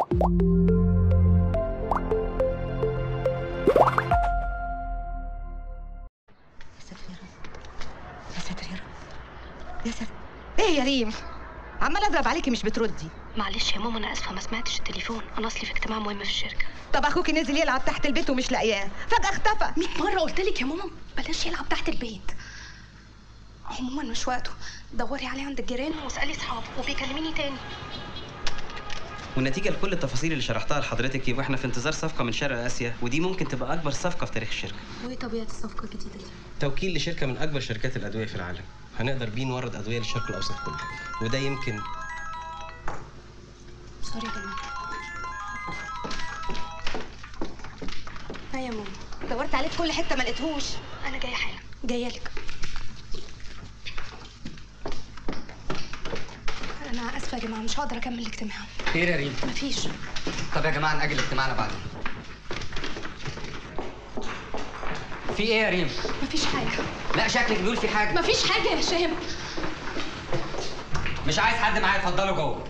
يا ساتر يا رب يا ساتر يا رب يا ساتر ايه يا ريم عمال اضرب عليكي مش بتردي معلش يا ماما انا اسفه ما سمعتش التليفون انا اصلي في اجتماع مهم في الشركه طب اخوكي نزل يلعب تحت البيت ومش لاقياه فجاه اختفى 100 مره قلت لك يا ماما بلاش يلعب تحت البيت عموما مش وقته دوري عليه عند الجيران واسالي اصحابه وبيكلميني تاني والنتيجه لكل التفاصيل اللي شرحتها لحضرتك يبقى احنا في انتظار صفقه من شرق اسيا ودي ممكن تبقى اكبر صفقه في تاريخ الشركه وايه طبيعه الصفقه الجديده دي توكيل لشركه من اكبر شركات الادويه في العالم هنقدر بيه نورد ادويه للشرق الاوسط كله وده يمكن سوري يا جماعه ها يا ماما دورت عليه في كل حته ما لقيتهوش انا جايه حالا جايه لك انا اسفه يا جماعه مش هقدر اكمل الاجتماع خير يا ريم مفيش طب يا جماعه نأجل اجتماعنا بعدين في ايه يا ريم مفيش حاجه لا شكلك بيقول في حاجه مفيش حاجه يا هشام مش عايز حد معايا اتفضلوا جوه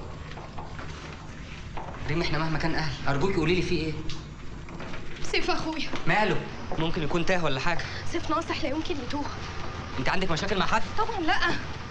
ريم احنا مهما كان اهل ارجوكي قولي لي في ايه سيف اخويا ماله ممكن يكون تاه ولا حاجه سيف ناصح لا يمكن يتوه انت عندك مشاكل مع حد طبعا لا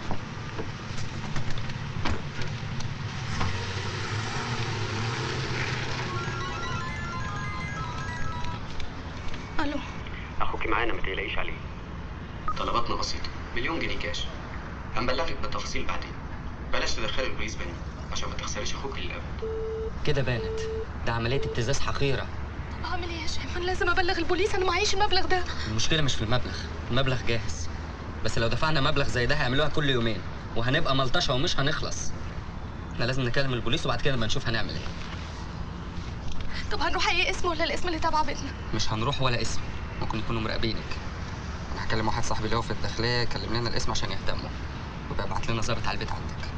الو اخوك معانا ما تقلقيش عليه طلباتنا بسيطه مليون جنيه كاش هنبلغك بالتفاصيل بعدين بلاش تدخلي البوليس بني عشان ما تخسريش اخوك للابد كده بانت ده عمليه ابتزاز حقيره اعمل ايه يا هشام انا لازم ابلغ البوليس انا معيش المبلغ ده المشكله مش في المبلغ المبلغ جاهز بس لو دفعنا مبلغ زي ده هيعملوها كل يومين وهنبقى ملطشه ومش هنخلص احنا لازم نكلم البوليس وبعد كده نبقى نشوف هنعمل ايه طب هنروح اي اسم ولا الاسم اللي تبع بيتنا مش هنروح ولا اسم ممكن يكونوا مراقبينك انا هكلم واحد صاحبي اللي هو في الداخليه يكلم لنا الاسم عشان يهتموا ويبقى يبعت لنا ظابط على البيت عندك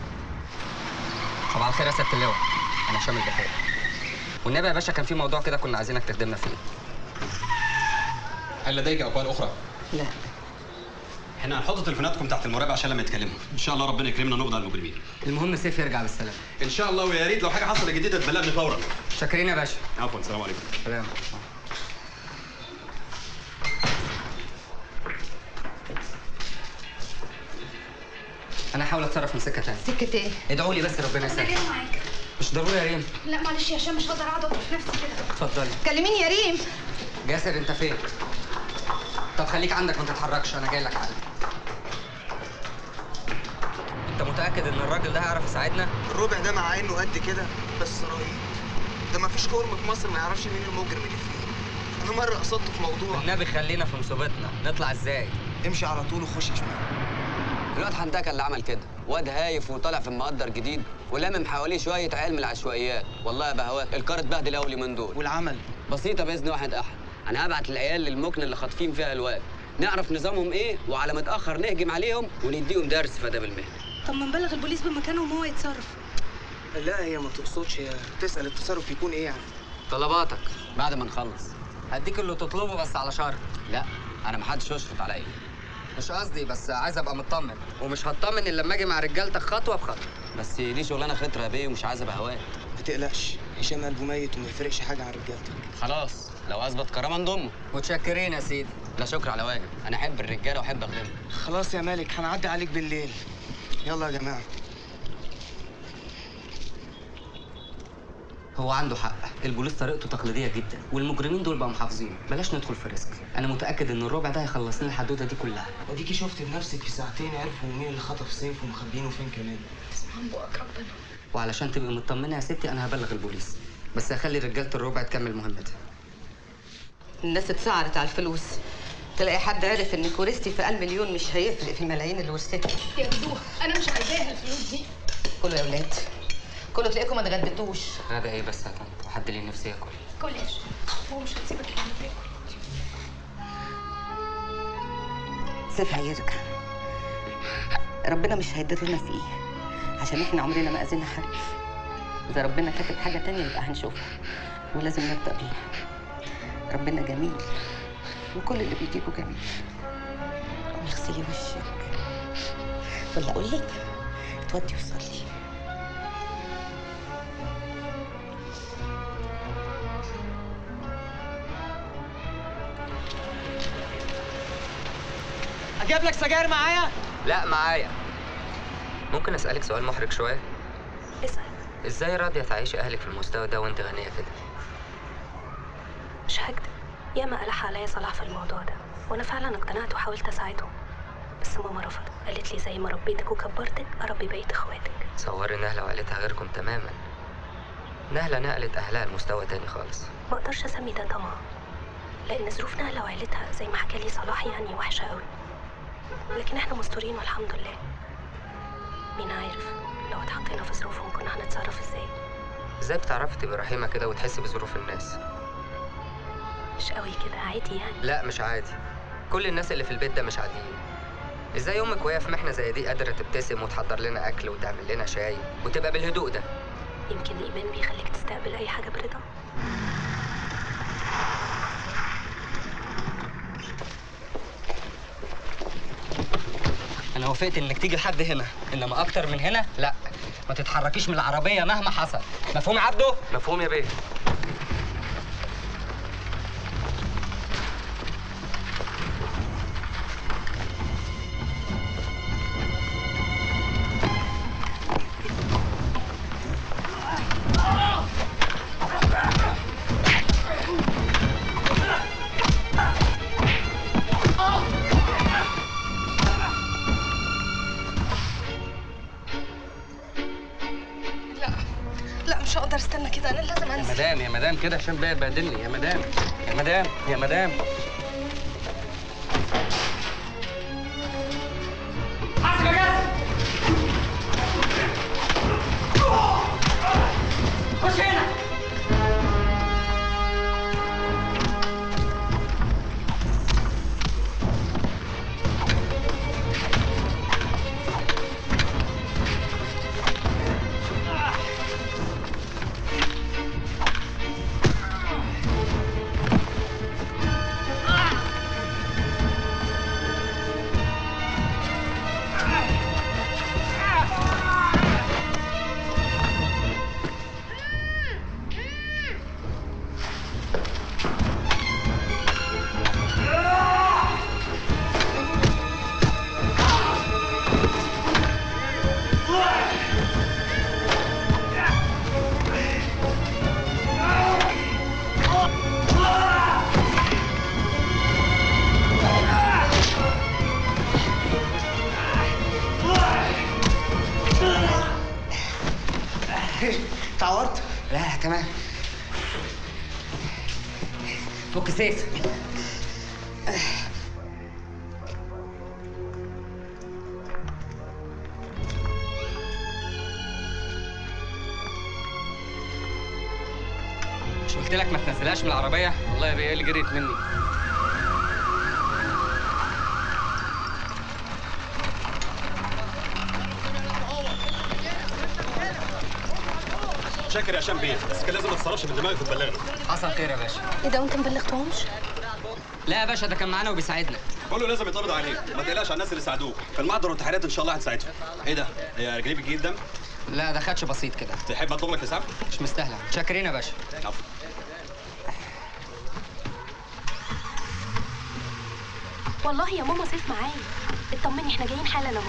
صباح الخير يا سياده اللواء انا هشام البحيري والنبي يا باشا كان في موضوع كده كنا عايزينك تخدمنا فيه هل لديك اقوال اخرى لا احنا هنحط تليفوناتكم تحت المراقبه عشان لما يتكلموا ان شاء الله ربنا يكرمنا نقضي على المجرمين المهم سيف يرجع بالسلامه ان شاء الله ويا ريت لو حاجه حصلت جديده تبلغني فورا شاكرين يا باشا عفوا السلام عليكم سلام انا هحاول اتصرف من سكه تانية سكه ايه ادعوا لي بس ربنا انا يسهل جايه معاك مش ضروري يا ريم لا معلش يا هشام مش هقدر اقعد اضرب نفسي كده اتفضلي كلميني يا ريم جاسر انت فين طب خليك عندك ما تتحركش انا جاي لك حالا انت متاكد ان الراجل ده هيعرف يساعدنا الربع ده مع انه قد كده بس رهيب ده مفيش خرم في مصر ما يعرفش مين المجرم اللي فيه انا مره قصدته في موضوع النبي خلينا في مصيبتنا نطلع ازاي امشي على طول وخش شمال الواد حنتكه اللي عمل كده واد هايف وطالع في المقدر جديد ولامم حواليه شويه عيال من العشوائيات والله يا بهواك الكار اتبهدل قوي من دول والعمل بسيطه باذن واحد احد انا هبعت العيال للمكنه اللي خاطفين فيها الواد نعرف نظامهم ايه وعلى ما اتاخر نهجم عليهم ونديهم درس في اداب المهنه طب ما نبلغ البوليس بمكانهم وهو يتصرف لا هي ما تقصدش هي تسال التصرف يكون ايه يعني طلباتك بعد ما نخلص هديك اللي تطلبه بس على شرط لا انا محدش يشرط عليا مش قصدي بس عايز ابقى مطمن ومش هطمن الا لما اجي مع رجالتك خطوه بخطوه بس دي شغلانه خطره يا بيه ومش عايزه بهواك ما تقلقش هشام قلبه ميت وما يفرقش حاجه عن رجالتك خلاص لو اثبت كرامه نضمه متشكرين يا سيدي لا شكر على واجب انا احب الرجاله واحب اخدمهم خلاص يا مالك هنعدي عليك بالليل يلا يا جماعه هو عنده حق البوليس طريقته تقليديه جدا والمجرمين دول بقوا محافظين بلاش ندخل في ريسك انا متاكد ان الربع ده هيخلص لنا الحدوته دي كلها وديكي شفت بنفسك في ساعتين عرفوا مين اللي خطف سيف ومخبينه فين كمان اسمع بقك ربنا وعلشان تبقي مطمنه يا ستي انا هبلغ البوليس بس هخلي رجاله الربع تكمل مهمتها الناس اتسعرت على الفلوس تلاقي حد عرف انك ورثتي في قلب مليون مش هيفرق في الملايين اللي ورثتها ياخدوها انا مش عايزاها الفلوس دي كله يا ولاد كله تلاقيكم ما اتغديتوش غدا ايه بس يا طنط وحد ليه نفسي ياكل كل يا هشام هو مش هتسيبك لما تاكل سيف هيرجع ربنا مش هيضرنا فيه عشان احنا عمرنا ما اذينا حد اذا ربنا كاتب حاجه تانية يبقى هنشوفها ولازم نبدا بيها ربنا جميل وكل اللي بيجيبه جميل اغسلي وشك ولا اقول لك اتودي وصلي اجيب لك سجاير معايا لا معايا ممكن اسالك سؤال محرج شويه اسال ازاي راضيه تعيشي اهلك في المستوى ده وانت غنيه كده مش هكدب ياما ألح عليا صلاح في الموضوع ده وانا فعلا اقتنعت وحاولت اساعدهم بس ماما رفضت قالت لي زي ما ربيتك وكبرتك اربي بقيه اخواتك تصوري نهله وعيلتها غيركم تماما نهله نقلت اهلها لمستوى تاني خالص ما اقدرش اسمي ده طمع لان ظروف نهله وعيلتها زي ما حكى لي صلاح يعني وحشه قوي لكن احنا مستورين والحمد لله مين عارف لو اتحطينا في ظروفهم كنا هنتصرف ازاي ازاي بتعرفي تبقي رحيمه كده وتحسي بظروف الناس مش قوي كده عادي يعني لا مش عادي كل الناس اللي في البيت ده مش عاديين ازاي امك وهي في محنه زي دي قادره تبتسم وتحضر لنا اكل وتعمل لنا شاي وتبقى بالهدوء ده يمكن الايمان بيخليك تستقبل اي حاجه برضا انا وافقت انك تيجي لحد هنا انما اكتر من هنا لا ما تتحركيش من العربيه مهما حصل مفهوم يا عبده مفهوم يا بيه لا لا مش هقدر استنى كده انا لازم يا انزل مدام يا مدام كده عشان بقى يبهدلني يا مدام يا مدام يا مدام اتعورت لا تمام فك سيف مش قلت لك ما تنزلهاش من العربيه والله يا بيه ايه اللي جريت مني شاكر يا هشام بيه بس كان لازم ما تتصرفش من دماغك وتبلغنا حصل خير يا باشا ايه ده وانت مبلغتهمش لا يا باشا ده كان معانا وبيساعدنا قول له لازم يتقبض عليه ما تقلقش على الناس اللي ساعدوك في المحضر والتحريات ان شاء الله هنساعدهم ايه ده هي رجليه بتجيب دم لا ده خدش بسيط كده تحب اطلب لك اسعاف مش مستاهله شاكرين يا باشا عفوا والله يا ماما سيف معايا اطمني احنا جايين حالا اهو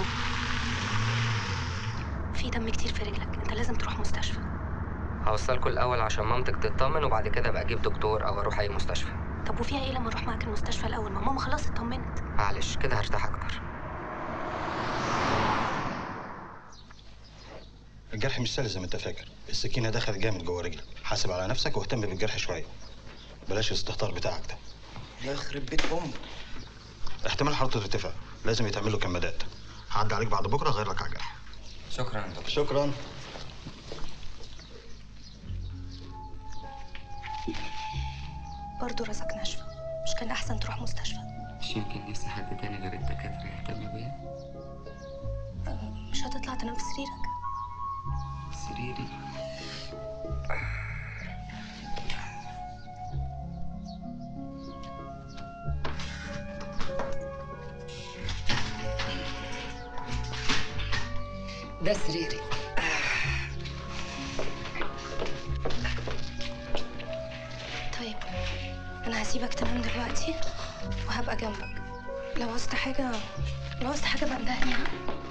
في دم كتير في رجلك انت لازم تروح مستشفى هوصلكوا الاول عشان مامتك تطمن وبعد كده ابقى اجيب دكتور او اروح اي مستشفى طب وفيها ايه لما اروح معاك المستشفى الاول ما ماما خلاص اطمنت معلش كده هرتاح اكتر الجرح مش سهل زي ما انت فاكر السكينه دخلت جامد جوه رجلك حاسب على نفسك واهتم بالجرح شويه بلاش الاستهتار بتاعك ده يخرب بيت امك احتمال حرارته ترتفع لازم يتعمل له كمادات هعدي عليك بعد بكره اغير لك على الجرح شكرا يا دكتور شكرا برضه راسك ناشفه مش كان احسن تروح مستشفى مش يمكن نفسي حد تاني غير الدكاتره يهتم بيا أه، مش هتطلع تنام في سريرك سريري ده سريري طيب انا هسيبك تنام دلوقتي وهبقى جنبك لو عوزت حاجة لو عوزت حاجة بقى اندهني ها؟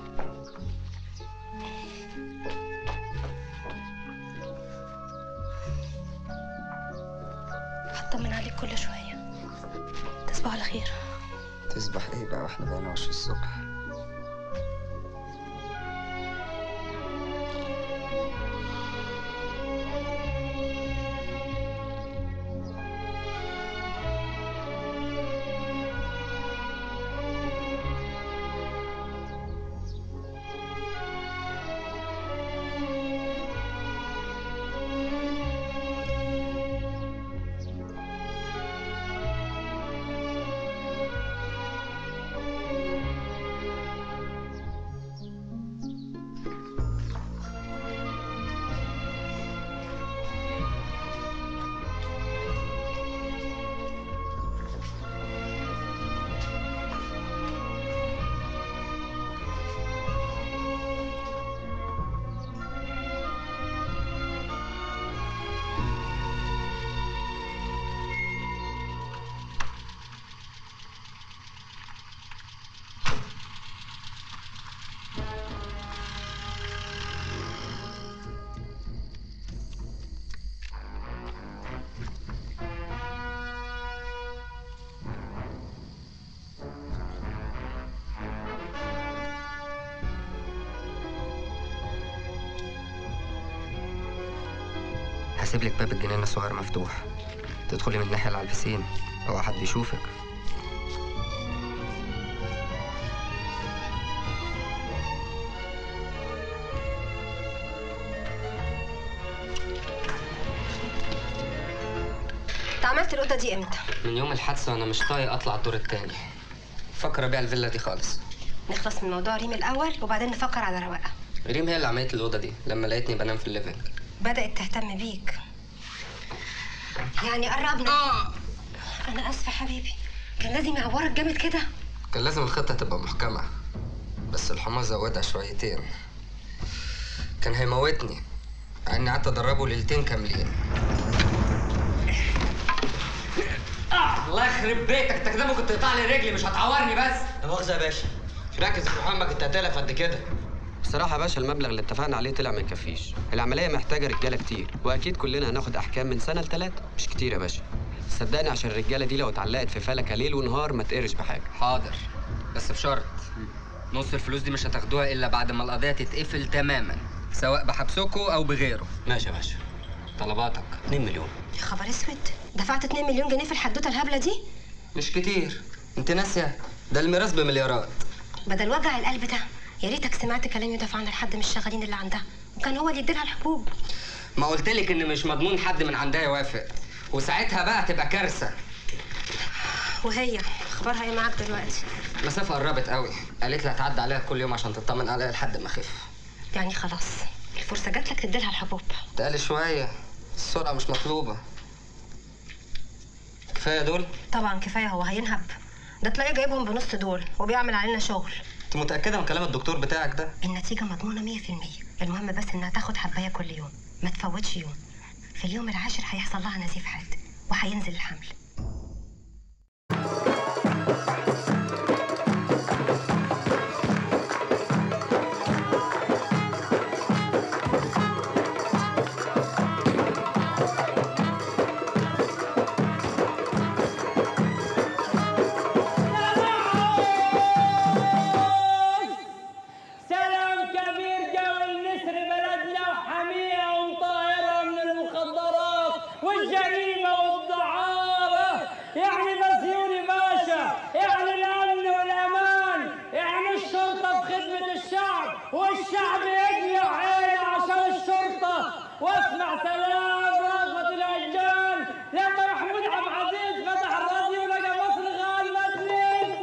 هطمن عليك كل شوية تصبح على خير تصبح ايه بقى واحنا بقينا وش الصبح هسيب لك باب الجنينة الصغير مفتوح تدخلي من الناحية اللي على البسين أو حد يشوفك انت عملت الأوضة دي امتى؟ من يوم الحادثة وأنا مش طايق أطلع الدور التاني فكر أبيع الفيلا دي خالص نخلص من موضوع ريم الأول وبعدين نفكر على رواقة ريم هي اللي عملت الأوضة دي لما لقيتني بنام في الليفينج بدأت تهتم بيك يعني قربنا أنا آسفة حبيبي كان لازم يعورك جامد كده كان لازم الخطة تبقى محكمة بس الحمار زودها شويتين كان هيموتني مع اني قعدت ادربه ليلتين كاملين آه الله يخرب بيتك انت كده ممكن تقطع لي رجلي مش هتعورني بس لا مؤاخذة يا باشا ركز في محمد انت هتلف قد كده بصراحة يا باشا المبلغ اللي اتفقنا عليه طلع ما يكفيش العملية محتاجة رجالة كتير وأكيد كلنا هناخد أحكام من سنة لتلاتة مش كتير يا باشا صدقني عشان الرجالة دي لو اتعلقت في فلكة ليل ونهار ما تقرش بحاجة حاضر بس بشرط نص الفلوس دي مش هتاخدوها الا بعد ما القضيه تتقفل تماما سواء بحبسكوا او بغيره ماشي يا باشا طلباتك 2 مليون يا خبر اسود دفعت 2 مليون جنيه في الحدوته الهبله دي مش كتير انت ناسيه ده الميراث بمليارات بدل وجع القلب ده يا ريتك سمعت كلامي ودافع عن لحد من الشغالين اللي عندها وكان هو اللي يديلها الحبوب ما قلتلك ان مش مضمون حد من عندها يوافق وساعتها بقى تبقى كارثه وهي اخبارها ايه معاك دلوقتي المسافه قربت قوي قالت لي هتعدي عليها كل يوم عشان تطمن عليها لحد ما اخف يعني خلاص الفرصه جات لك تديلها الحبوب تقل شويه السرعه مش مطلوبه كفايه دول طبعا كفايه هو هينهب ده تلاقيه جايبهم بنص دول وبيعمل علينا شغل انت متاكده من كلام الدكتور بتاعك ده النتيجه مضمونه 100% المهم بس انها تاخد حبايه كل يوم ما تفوتش يوم في اليوم العاشر هيحصل لها نزيف حاد وهينزل الحمل سلام كبير جو النسر بلدنا وحمية ومطهرة من المخدرات والجريمة والدعارة يعني بسيوني باشا يعني الأمن والأمان يعني الشرطة في خدمة الشعب والشعب يجري عينه عشان الشرطة واسمع سلام رغبة الأشجان لما محمود عبد العزيز فتح الراديو لقى مصر غالبة اتنين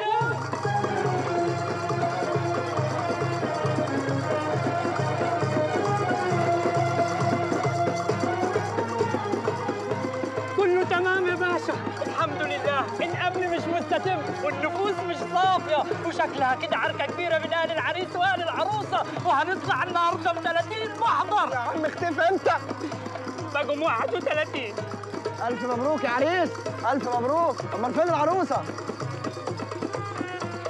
كله تمام يا باشا الحمد لله الامن مش مستتب والنفوس مش صافيه وشكلها كده عركه كبيره من اهل العريس واهل العروسه وهنطلع النهارده ب 30 محضر يا عم اختفى انت بقوا 31 ألف مبروك يا عريس ألف مبروك أمال فين العروسة؟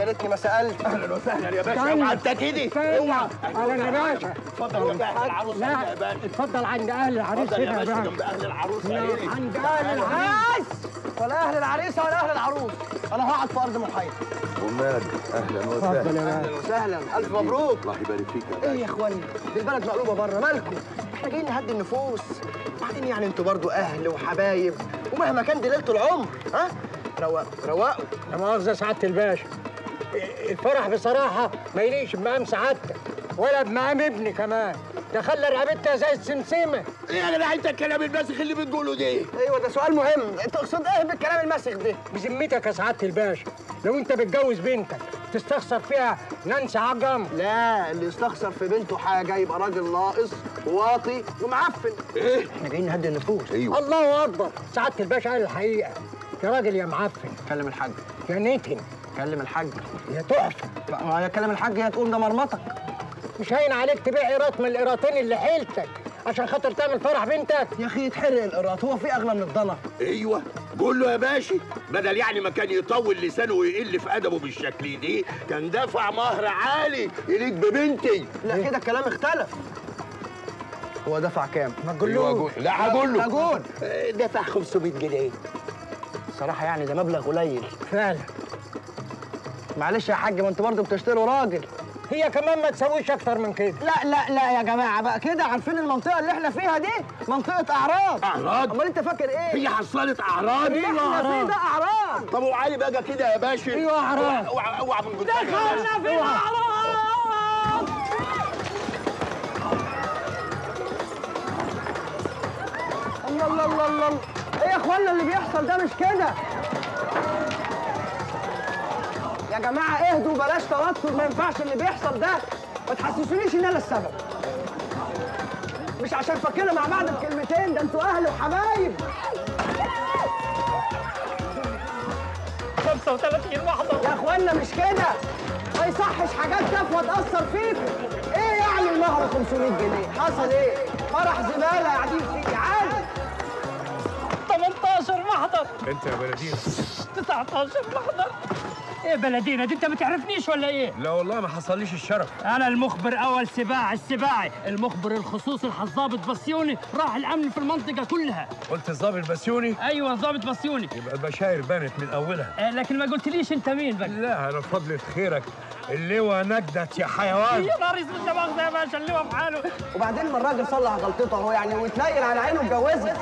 ريتني ما سالت اهلا وسهلا يا باشا استنى. اوعى انت كده اوعى اهلا يا باشا اتفضل يا اهل العروس لا يا باشا اتفضل عند اهل العريس اتفضل يا هنا باشا يا جنب اهل العروس لا، عيني. عند اهل العريس ولا اهل العريسه ولا اهل العروس انا هقعد في ارض محايده ومال اهلا اتفضل يا وسهلا اهلا وسهلا الف مبروك الله يبارك فيك يا ايه باشا يا اخواني دي البلد مقلوبه بره مالكم احنا جايين نهدي النفوس بعدين يعني انتوا برضو اهل وحبايب ومهما كان دي ليله العمر ها روقوا روقوا لا مؤاخذة سعادة الباشا الفرح بصراحة ما يليقش بمقام سعادتك ولا بمقام ابني كمان ده خلى رقبتها زي السمسمة ايه يا جدع انت الكلام الماسخ اللي بتقوله ده ايوه ده سؤال مهم تقصد ايه بالكلام المسخ ده بذمتك يا سعادة الباشا لو انت بتجوز بنتك تستخسر فيها نانسي عجم لا اللي يستخسر في بنته حاجه يبقى راجل ناقص واطي ومعفن ايه احنا جايين نهدي النفوس ايوه الله اكبر سعادة الباشا قال الحقيقة يا راجل يا معفن كلم الحاج يا نتن كلم الحاج يا تحفة ما هي كلم الحاج هي تقوم ده مرمطك مش هين عليك تبيع قيراط من القيراطين اللي حيلتك عشان خاطر تعمل فرح بنتك يا اخي يتحرق القراط هو في اغلى من الضنا ايوه قول له يا باشا بدل يعني ما كان يطول لسانه ويقل في ادبه بالشكل دي كان دفع مهر عالي يليق ببنتي لا كده الكلام اختلف هو دفع كام؟ ما تقولوش لا هقول له هقول. آه، دفع 500 جنيه صراحة يعني ده مبلغ قليل فعلا معلش يا حاج ما انتوا برضه بتشتروا راجل هي كمان ما تسويش اكتر من كده لا لا لا يا جماعة بقى كده عارفين المنطقة اللي احنا فيها دي منطقة أعراض اعراض أمال أنت فاكر إيه؟ هي حصلت اعراض اللي احنا فيه ده أعراض طب وعلي بقى كده يا باشا ايوه اعراض اوعى اوعى من قدامي دخلنا في الاعراض الله الله الله الله إيه يا إخوانا اللي بيحصل ده مش كده يا جماعة اهدوا بلاش توتر ما ينفعش اللي بيحصل ده ما تحسسونيش إن أنا السبب مش عشان فاكرين مع بعض بكلمتين ده انتوا أهل وحبايب 35 واحدة يا اخوانا مش كده ما يصحش حاجات تافهه تاثر فيكم ايه يعني المهر 500 جنيه حصل ايه فرح زباله قاعدين فيه عادي 18 محضر انت يا بلدينا 19 محضر ايه بلدينا دي انت ما تعرفنيش ولا ايه؟ لا والله ما حصليش الشرف انا المخبر اول سباع السباعي المخبر الخصوصي الضابط بسيوني راح الامن في المنطقه كلها قلت الظابط بسيوني ايوه ضابط بسيوني يبقى البشاير بانت من اولها آه لكن ما قلتليش انت مين بقى لا انا فضلة خيرك اللواء نجدت يا حيوان يا نهار اسود لا مؤاخذه يا باشا اللي هو في حاله وبعدين ما الراجل صلح غلطته اهو يعني وتنيل على عينه اتجوزها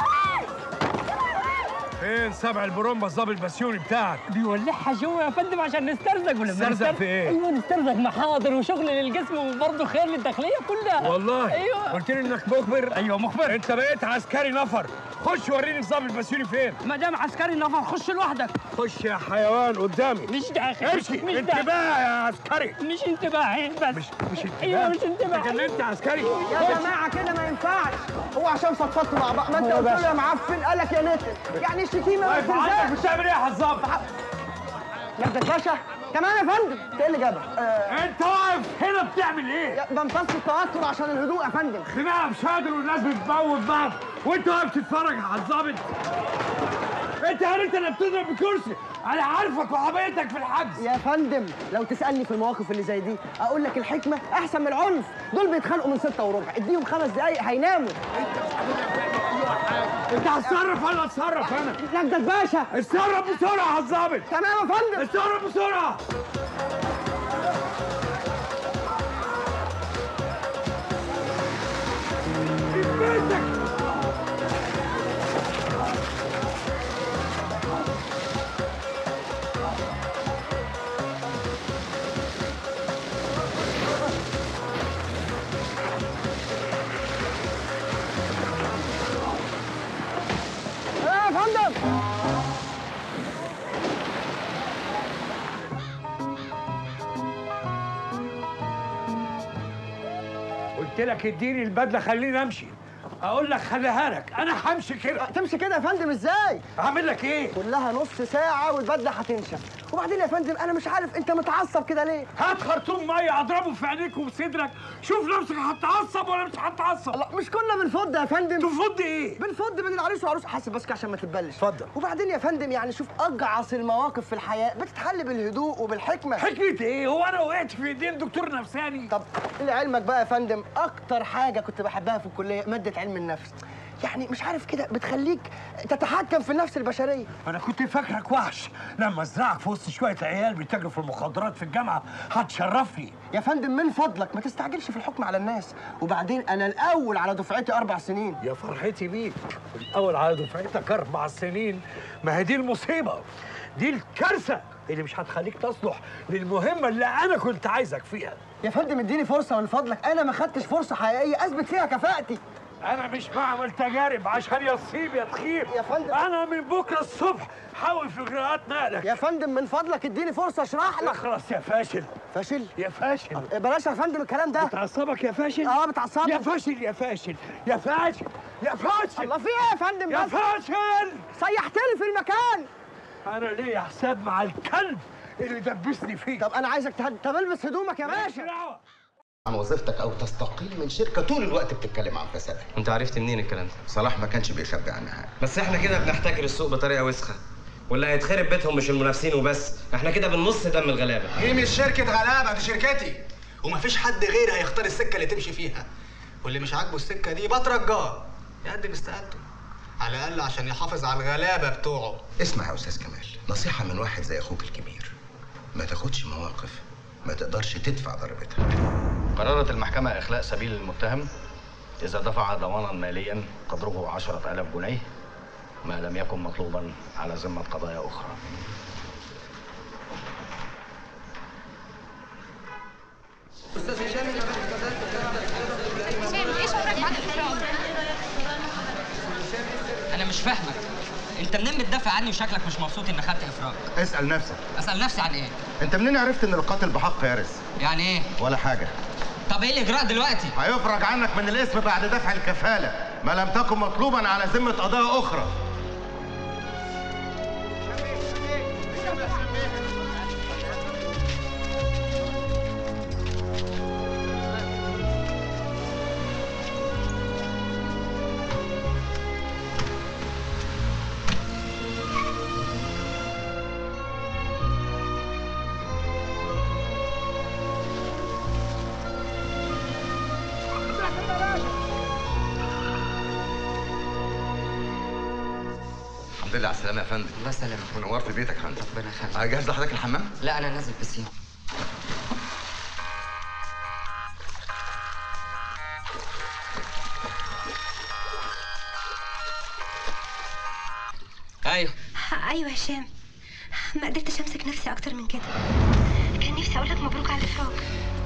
فين سبع البرومبا الظابط بسيوني بتاعك بيولعها جوا يا فندم عشان نسترزق ولا نسترزق بنستر- في إيه؟ ايوه نسترزق محاضر وشغل للجسم وبرضه خير للداخليه كلها والله ايوه قلت لي انك مخبر ايوه مخبر انت بقيت عسكري نفر خش وريني الظابط بسيوني فين ما دام عسكري نفر خش لوحدك خش يا حيوان قدامي مش داخل امشي مش انتباه داخل يا عسكري مش انتباهي بس مش مش انتباه ايوه مش انتباهي لكن انت عسكري يا جماعه كده ما ينفعش هو عشان فضفضتوا مع بعض ما انت قلت له يا معفن قال لك يا نتن يعني الشتيمه ما واقف عندك تنزلش بتعمل ايه يا الظابط مجدك باشا كمان يا فندم انت ايه اللي جابك؟ آه انت واقف هنا بتعمل ايه يا- بمتص التوتر عشان الهدوء يا فندم خناقه مش قادر والناس بتموت بعض وانت واقف تتفرج على الظابط انت هل انت اللي بتضرب بكرسي انا عارفك وحبيتك في الحجز يا فندم لو تسالني في المواقف اللي زي دي اقول لك الحكمه احسن من العنف دول بيتخانقوا من ستة وربع اديهم خمس دقايق هيناموا انت هتصرف ولا اتصرف انا مجدك باشا اتصرف بسرعه يا الظابط تمام يا فندم اتصرف بسرعه في بيتك ايه يا فندم قلت لك اديني البدله خليني امشي اقول لك خليها لك انا همشي كده تمشي كده يا فندم ازاي اعمل لك ايه كلها نص ساعه والبدله هتنشف وبعدين يا فندم انا مش عارف انت متعصب كده ليه هات خرطوم ميه اضربه في عينيك وفي صدرك شوف نفسك هتعصب ولا مش هتعصب لا مش كنا بنفض يا فندم تفض ايه بنفض بين العريس وعروس حاسب بس كده عشان ما تتبلش اتفضل وبعدين يا فندم يعني شوف اجعص المواقف في الحياه بتتحل بالهدوء وبالحكمه حكمة ايه هو انا وقعت في ايدين دكتور نفساني طب لعلمك بقى يا فندم اكتر حاجه كنت بحبها في الكليه ماده علم النفس يعني مش عارف كده بتخليك تتحكم في النفس البشريه انا كنت فاكرك وحش لما ازرعك في وسط شويه عيال بيتاجروا في المخدرات في الجامعه هتشرفني يا فندم من فضلك ما تستعجلش في الحكم على الناس وبعدين انا الاول على دفعتي اربع سنين يا فرحتي بيك الاول على دفعتك اربع سنين ما هي دي المصيبه دي الكارثه اللي مش هتخليك تصلح للمهمه اللي انا كنت عايزك فيها يا فندم اديني فرصه من فضلك انا ما خدتش فرصه حقيقيه اثبت فيها كفاءتي انا مش بعمل تجارب عشان يصيب يا تخيب يا فندم انا من بكره الصبح حاول في اجراءات نقلك يا فندم من فضلك اديني فرصه اشرح لك اخلص يا فاشل فاشل يا فاشل بلاش يا فندم الكلام ده بتعصبك يا فاشل اه بتعصبني يا فاشل يا فاشل يا فاشل يا فاشل الله في ايه يا فندم يا بس؟ فاشل سيحتني في المكان انا ليا حساب مع الكلب اللي دبسني فيه طب انا عايزك تهد... طب البس هدومك يا مالكش باشا دعوة. عن وظيفتك او تستقيل من شركه طول الوقت بتتكلم عن فسادها انت عرفت منين الكلام ده صلاح ما كانش بيخبي عنها حاجه بس احنا كده بنحتكر السوق بطريقه وسخه واللي هيتخرب بيتهم مش المنافسين وبس احنا كده بنص دم الغلابه دي مش شركة غلابة دي شركتي ومفيش حد غيري هيختار السكة اللي تمشي فيها واللي مش عاجبه السكة دي بترجاه يقدم استقالته على الأقل عشان يحافظ على الغلابة بتوعه اسمع يا استاذ كمال نصيحه من واحد زي اخوك الكبير ما تاخدش مواقف ما تقدرش تدفع ضريبتها قررت المحكمة إخلاء سبيل المتهم إذا دفع ضمانا ماليا قدره عشرة ألاف جنيه ما لم يكن مطلوبا على ذمة قضايا أخرى انا مش فاهمك انت منين بتدافع عني وشكلك مش مبسوط ان خدت افراج اسال نفسك اسال نفسي عن ايه انت منين عرفت ان القاتل بحق يا رس يعني ايه ولا حاجه طب ايه الاجراء دلوقتي هيفرج عنك من الاسم بعد دفع الكفاله ما لم تكن مطلوبا على ذمه قضايا اخرى الحمد لله على السلامه يا فندم الله يسلمك ونورت بيتك يا فندم ربنا يخليك هجهز لحضرتك الحمام لا انا نازل بسين ايوه ايوه يا هشام ما قدرتش امسك نفسي اكتر من كده كان نفسي اقول لك مبروك على الافراج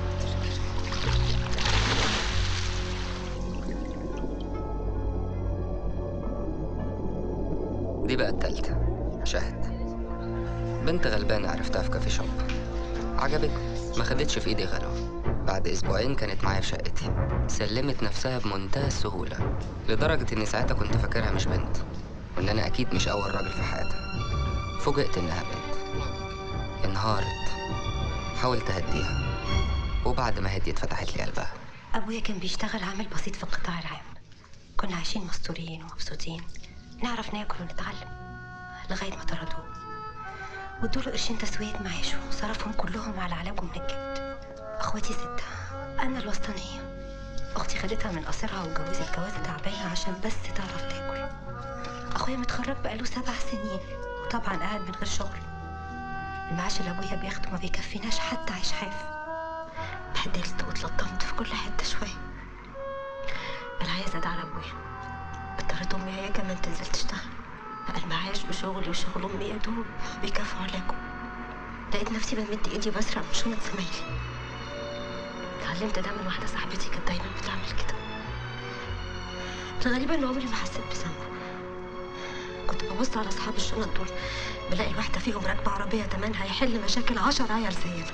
دي بقى التالتة شهد بنت غلبانة عرفتها في كافي شوب عجبتني ما خدتش في ايدي غلوة بعد اسبوعين كانت معايا في شقتي سلمت نفسها بمنتهى السهولة لدرجة اني ساعتها كنت فاكرها مش بنت وان انا اكيد مش اول راجل في حياتها فوجئت انها بنت انهارت حاولت اهديها وبعد ما هديت فتحت لي قلبها ابويا كان بيشتغل عامل بسيط في القطاع العام كنا عايشين مستورين ومبسوطين نعرف ناكل ونتعلم لغايه ما طردوه وادوا له قرشين تسويه معاشه وصرفهم كلهم على علاجه من الكبد اخواتي ستة انا الوسطانيه اختي خدتها من قصرها واتجوزت جوازه تعبانه عشان بس تعرف تاكل اخويا متخرج بقاله سبع سنين وطبعا قاعد من غير شغل المعاش اللي ابويا بياخده ما بيكفيناش حتى عيش حاف اتبهدلت واتلطمت في كل حته شويه العيا زاد على ابويا اضطرت امي هي كمان تنزل تشتغل بقى المعاش وشغلي وشغل امي يا دوب بيكفوا علاجه لقيت نفسي بمد ايدي بسرق من شنط زمايلي اتعلمت ده من واحده صاحبتي كانت دايما بتعمل كده الغريبه ان عمري ما حسيت بذنب كنت ببص على اصحاب الشنط دول بلاقي واحده فيهم راكبه عربيه تمنها يحل مشاكل عشر عيال زينا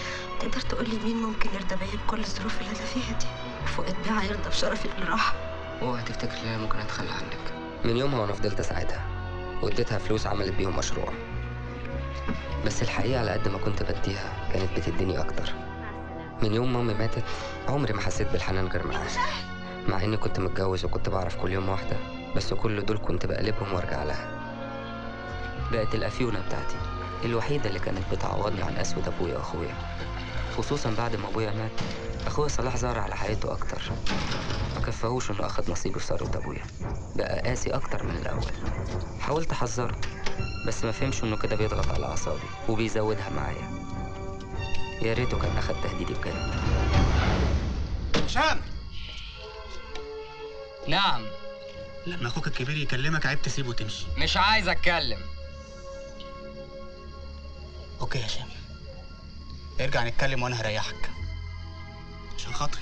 تقدر تقول لي مين ممكن يرضى بيا بكل الظروف اللي انا فيها دي وفوق البيعة يرضى بشرفي اللي راح اوعى تفتكر ان انا ممكن اتخلى عنك من يومها وانا فضلت اساعدها واديتها فلوس عملت بيهم مشروع بس الحقيقة على قد ما كنت بديها كانت بتديني أكتر من يوم مامي ماتت عمري ما حسيت بالحنان غير معاها مع إني كنت متجوز وكنت بعرف كل يوم واحدة بس كل دول كنت بقلبهم وارجع لها بقت الأفيونة بتاعتي الوحيدة اللي كانت بتعوضني عن أسود أبويا وأخويا خصوصا بعد ما أبويا مات أخويا صلاح ظهر على حياته أكتر ما كفاهوش إنه أخد نصيبه في ثروة أبويا بقى قاسي أكتر من الأول حاولت أحذره بس ما فهمش إنه كده بيضغط على أعصابي وبيزودها معايا يا ريته كان أخد تهديدي بجد هشام نعم لما اخوك الكبير يكلمك عيب تسيبه وتمشي مش عايز أتكلم اوكي يا هشام ارجع نتكلم وانا هريحك عشان خاطري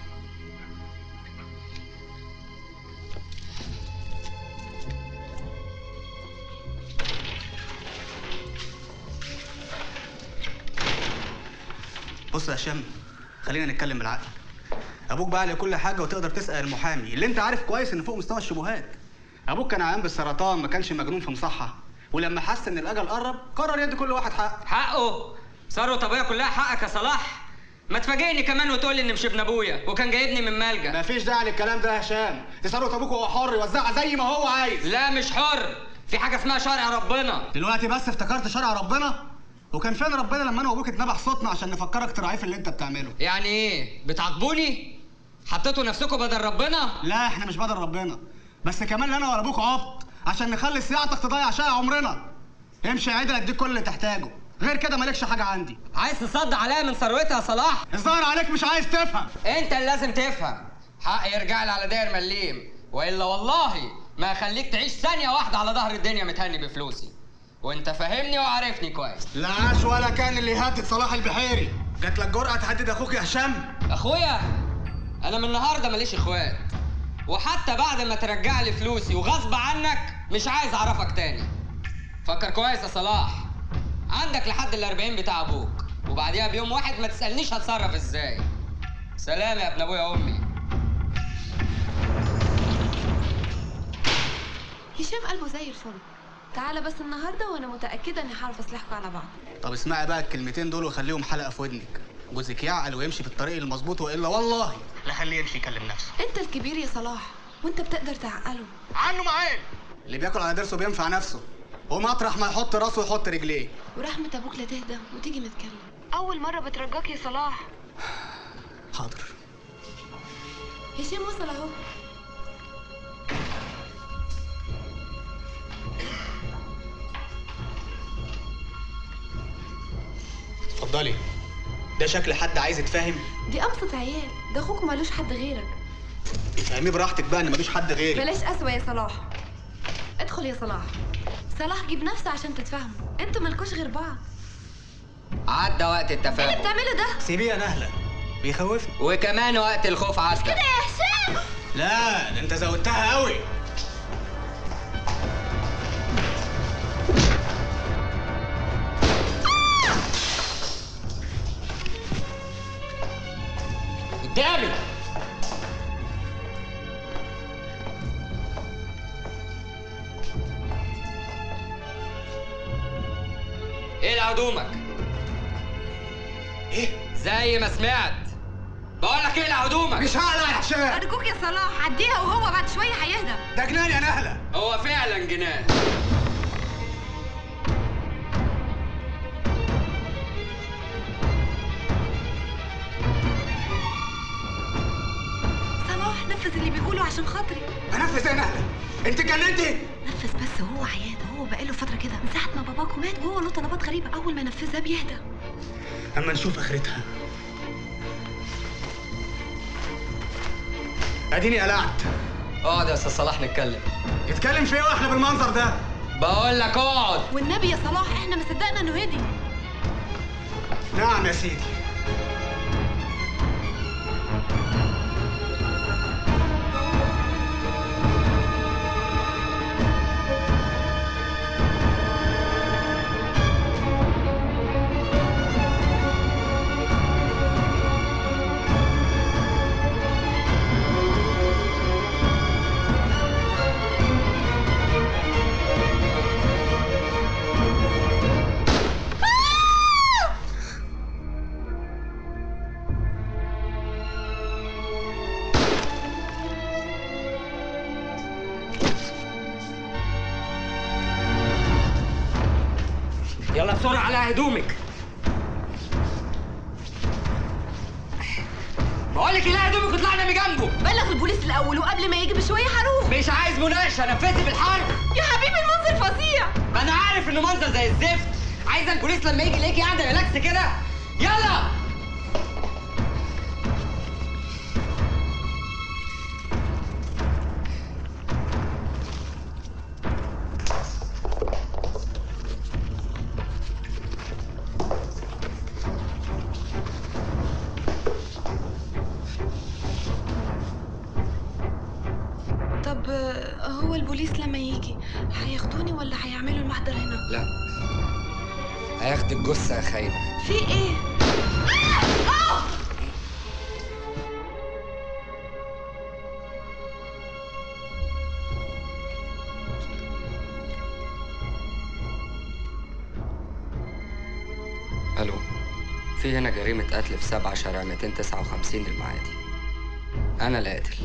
بص يا هشام خلينا نتكلم بالعقل ابوك بقى لي كل حاجه وتقدر تسال المحامي اللي انت عارف كويس ان فوق مستوى الشبهات ابوك كان عيان بالسرطان ما كانش مجنون في مصحه ولما حس ان الاجل قرب قرر يدي كل واحد حق حقه ثروة أبويا كلها حقك يا صلاح ما تفاجئني كمان وتقول لي إن مش ابن أبويا وكان جايبني من ملجأ مفيش داعي للكلام ده يا هشام دي ثروه ابوك وهو حر يوزعها زي ما هو عايز لا مش حر في حاجة اسمها شرع ربنا دلوقتي بس افتكرت شرع ربنا وكان فين ربنا لما انا وابوك اتنبح صوتنا عشان نفكرك تراعيه في اللي انت بتعمله يعني إيه بتعاقبوني حطيتوا نفسكم بدل ربنا لا احنا مش بدل ربنا بس كمان لا انا ولا ابوك عبط عشان نخلي سياعتك تضيع شقى عمرنا امشي يا عدل اديك كل اللي تحتاجه غير كده مالكش حاجه عندي عايز تصد عليا من ثروتها يا صلاح الظاهر عليك مش عايز تفهم انت اللي لازم تفهم حقي يرجع لي على داير مليم والا والله ما اخليك تعيش ثانيه واحده على ظهر الدنيا متهني بفلوسي وانت فاهمني وعارفني كويس لا عاش ولا كان اللي يهدد صلاح البحيري جات لك جرأة تهدد اخوك يا هشام اخويا انا من النهارده ماليش اخوات وحتى بعد ما ترجع لي فلوسي وغصب عنك مش عايز اعرفك تاني فكر كويس يا صلاح عندك لحد ال 40 بتاع ابوك وبعديها بيوم واحد ما تسالنيش هتصرف ازاي سلام يا ابن ابويا وامي هشام قلبه زي الفل تعالى بس النهارده وانا متاكده اني هعرف اصلحكم على بعض طب اسمعي بقى الكلمتين دول وخليهم حلقه في ودنك جوزك يعقل ويمشي في الطريق المظبوط والا والله لا خليه يمشي يكلم نفسه انت الكبير يا صلاح وانت بتقدر تعقله عنه معين اللي بياكل على ضرسه بينفع نفسه ومطرح ما يحط راسه يحط رجليه ورحمه ابوك لا تهدى وتيجي نتكلم اول مره بترجاك يا صلاح حاضر هشام وصل اهو اتفضلي ده شكل حد عايز يتفاهم دي ابسط عيال ده اخوك مالوش حد غيرك افهميه براحتك بقى ان مفيش حد غيري بلاش قسوه يا صلاح ادخل يا صلاح صلاح جيب نفسه عشان تتفاهموا انتوا مالكوش غير بعض عدى وقت ايه اللي التفاهم بتعمله ده سيبيه يا نهله بيخوفني وكمان وقت الخوف عدى كده يا هشام لا ده انت زودتها قوي قدامي ايه لعدومك؟ ايه؟ زي ما سمعت بقول لك ايه لعدومك؟ مش هقلع يا هشام ارجوك يا صلاح عديها وهو بعد شويه هيهدى ده جنان يا نهله هو فعلا جنان صلاح نفذ اللي بيقوله عشان خاطري انفذ يا نهله انت اتجننتي نفذ بس هو عيان هو بقاله فتره كده من ساعه ما باباكوا مات وهو له طلبات غريبه اول ما نفذها بيهدى اما نشوف اخرتها اديني قلعت اقعد يا استاذ صلاح نتكلم يتكلم في ايه واحنا بالمنظر ده بقول لك اقعد والنبي يا صلاح احنا ما صدقنا انه هدي نعم يا سيدي يلا بسرعة على هدومك بقول لك لا هدومك وطلعنا من جنبه بلغ البوليس الاول وقبل ما يجي بشويه هروح مش عايز مناقشة نفذي بالحرب يا حبيبي المنظر فظيع ما انا عارف انه منظر زي الزفت عايزه البوليس لما يجي يلاقيكي قاعده ريلاكس كده يلا طب آه، هو البوليس لما يجي هياخدوني ولا هيعملوا المحضر هنا لا هياخد الجثه يا خاينه في ايه الو في هنا جريمه قتل في سبعة شارع 259 المعادي انا القاتل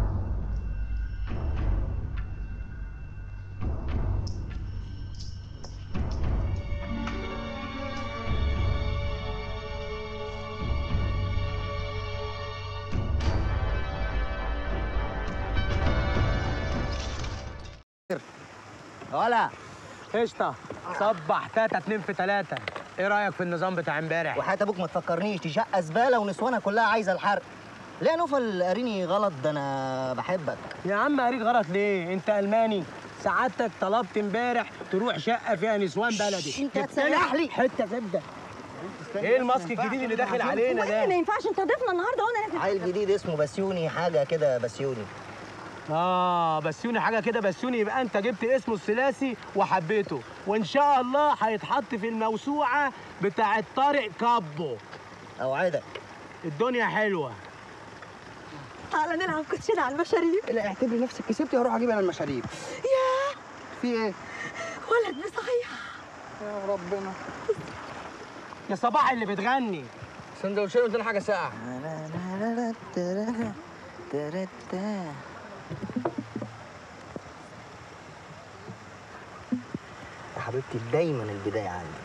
ولا قشطه صبح تاتا اتنين في تلاته ايه رايك في النظام بتاع امبارح وحياة ابوك ما تفكرنيش دي شقه زباله ونسوانها كلها عايزه الحرق ليه يا نوفل قاريني غلط ده انا بحبك يا عم قريت غلط ليه انت الماني سعادتك طلبت امبارح تروح شقه فيها نسوان بلدي انت جبت هتسيح لي. حته زبده ايه الماسك الجديد اللي داخل علينا ده ما ينفعش انت ضيفنا النهارده وانا نازل عيل جديد اسمه بسيوني حاجه كده بسيوني اه بسيوني حاجه كده بسيوني يبقى انت جبت اسمه الثلاثي وحبيته وان شاء الله هيتحط في الموسوعه بتاعه طارق كابو اوعدك الدنيا حلوه تعالى نلعب كوتشينه على المشاريب لا اعتبري نفسك كسبتي هروح اجيب انا المشاريب ياه في ايه ولد بصحيح يا ربنا يا صباح اللي بتغني سندوتشين وادينا حاجه ساقعه يا حبيبتي دايما البدايه عندك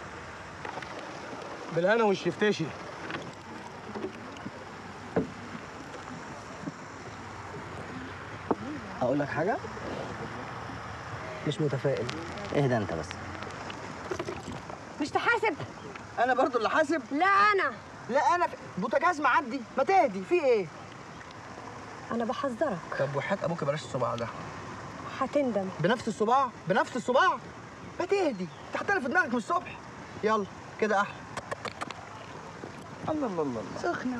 بالهنا والشفتشي هقول لك حاجه مش متفائل اهدى انت بس مش تحاسب انا برضو اللي حاسب لا انا لا انا في... بوتاجاز معدي ما تهدي في ايه انا بحذرك طب وحياة ابوك بلاش الصباع ده هتندم بنفس الصباع بنفس الصباع ما تهدي تحتنا في دماغك من الصبح يلا كده احلى الله الله الله الله سخنه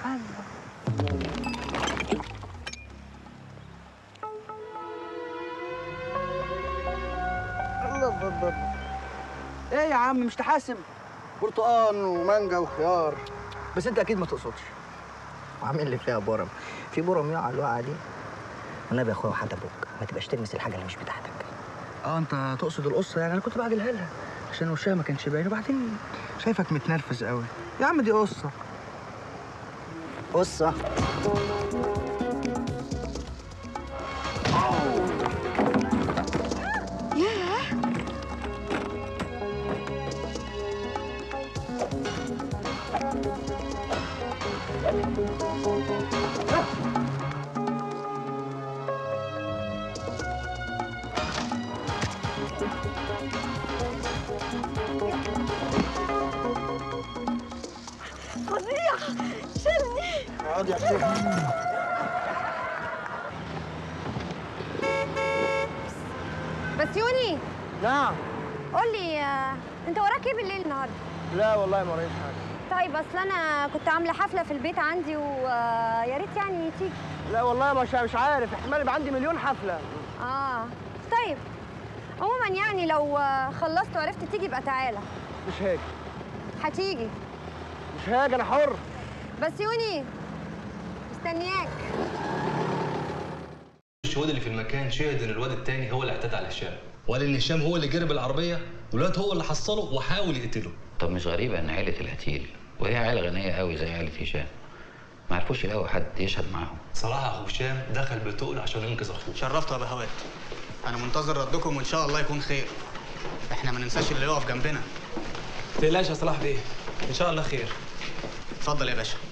الله الله الله ايه يا عم مش تحاسب برتقان ومانجا وخيار بس انت اكيد ما تقصدش وعامل لي فيها برم في برم يقع على الوقعه دي والنبي يا اخويا وحد ابوك ما تبقاش تلمس الحاجه اللي مش بتاعتك اه انت تقصد القصه يعني انا كنت بعجلها لها عشان وشها ما كانش باين وبعدين شايفك متنرفز قوي يا عم دي قصه قصه ياه فظيع شلني اقعد يا شيخ بس يوني نعم قول لي آه، انت وراك ايه بالليل النهارده لا والله ما رأيش حاجه طيب اصل انا كنت عامله حفله في البيت عندي ويا ريت يعني تيجي لا والله مش مش عارف احتمال يبقى عندي مليون حفله اه طيب عموما يعني لو آه، خلصت وعرفت تيجي يبقى تعالى مش هاجي هتيجي مش هاجي انا حر بس يوني مستنياك الشهود اللي في المكان شهد ان الواد التاني هو اللي اعتدى على هشام وقال ان هشام هو اللي جرب العربيه والواد هو اللي حصله وحاول يقتله طب مش غريبة إن عيلة القتيل وهي عيلة غنية قوي زي عيلة هشام ما عرفوش يلاقوا حد يشهد معاهم صلاح اخو هشام دخل بتقل عشان ينقذ اخوه شرفت يا بهوات انا منتظر ردكم وان شاء الله يكون خير احنا ما ننساش اللي يقف جنبنا تقلقش يا صلاح بيه ان شاء الله خير اتفضل يا باشا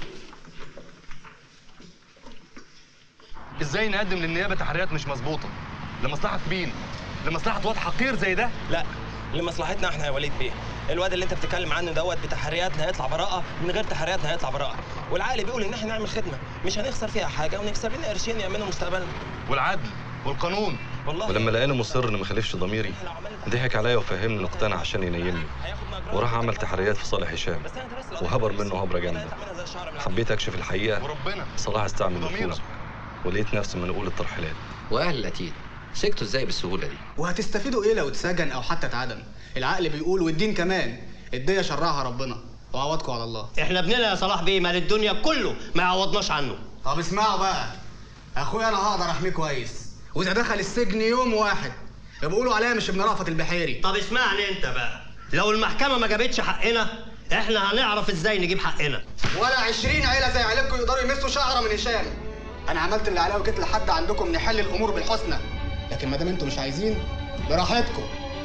ازاي نقدم للنيابه تحريات مش مظبوطه لمصلحه مين لمصلحه واد حقير زي ده لا لمصلحتنا احنا يا وليد بيه الواد اللي انت بتتكلم عنه دوت بتحرياتنا هيطلع براءه من غير تحرياتنا هيطلع براءه والعقل بيقول ان احنا نعمل خدمه مش هنخسر فيها حاجه ونكسب لنا قرشين يامنوا مستقبلنا والعدل والقانون والله ولما لقاني مصر اني ما خليفش ضميري ضحك عليا وفهمني انه اقتنع عشان ينيمني وراح عمل تحريات في صالح هشام وهبر منه هبره جامده حبيت اكشف الحقيقه وربنا صلاح استعمل نفوذه ولقيت نفسي منقول الترحيلات واهل الاتين سكتوا ازاي بالسهوله دي وهتستفيدوا ايه لو اتسجن او حتى اتعدم العقل بيقول والدين كمان الدية شرعها ربنا وعوضكم على الله احنا ابننا يا صلاح بيه مال الدنيا كله ما يعوضناش عنه طب اسمعوا بقى اخويا انا هقدر احميه كويس واذا دخل السجن يوم واحد بيقولوا عليا مش ابن رأفت البحيري طب اسمعني انت بقى لو المحكمه ما جابتش حقنا احنا هنعرف ازاي نجيب حقنا ولا عشرين عيلة زي عيلتكم يقدروا يمسوا شعرة من هشام انا عملت اللي عليا وجيت لحد عندكم نحل الامور بالحسنى لكن ما دام انتوا مش عايزين براحتكم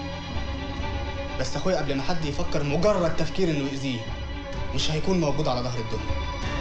بس اخويا قبل ما حد يفكر مجرد تفكير انه يأذيه مش هيكون موجود على ظهر الدنيا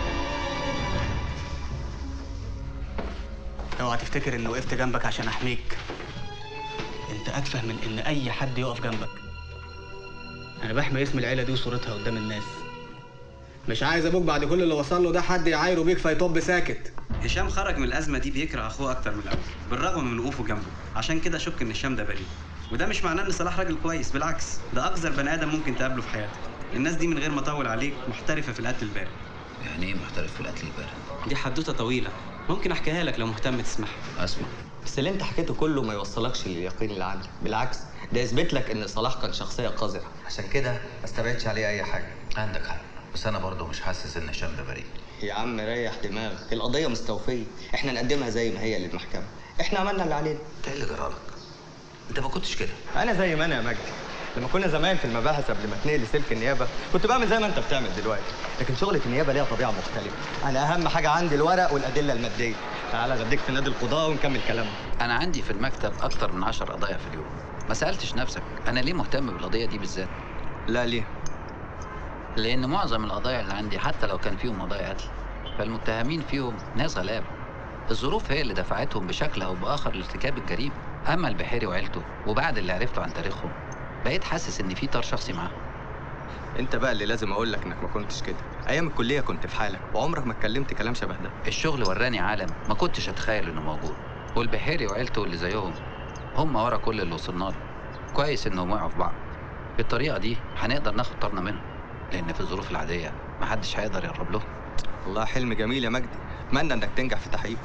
اوعى تفتكر اني وقفت جنبك عشان احميك انت اتفه من ان اي حد يقف جنبك انا بحمي اسم العيله دي وصورتها قدام الناس مش عايز ابوك بعد كل اللي وصل له ده حد يعايره بيك فيطب ساكت هشام خرج من الازمه دي بيكره اخوه اكتر من الاول بالرغم من وقوفه جنبه عشان كده اشك ان هشام ده بريء وده مش معناه ان صلاح راجل كويس بالعكس ده اقذر بني ادم ممكن تقابله في حياتك الناس دي من غير ما اطول عليك محترفه في القتل البارد يعني ايه محترف في القتل البارد دي حدوته طويله ممكن احكيها لك لو مهتم تسمعها اسمع بس اللي انت حكيته كله ما يوصلكش لليقين اللي عندي بالعكس ده يثبت لك ان صلاح كان شخصيه قذره عشان كده ما استبعدش عليه اي حاجه عندك حق بس انا برضه مش حاسس ان هشام ده بريء يا عم ريح دماغك القضيه مستوفيه احنا نقدمها زي ما هي للمحكمه احنا عملنا اللي علينا انت ايه اللي جرالك انت ما كنتش كده انا زي ما انا يا مجدي لما كنا زمان في المباحث قبل ما اتنقل لسلك النيابه كنت بعمل زي ما انت بتعمل دلوقتي لكن شغله النيابه ليها طبيعه مختلفه انا اهم حاجه عندي الورق والادله الماديه تعالى اغديك في نادي القضاء ونكمل كلامنا انا عندي في المكتب اكتر من عشر قضايا في اليوم ما سالتش نفسك انا ليه مهتم بالقضيه دي بالذات لا ليه لان معظم القضايا اللي عندي حتى لو كان فيهم قضايا قتل فالمتهمين فيهم ناس غلابه الظروف هي اللي دفعتهم بشكل او باخر لارتكاب الجريمه اما البحيري وعيلته وبعد اللي عرفته عن تاريخهم بقيت حاسس ان في طار شخصي معاهم انت بقى اللي لازم اقول لك انك ما كنتش كده ايام الكليه كنت في حالك وعمرك ما اتكلمت كلام شبه ده الشغل وراني عالم ما كنتش اتخيل انه موجود والبحيري وعيلته اللي زيهم هم ورا كل اللي وصلنا له كويس انهم وقعوا في بعض بالطريقه دي هنقدر ناخد طارنا منهم لان في الظروف العاديه محدش هيقدر يقرب له والله حلم جميل يا مجدي اتمنى انك تنجح في تحقيقه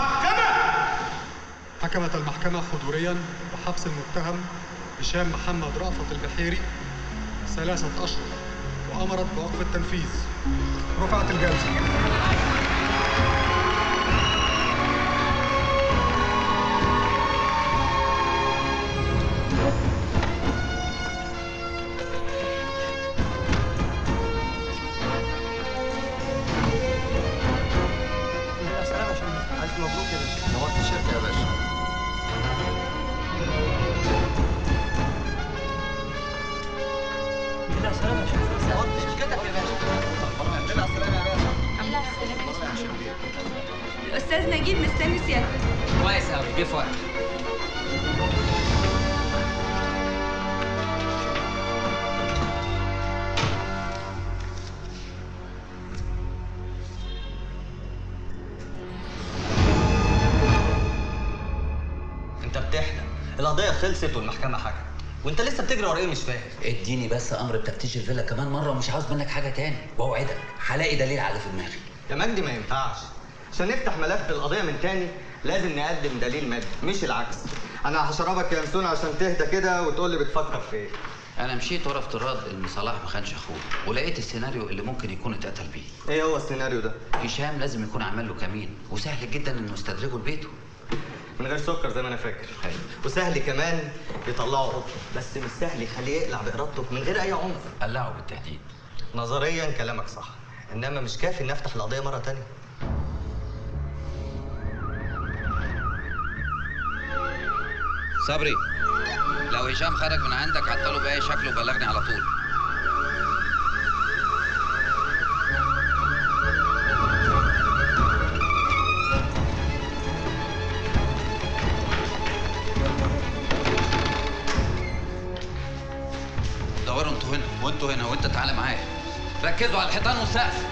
حكمت المحكمة حضوريا بحبس المتهم هشام محمد رأفت البحيري ثلاثة أشهر وأمرت بوقف التنفيذ رفعت الجلسة ألف مبروك يا باشا نورت الشركه يا باشا لا سلام يا باشا نورت شركتك يا باشا لا سلام يا باشا الاستاذ نجيب مستني سيادتك كويس قوي جه في وقت انت بتحلم القضيه خلصت والمحكمه حكمت وانت لسه بتجري ورا ايه مش فاهم اديني بس امر بتفتيش الفيلا كمان مره ومش عاوز منك حاجه تاني واوعدك هلاقي دليل على اللي في دماغي يا مجدي ما ينفعش عشان نفتح ملف القضيه من تاني لازم نقدم دليل مادي مش العكس انا هشربك يا انسون عشان تهدى كده وتقول لي بتفكر في ايه انا مشيت ورا افتراض ان صلاح ما خانش اخوه ولقيت السيناريو اللي ممكن يكون اتقتل بيه ايه هو السيناريو ده هشام لازم يكون عمل له كمين وسهل جدا انه يستدرجه لبيته من غير سكر زي ما انا فاكر وسهل كمان يطلعه قطه بس مش سهل يخليه يقلع بارادته من غير اي عنف قلعه بالتهديد نظريا كلامك صح انما مش كافي اني افتح القضيه مره تانية صبري لو هشام خرج من عندك عطله بأي شكل وبلغني على طول دوروا انتوا هنا وانتوا هنا وانت تعالى معايا ركزوا على الحيطان والسقف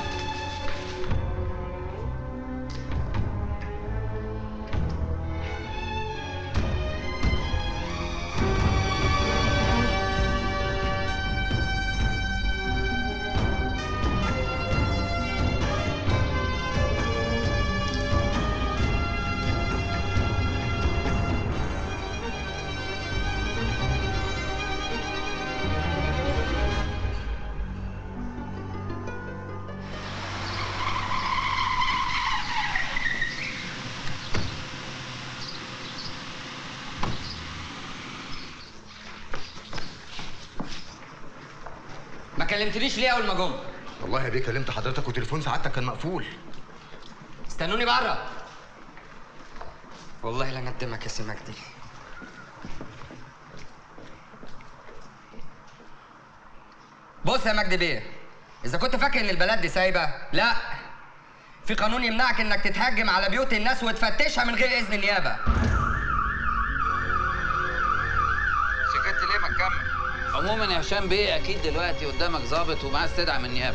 ما كلمتنيش ليه اول ما جم والله يا بيه كلمت حضرتك وتليفون سعادتك كان مقفول استنوني بره والله لا ندمك يا سي مجدي بص يا مجدي بيه اذا كنت فاكر ان البلد دي سايبه لا في قانون يمنعك انك تتهجم على بيوت الناس وتفتشها من غير اذن النيابه سكت ليه ما تكمل عموما يا هشام بيه اكيد دلوقتي قدامك ظابط ومعاه استدعاء من النيابه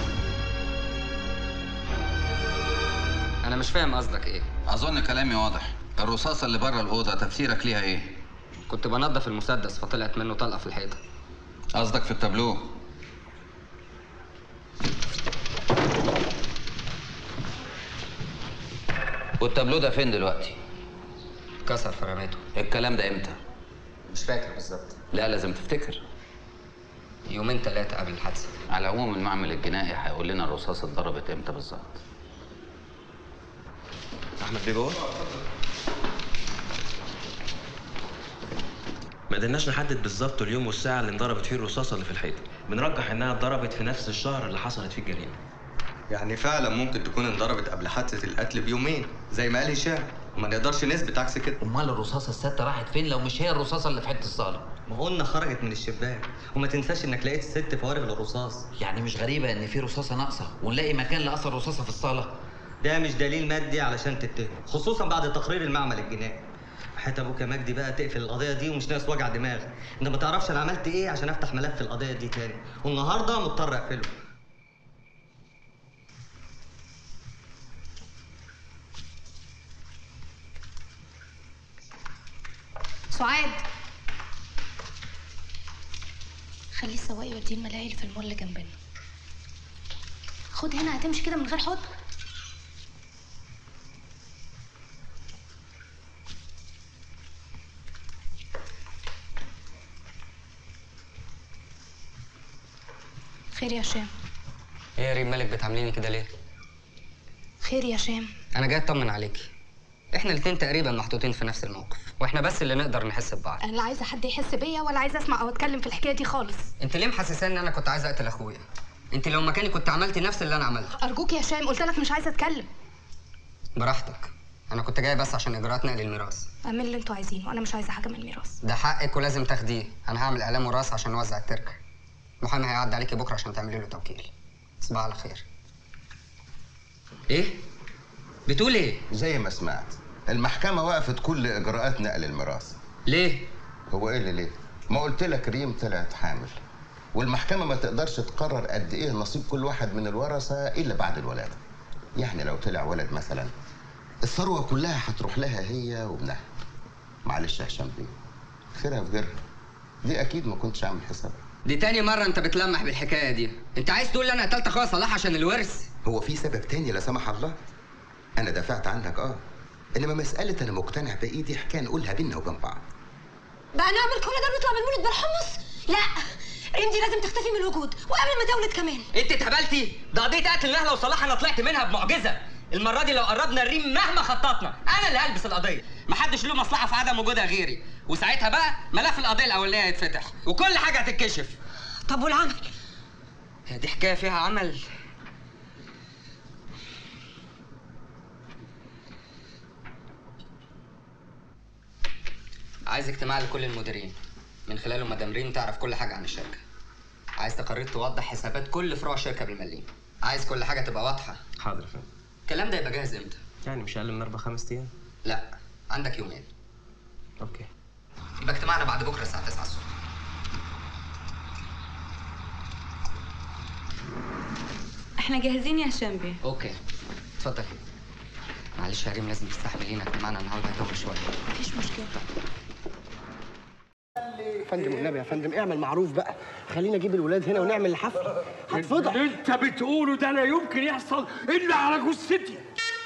انا مش فاهم قصدك ايه اظن كلامي واضح الرصاصه اللي بره الاوضه تفسيرك ليها ايه كنت بنضف المسدس فطلعت منه طلقه في الحيطه قصدك في التابلو والتابلو ده فين دلوقتي كسر في رميته الكلام ده امتى مش فاكر بالظبط لا لازم تفتكر يومين ثلاثه قبل الحادثه على العموم المعمل الجنائي هيقول لنا الرصاصه اتضربت امتى بالظبط احمد بيه جوه ما قدرناش نحدد بالظبط اليوم والساعه اللي انضربت فيه الرصاصه اللي في الحيطه بنرجح انها اتضربت في نفس الشهر اللي حصلت فيه الجريمه يعني فعلا ممكن تكون انضربت قبل حادثه القتل بيومين زي ما قال هشام وما نقدرش نثبت عكس كده امال الرصاصه السادسه راحت فين لو مش هي الرصاصه اللي في حته الصاله ما قلنا خرجت من الشباك وما تنساش انك لقيت ست فوارغ للرصاص يعني مش غريبه ان في رصاصه ناقصه ونلاقي مكان لاثر رصاصه في الصاله ده مش دليل مادي علشان تتهم خصوصا بعد تقرير المعمل الجنائي حتى ابوك يا مجدي بقى تقفل القضيه دي ومش ناقص وجع دماغ انت ما تعرفش انا عملت ايه عشان افتح ملف القضيه دي تاني والنهارده مضطر اقفله سعاد خلي السواق يوديه الملاهي اللي في المول اللي جنبنا خد هنا هتمشي كده من غير حد خير يا هشام ايه يا ريم مالك بتعامليني كده ليه خير يا هشام انا جاي اطمن عليكي احنا الاتنين تقريبا محطوطين في نفس الموقف واحنا بس اللي نقدر نحس ببعض انا لا عايزه حد يحس بيا ولا عايزه اسمع او اتكلم في الحكايه دي خالص انت ليه محسساني ان انا كنت عايز اقتل اخويا انت لو مكاني كنت عملتي نفس اللي انا عملته ارجوك يا هشام قلت لك مش عايزه اتكلم براحتك انا كنت جاي بس عشان اجراءات نقل الميراث اعمل اللي انتوا عايزينه انا مش عايزه حاجه من الميراث ده حقك ولازم تاخديه انا هعمل اعلان وراث عشان نوزع التركه محامي هيعدي عليكي بكره عشان تعملي له توكيل تصبح على خير ايه بتقول ايه زي ما سمعت المحكمة وقفت كل إجراءات نقل الميراث ليه؟ هو إيه اللي ليه؟ ما قلت لك ريم طلعت حامل والمحكمة ما تقدرش تقرر قد إيه نصيب كل واحد من الورثة إلا بعد الولادة يعني لو طلع ولد مثلا الثروة كلها هتروح لها هي وابنها معلش يا هشام بيه خيرها في غيرها دي أكيد ما كنتش عامل حسابها دي تاني مرة انت بتلمح بالحكاية دي انت عايز تقول لي انا قتلت اخويا صلاح عشان الورث هو في سبب تاني لا سمح الله أنا دافعت عنك أه إنما مسألة أنا مقتنع بإيدي حكاية نقولها بينا وبين بعض بقى نعمل كل ده ونطلع من المولد بالحمص لا ريم دي لازم تختفي من الوجود وقبل ما تولد كمان انت اتهبلتي ده قضية قتل نهلة وصلاح انا طلعت منها بمعجزة المرة دي لو قربنا الريم مهما خططنا انا اللي هلبس القضية محدش له مصلحة في عدم وجودها غيري وساعتها بقى ملف القضية الأولانية هيتفتح وكل حاجة هتتكشف طب والعمل هي دي حكاية فيها عمل عايز اجتماع لكل المديرين من خلاله مدام ريم تعرف كل حاجه عن الشركه عايز تقارير توضح حسابات كل فروع الشركه بالمليم عايز كل حاجه تبقى واضحه حاضر يا فندم الكلام ده يبقى جاهز امتى يعني مش اقل من اربع خمس ايام لا عندك يومين اوكي يبقى اجتماعنا بعد بكره الساعه 9 الصبح احنا جاهزين يا هشام بيه اوكي اتفضل معلش يا ريم لازم تستحملينا اجتماعنا النهارده هيطول شويه مفيش مشكله يا فندم والنبي يا فندم اعمل معروف بقى خلينا اجيب الولاد هنا ونعمل الحفله هتفضح اللي انت بتقوله ده لا يمكن يحصل الا على جثتي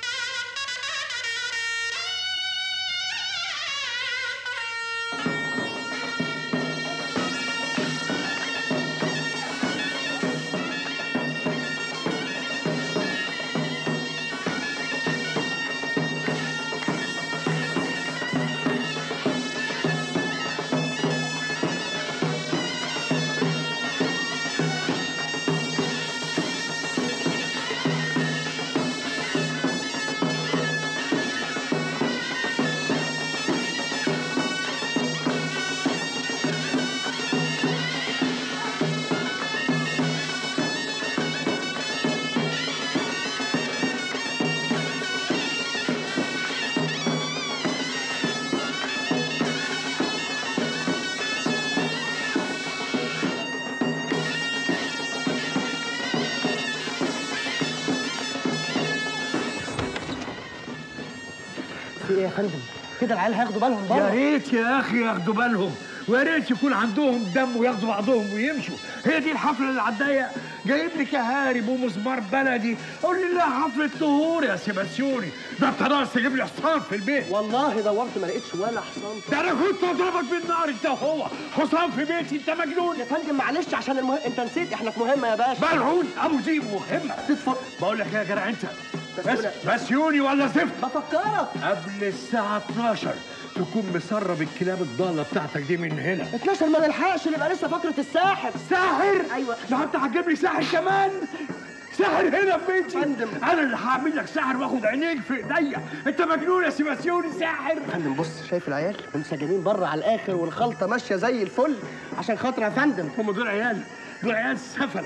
في ايه يا فندم كده العيال هياخدوا بالهم بره يا ريت يا اخي ياخدوا بالهم ويا ريت يكون عندهم دم وياخدوا بعضهم ويمشوا هي دي الحفله اللي على الضيق جايب لي كهارب ومزمار بلدي قول لي لا حفله طهور يا سيباسيوني ده انت ناقص تجيب لي حصان في البيت والله دورت ما لقيتش ولا حصان ده انا كنت اضربك بالنار انت وهو حصان في بيتي انت مجنون يا فندم معلش عشان المهم انت نسيت احنا في مهمه يا باشا ملعون ابو ديب مهمه بقول لك إيه يا جدع انت بس بسيوني ولا زفت بفكرك قبل الساعة 12 تكون مسرب الكلاب الضالة بتاعتك دي من هنا 12 ما نلحقش نبقى لسه فقره الساحر ساحر؟ ايوه ده انت هتجيب لي ساحر كمان؟ ساحر هنا في بيتي فندم انا اللي هعمل لك ساحر واخد عينيك في ايديا انت مجنون يا سيباسيوني ساحر فندم بص شايف العيال منسجمين بره على الاخر والخلطه ماشيه زي الفل عشان خاطر يا فندم هم دول عيال دول عيال سفله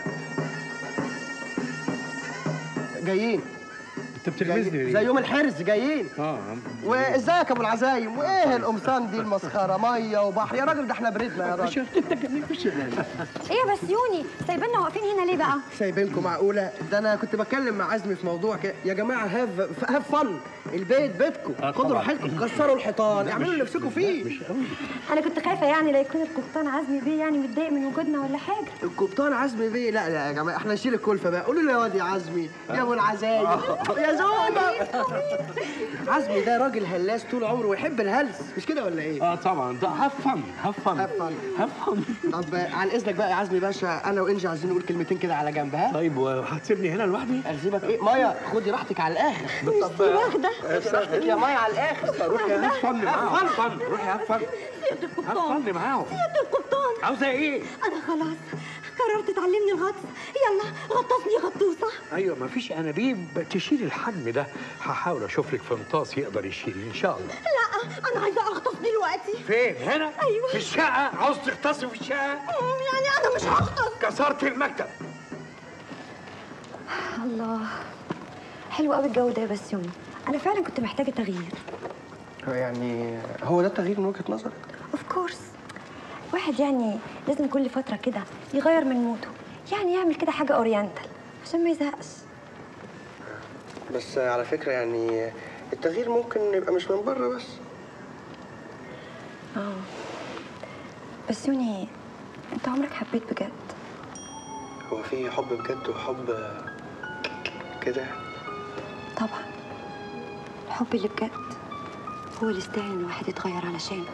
جايين انت بتلمسني ليه؟ زي يوم الحرز جايين اه وازيك يا ابو العزايم وايه القمصان دي المسخره ميه وبحر يا راجل ده احنا بردنا يا راجل انت جميل مش ايه يا بسيوني سايبيننا واقفين هنا ليه بقى؟ سايبينكم معقوله ده انا كنت بتكلم مع عزمي في موضوع كده يا جماعه هاف هاف فن البيت بيتكم آه خدوا طبعاً. راحتكم كسروا الحيطان اعملوا اللي نفسكم فيه مش قوي انا كنت خايفه يعني لا يكون القبطان عزمي بيه يعني متضايق من وجودنا ولا حاجه القبطان عزمي بيه لا لا يا جماعه احنا نشيل الكلفه بقى قولوا له يا واد يا عزمي يا ابو العزايم يا زوجة عزمي ده راجل هلاس طول عمره ويحب الهلس مش كده ولا ايه؟ اه طبعا ده هاف فن هاف فن هاف فن هاف فن طب عن اذنك بقى يا عزمي باشا انا وانجي عايزين نقول كلمتين كده على جنب ها؟ طيب وهتسيبني هنا لوحدي؟ اسيبك ايه؟ مايا خدي راحتك على الاخر طب واخده خدي راحتك يا مايا على الاخر روحي هاف فن معاهم هاف فن روحي هاف فن سيادة هاف القبطان فن معاهم سيادة القبطان عاوزه ايه؟ انا خلاص قررت تعلمني الغطس يلا غطسني غطوسه ايوه مفيش انابيب تشيل الحجم ده هحاول اشوف لك فنطاس يقدر يشيل ان شاء الله لا انا عايزه اغطس دلوقتي فين هنا ايوه في الشقه عاوز تغطسي في الشقه أمم، يعني انا مش هغطس كسرت المكتب الله حلو قوي الجو ده يا بسيوني انا فعلا كنت محتاجه تغيير يعني هو ده التغيير من وجهه نظرك؟ اوف كورس واحد يعني لازم كل فتره كده يغير من موده يعني يعمل كده حاجه اورينتال عشان ما يزهقش بس على فكره يعني التغيير ممكن يبقى مش من بره بس اه بسيوني انت عمرك حبيت بجد هو في حب بجد وحب كده طبعا الحب اللي بجد هو اللي يستاهل ان الواحد يتغير علشانه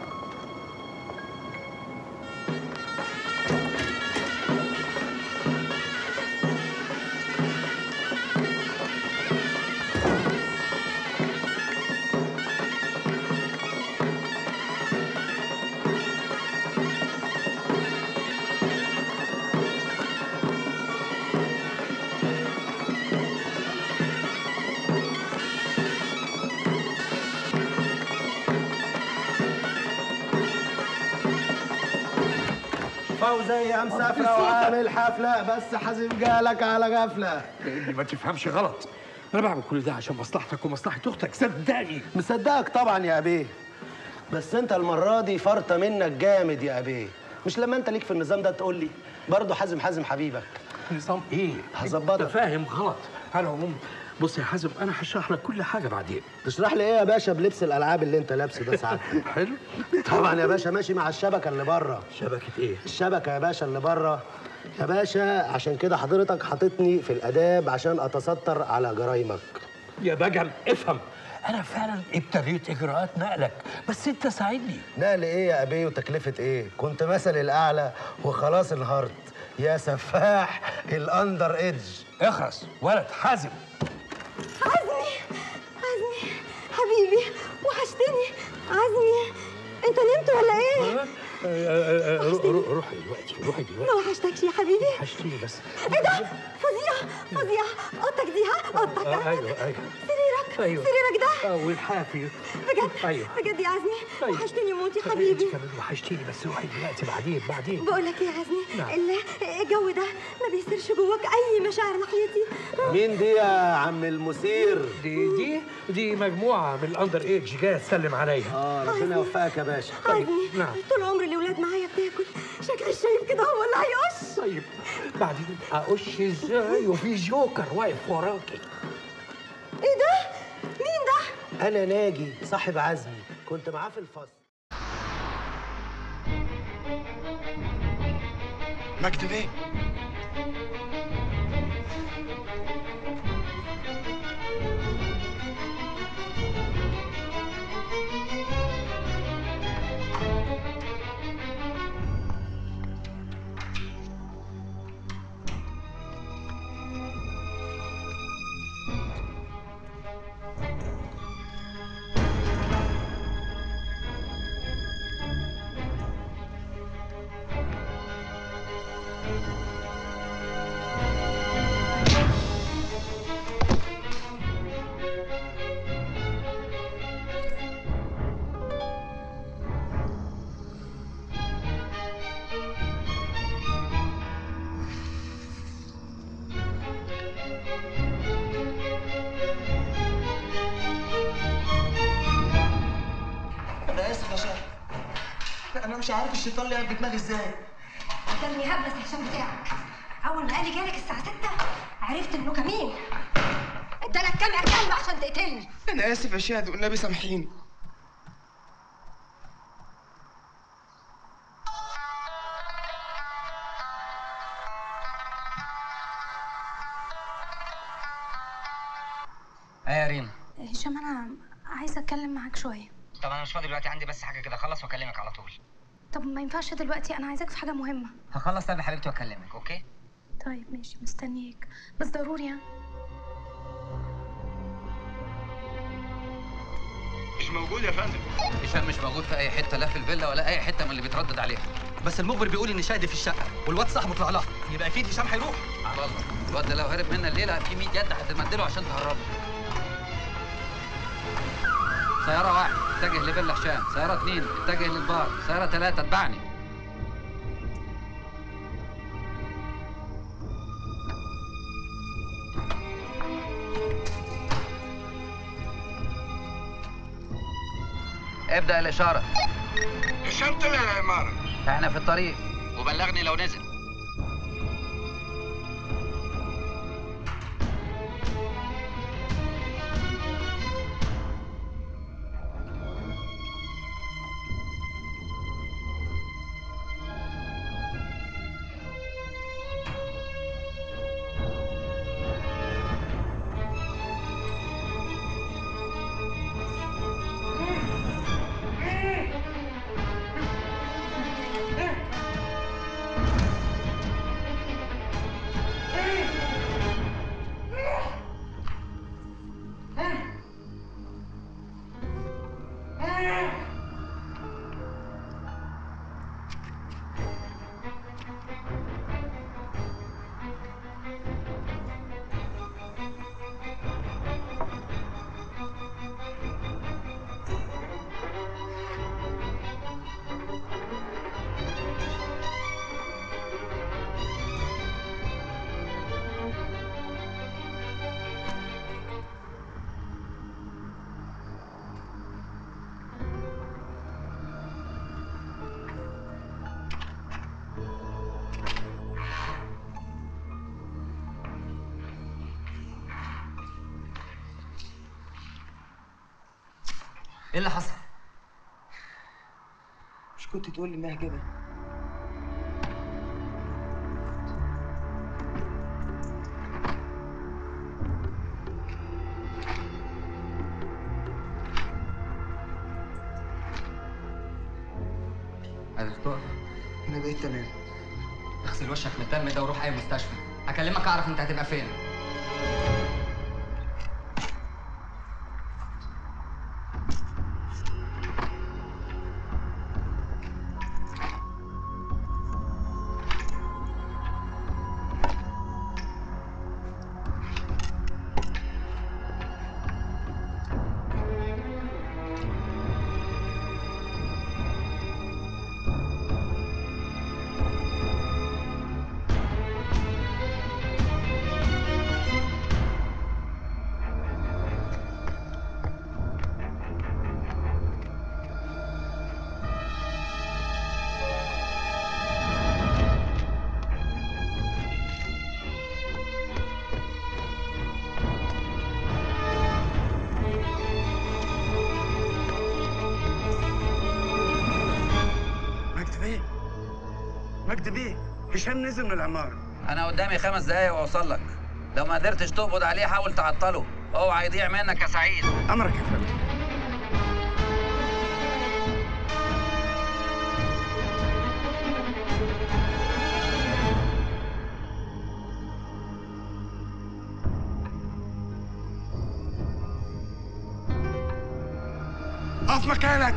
فوزية مسافرة وعامل حفلة بس حازم جالك على غفلة لاني ما تفهمش غلط انا بعمل كل ده عشان مصلحتك ومصلحه اختك صدقني مصدقك طبعا يا أبيه بس أنت المرة دي فرطة منك جامد يا أبيه مش لما أنت ليك في النظام ده تقول لي برضه حازم حازم حبيبك نظام ايه؟ هظبطك انت فاهم غلط على العموم بص يا حازم انا هشرح لك كل حاجه بعدين تشرح لي ايه يا باشا بلبس الالعاب اللي انت لابسه ده ساعات حلو طبعا يا باشا ماشي مع الشبكه اللي بره شبكه ايه الشبكه يا باشا اللي بره يا باشا عشان كده حضرتك حاططني في الاداب عشان اتستر على جرايمك يا بجل افهم انا فعلا ابتديت اجراءات نقلك بس انت ساعدني نقل ايه يا ابي وتكلفه ايه كنت مثل الاعلى وخلاص انهارت يا سفاح الاندر ايدج اخرس ولد حازم عزمي عزمي حبيبي وحشتني عزمي انت نمت ولا ايه؟ روحي دلوقتي روحي ما دلوقتي وحشتكش يا حبيبي وحشتيني بس ايه ده؟ فظيع فظيع اوضتك دي ها اوضتك آه، ها؟ ايوه ايوه سريرك ايوه سريرك ده اه والحافي بجد ايوه بجد يا عزمي أيوة. وحشتني موت يا انت حبيبي كمان وحشتيني بس روحي دلوقتي بعدين بعدين بقول لك ايه يا عزمي نعم. ال- الجو ده ما بيصيرش جواك اي مشاعر ناحيتي مين دي يا عم المثير دي دي دي مجموعه من الاندر ايدج جايه تسلم عليا اه ربنا يوفقك يا باشا عزمي نعم طول عمري الاولاد معايا بتاكل شكل الشايب كده هو اللي هيقش طيب بعدين اقش ازاي وفي جوكر واقف وراكي ايه ده؟ مين ده؟ انا ناجي صاحب عزمي كنت معاه في الفصل مجدي بيه انا اسف يا شيخ لا انا مش عارف الشيطان لعب بدماغي ازاي ده المهاب بس الهشام بتاعك اول ما قال لي جالك الساعه 6 عرفت انه كمين ادالك كام يا كلب عشان تقتلني انا اسف يا شهد والنبي سامحيني ايه يا ريم هشام انا عايزه اتكلم معاك شويه طب انا مش فاضي دلوقتي عندي بس حاجه كده اخلص واكلمك على طول طب ما ينفعش دلوقتي انا عايزاك في حاجه مهمه هخلص طيب يا حبيبتي واكلمك اوكي طيب ماشي مستنيك بس ضروري ها مش موجود يا فندم هشام مش موجود في اي حته لا في الفيلا ولا اي حته من اللي بيتردد عليها بس المخبر بيقول ان شادي في الشقه والواد صاحبه طلع لها يبقى اكيد هشام هيروح على الله الواد ده لو هرب منا الليله في 100 يد هتمدله عشان تهربه سيارة واحد اتجه لفيلا هشام، سيارة اتنين اتجه للبار، سيارة تلاتة اتبعني. ابدأ الإشارة. هشام طلع العمارة احنا في الطريق وبلغني لو نزل. ايه اللي حصل؟ مش كنت تقول لي انها كده قادر تقف؟ انا بقيت تمام اغسل وشك من الدم ده وروح اي مستشفى اكلمك اعرف انت هتبقى فين مجدي بيه مجدي بيه هشام نزل من العمارة انا قدامي خمس دقايق واوصل لك لو ما قدرتش تقبض عليه حاول تعطله اوعى يضيع منك يا سعيد امرك يا فندم اقف مكانك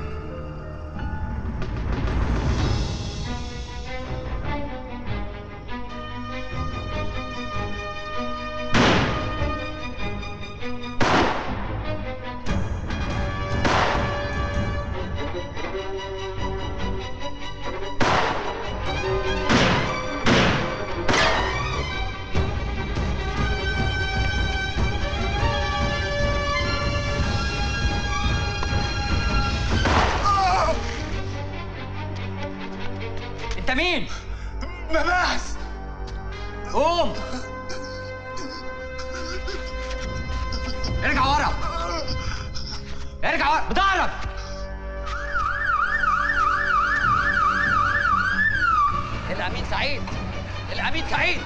انت مين؟ مباحث قوم ارجع ورا ارجع ورا بضهرك الامين سعيد الامين سعيد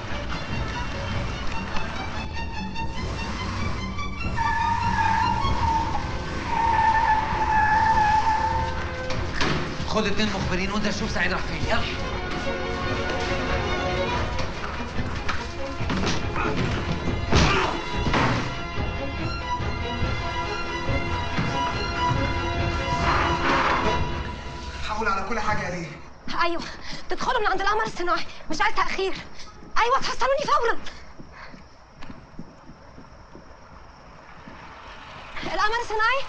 خد اتنين مخبرين وانت شوف سعيد راح فين يلا حاول على كل حاجة يا ليه ايوه تدخلوا من عند القمر الصناعي مش عايز تاخير ايوه تحصلوني فورا القمر الصناعي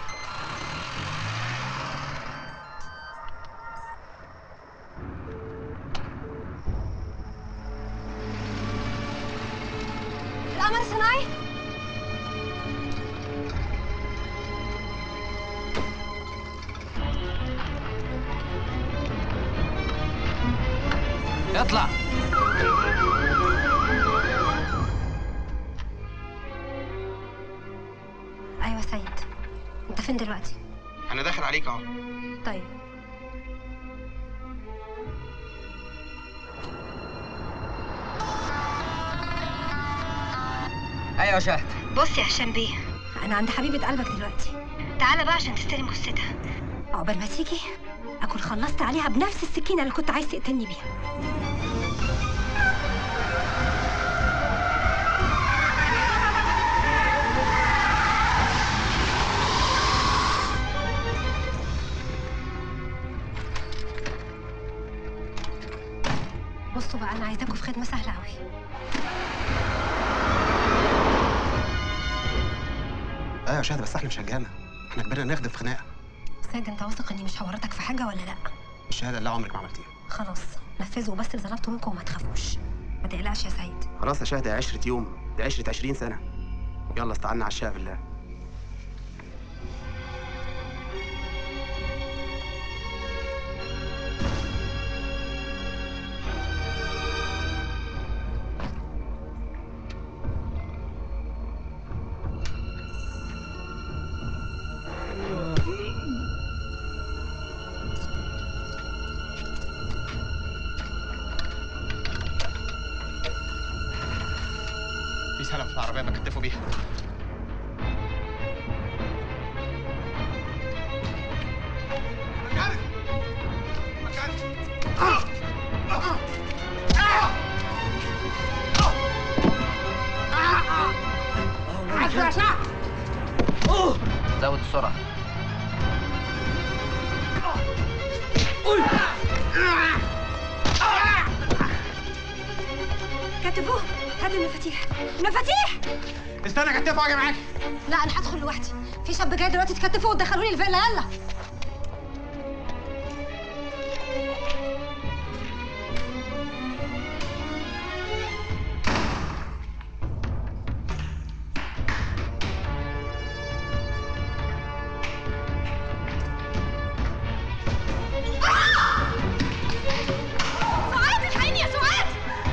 القمر الصناعي اطلع ايوه سيد انت فين دلوقتي انا داخل عليك اهو طيب ايوه شهد بص يا هشام بيه انا عند حبيبه قلبك دلوقتي تعالى بقى عشان تستلم جثتها عقبال ما تيجي اكون خلصت عليها بنفس السكينه اللي كنت عايز تقتلني بيها بصوا بقى انا عايزاكم في خدمه سهله قوي ايوه يا شهد بس احنا مش هجامه احنا كبرنا نخدم في خناقه سيد انت واثق اني مش هورطك في حاجه ولا لا الشهاده اللي عمرك ما عملتيها خلاص نفذوا بس اللي طلبته منكم وما تخافوش ما تقلقش يا سيد خلاص يا شهد دي عشرة يوم دي عشرة 20 سنه يلا استعنا على الشهر بالله سلم في العربيه بكتفه بيها زود السرعه كتفوه هات المفاتيح المفاتيح استنى كتفه اجي معاك لا انا هدخل لوحدي في شاب جاي دلوقتي تكتفوه وتدخلوني الفيلا يلا سعاد الحقيني يا سعاد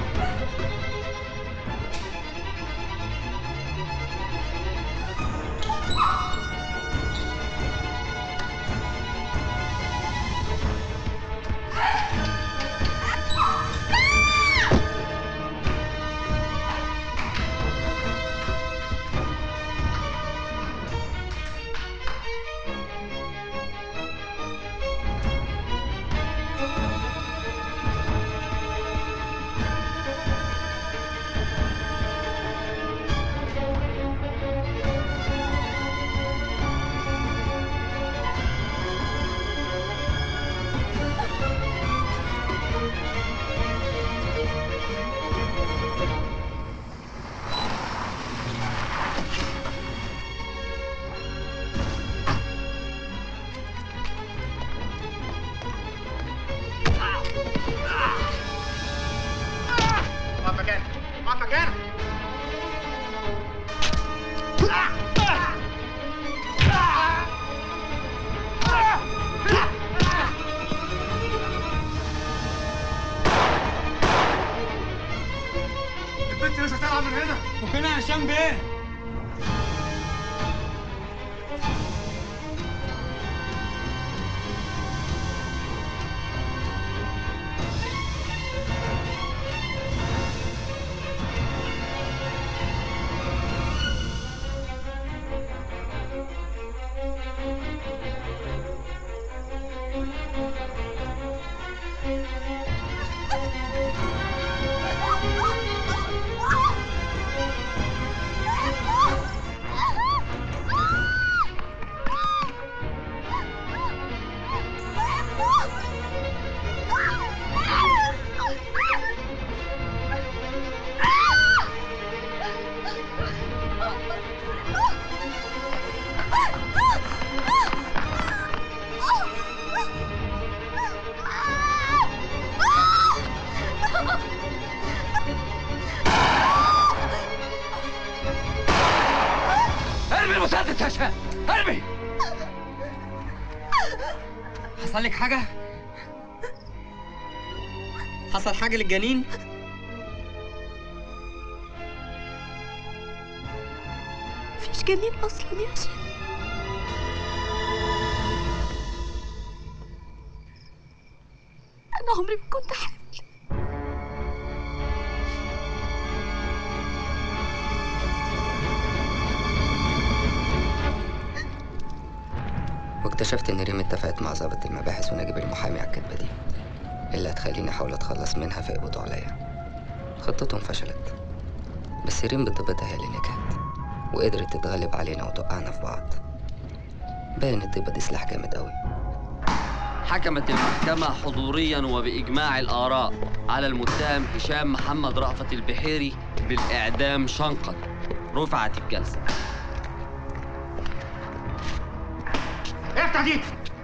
اقعد مكانك اقعد مكانك البنت لسه طالعه من هنا وفين يا هشام بيه؟ ارمي المسدس يا شباب ارمي حصل لك حاجه حصل حاجه للجنين مفيش جنين اصلا يا هشام انا عمري ما كنت حامل واكتشفت ان ريم اتفقت مع ضابط المباحث ونجيب المحامي على الكدبه دي اللي هتخليني احاول اتخلص منها فيقبضوا عليا خطتهم فشلت بس ريم بطيبتها هي اللي نجحت وقدرت تتغلب علينا وتوقعنا في بعض باين الطيبه دي سلاح جامد قوي حكمت المحكمة حضوريا وبإجماع الآراء على المتهم هشام محمد رأفت البحيري بالإعدام شنقا رفعت الجلسة افتح دي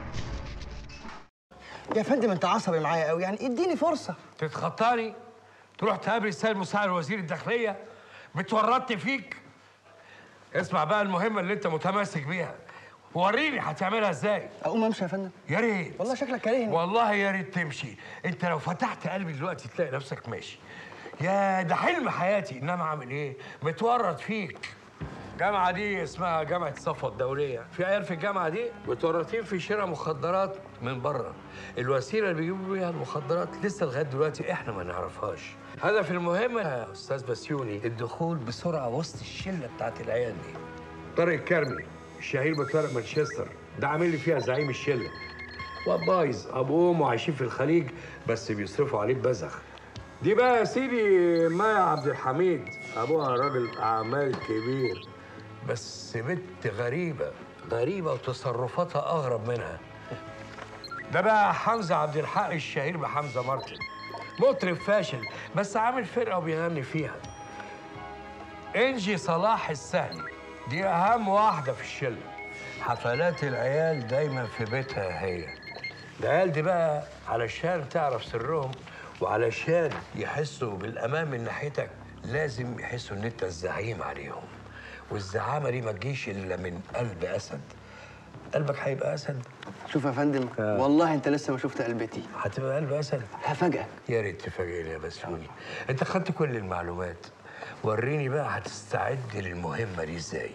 يا فندم انت عصبي معايا قوي يعني اديني فرصه تتخطاني تروح تقابل السيد مساعد وزير الداخليه بتورطني فيك اسمع بقى المهمه اللي انت متمسك بيها وريني هتعملها ازاي اقوم امشي يا فندم يا ريت والله شكلك كارهني والله يا ريت تمشي انت لو فتحت قلبي دلوقتي تلاقي نفسك ماشي يا ده حلم حياتي انما اعمل ايه متورط فيك الجامعة دي اسمها جامعة صفوة الدولية، في عيال في الجامعة دي متورطين في شراء مخدرات من بره الوسيله اللي بيجيبوا بيها المخدرات لسه لغايه دلوقتي احنا ما نعرفهاش هدف المهم يا استاذ بسيوني الدخول بسرعه وسط الشله بتاعت العيال دي طارق الكرمي الشهير بطارق مانشستر ده عامل لي فيها زعيم الشله واد بايظ ابوه وامه عايشين في الخليج بس بيصرفوا عليه ببذخ دي بقى يا سيدي مايا عبد الحميد ابوها راجل اعمال كبير بس بنت غريبه غريبه وتصرفاتها اغرب منها ده بقى حمزه عبد الحق الشهير بحمزه مارتن مطرب فاشل بس عامل فرقه وبيغني فيها انجي صلاح السهلي دي اهم واحده في الشله حفلات العيال دايما في بيتها هي العيال دي بقى علشان تعرف سرهم وعلشان يحسوا بالامان من ناحيتك لازم يحسوا ان انت الزعيم عليهم والزعامه دي ما تجيش الا من قلب اسد قلبك هيبقى اسد شوف يا فندم والله انت لسه ما شفت قلبتي هتبقى قلب اسد هفاجئك يا ريت تفاجئني يا بسوني انت خدت كل المعلومات وريني بقى هتستعد للمهمه دي ازاي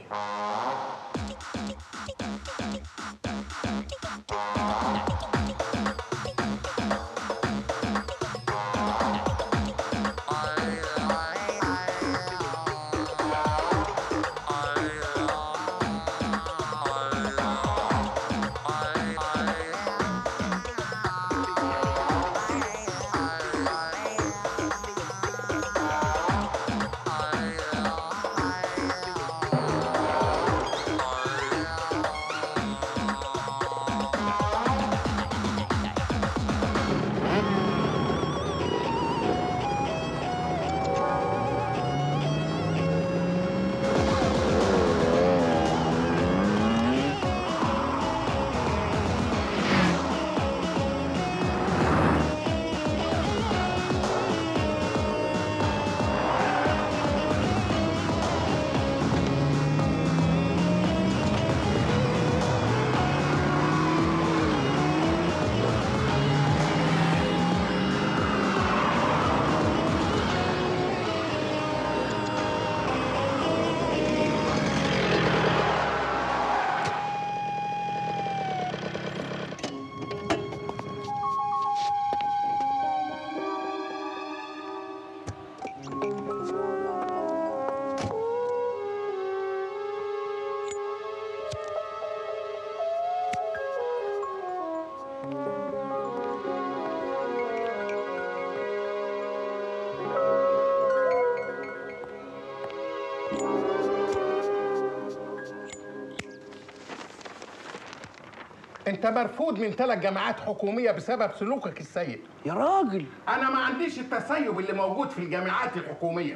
انت مرفوض من ثلاث جامعات حكوميه بسبب سلوكك السيء يا راجل انا ما عنديش التسيب اللي موجود في الجامعات الحكوميه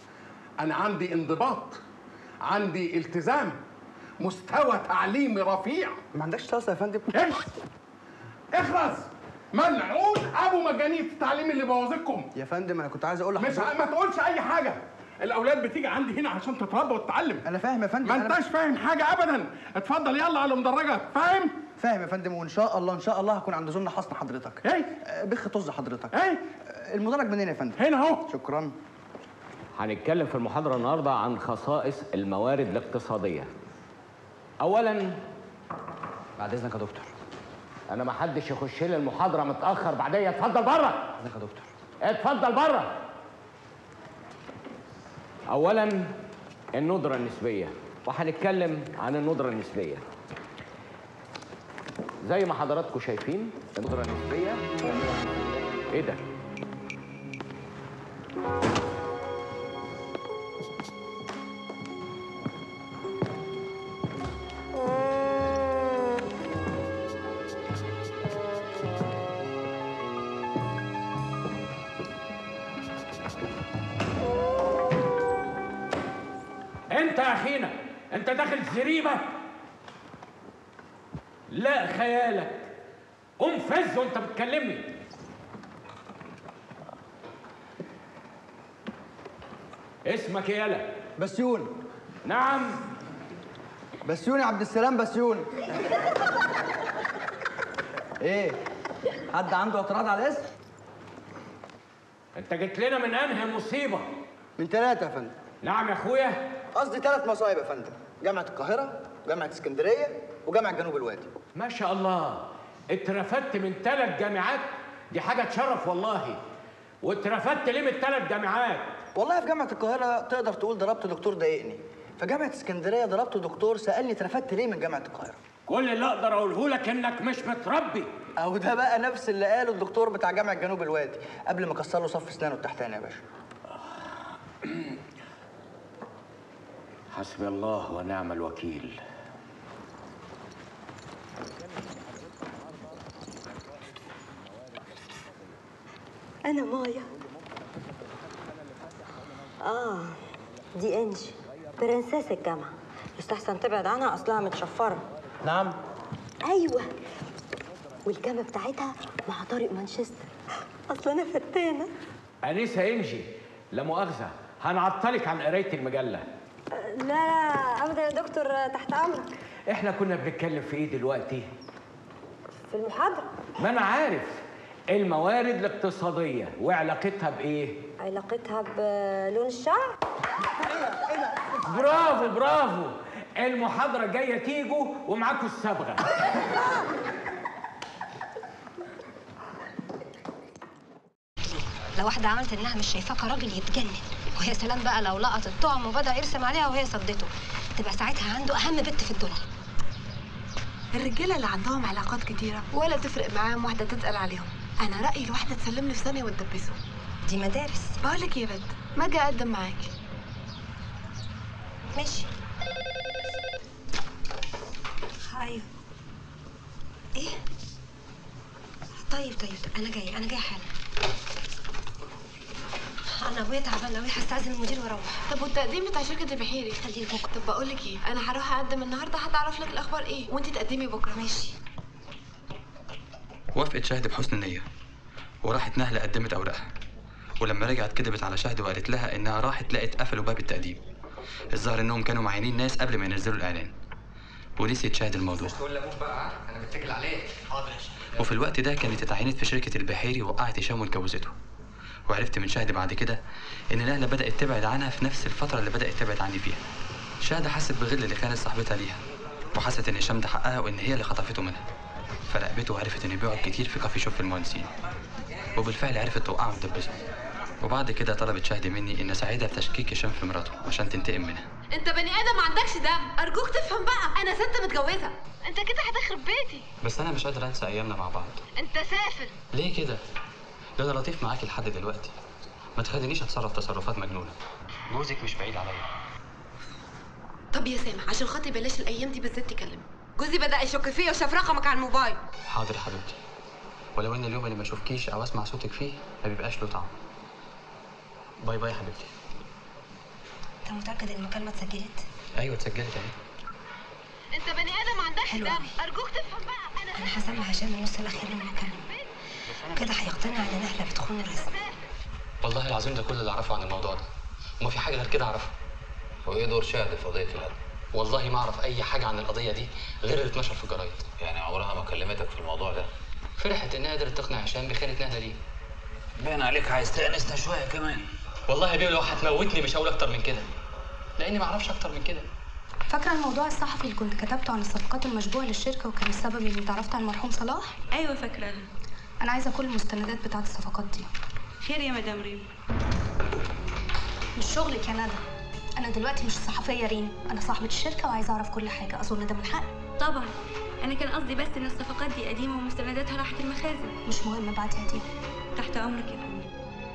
انا عندي انضباط عندي التزام مستوى تعليمي رفيع ما عندكش طاسه يا فندم ايش اخرس ملعون ابو مجانيه التعليم اللي بوظكم يا فندم انا كنت عايز اقول مش لحضرتك ما تقولش اي حاجه الاولاد بتيجي عندي هنا عشان تتربى وتتعلم انا فاهم يا فندم ما أنا انتش فاهم حاجه ابدا اتفضل يلا على مدرجك فاهم فاهم يا فندم وان شاء الله ان شاء الله هكون عند زمن حسن حضرتك ايه بخ طز حضرتك ايه المدرج منين يا فندم هنا اهو شكرا هنتكلم في المحاضرة النهاردة عن خصائص الموارد الاقتصادية. أولاً بعد اذنك يا دكتور أنا ما حدش يخش لي المحاضرة متأخر بعديا اتفضل بره. اذنك يا دكتور اتفضل بره. أولاً الندرة النسبية وهنتكلم عن الندرة النسبية. زي ما حضراتكم شايفين الندرة النسبية إيه ده؟ انت يا اخينا انت داخل زريبه لا خيالك قوم فز وانت بتكلمني اسمك ايه يالا بسيون نعم بسيوني عبد السلام بسيون ايه حد عنده اعتراض على الاسم انت جيت لنا من انهي مصيبه من ثلاثة يا فندم نعم يا اخويا قصدي ثلاث مصايب يا فندم جامعة القاهرة جامعة اسكندرية وجامعة جنوب الوادي ما شاء الله اترفدت من ثلاث جامعات دي حاجه تشرف والله واترفدت ليه من ثلاث جامعات والله في جامعه القاهره تقدر تقول ضربت دكتور ضايقني في جامعه اسكندريه ضربت دكتور سالني اترفدت ليه من جامعه القاهره كل اللي اقدر اقوله لك انك مش متربي او ده بقى نفس اللي قاله الدكتور بتاع جامعه جنوب الوادي قبل ما كسر له صف اسنانه التحتاني يا باشا حسبي الله ونعم الوكيل أنا مايا آه دي إنجي برنسيس الجامعة يستحسن تبعد عنها أصلها متشفرة نعم أيوة والجامعة بتاعتها مع طارق مانشستر أصل أنا فتانة انسه انجي لا مؤاخذه هنعطلك عن قرايه المجله لا لا أبدا يا دكتور تحت أمرك احنا كنا بنتكلم في ايه دلوقتي في المحاضرة ما انا عارف الموارد الاقتصاديه وعلاقتها بايه علاقتها بلون الشعر برافو برافو المحاضره جايه تيجوا ومعاكم الصبغه لو واحدة عملت انها مش شايفاه كراجل يتجنن ويا سلام بقى لو لقط الطعم وبدأ يرسم عليها وهي صدته تبقى ساعتها عنده أهم بنت في الدنيا الرجاله اللي عندهم علاقات كتيره ولا تفرق معاهم واحده تتقل عليهم انا رايي الواحده تسلمني في ثانيه وتدبسه دي مدارس بقولك يا بنت ما اجي اقدم معاكي ماشي ايوه ايه طيب طيب انا جايه انا جايه حالا انا ابويا تعبان قوي هستاذن المدير واروح طب والتقديم بتاع شركه البحيري خليه بكره طب بقول لك ايه انا هروح اقدم النهارده هتعرف لك الاخبار ايه وانت تقدمي بكره ماشي وافقت شهد بحسن نية وراحت نهلة قدمت أوراقها ولما رجعت كدبت على شهد وقالت لها إنها راحت لقت قفلوا باب التقديم الظاهر إنهم كانوا معينين ناس قبل ما ينزلوا الإعلان ونسيت شهد الموضوع تقول لابوك بقى انا متكل عليك حاضر وفي الوقت ده كانت اتعينت في شركة البحيري وقعت هشام واتجوزته وعرفت من شهد بعد كده إن نهلة بدأت تبعد عنها في نفس الفترة اللي بدأت تبعد عني فيها شهد حست بغل اللي كانت صاحبتها ليها وحست إن هشام ده حقها وإن هي اللي خطفته منها فراقبته وعرفت إنه بيقعد كتير في كافي شوب في المهندسين وبالفعل عرفت توقعه وتدبسه وبعد كده طلبت شهد مني إن أساعدها في تشكيك هشام في مراته عشان تنتقم منها انت بني ادم ما عندكش دم ارجوك تفهم بقى انا ست متجوزه انت كده هتخرب بيتي بس أنا مش قادر أنسى أيامنا مع بعض انت سافل ليه كده؟ ده أنا لطيف معاكي لحد دلوقتي ما تخلينيش أتصرف تصرفات مجنونة جوزك مش بعيد عليا طب يا سامح عشان خاطري بلاش الايام دي بالذات تكلم جوزي بدا يشك فيا وشاف رقمك على الموبايل حاضر حبيبتي ولو إن اليوم اللي ما أشوفكيش أو أسمع صوتك فيه ما بيبقاش له طعم باي باي يا حبيبتي انت متاكد ان المكالمه اتسجلت أيوة اتسجلت أهي انت بني ادم ما عندكش حلوة دم أوي. ارجوك تفهم بقى انا انا هسمع هشام النص الاخير من المكالمه كده هيقتنع ان نهله بتخون الرسم والله العظيم ده كل اللي أعرفه عن الموضوع ده وما في حاجة غير كده أعرفها وايه دور شهد في قضيه القتل؟ والله ما أعرف أي حاجة عن القضية دي غير اللي اتنشر في الجرايد يعني عمرها ما كلمتك في الموضوع ده فرحت إنها قدرت تقنع هشام بخيانة نهلة ليه باين عليك عايز تأنسنا شويه كمان والله يا بيه لو هتموتني مش هقول أكتر من كده لأني ما أعرفش أكتر من كده فاكره الموضوع الصحفي اللي كنت كتبته عن الصفقات المشبوهه للشركه وكان السبب اني اتعرفت على المرحوم صلاح ايوه فاكراها انا عايزه كل المستندات بتاعه الصفقات دي خير يا مدام ريم مش شغلك يا ندى انا دلوقتي مش صحفيه ريم انا صاحبه الشركه وعايزه اعرف كل حاجه اظن ده من حقي طبعا انا كان قصدي بس ان الصفقات دي قديمه ومستنداتها راحت المخازن مش مهم بعتها دي تحت امرك يا فندم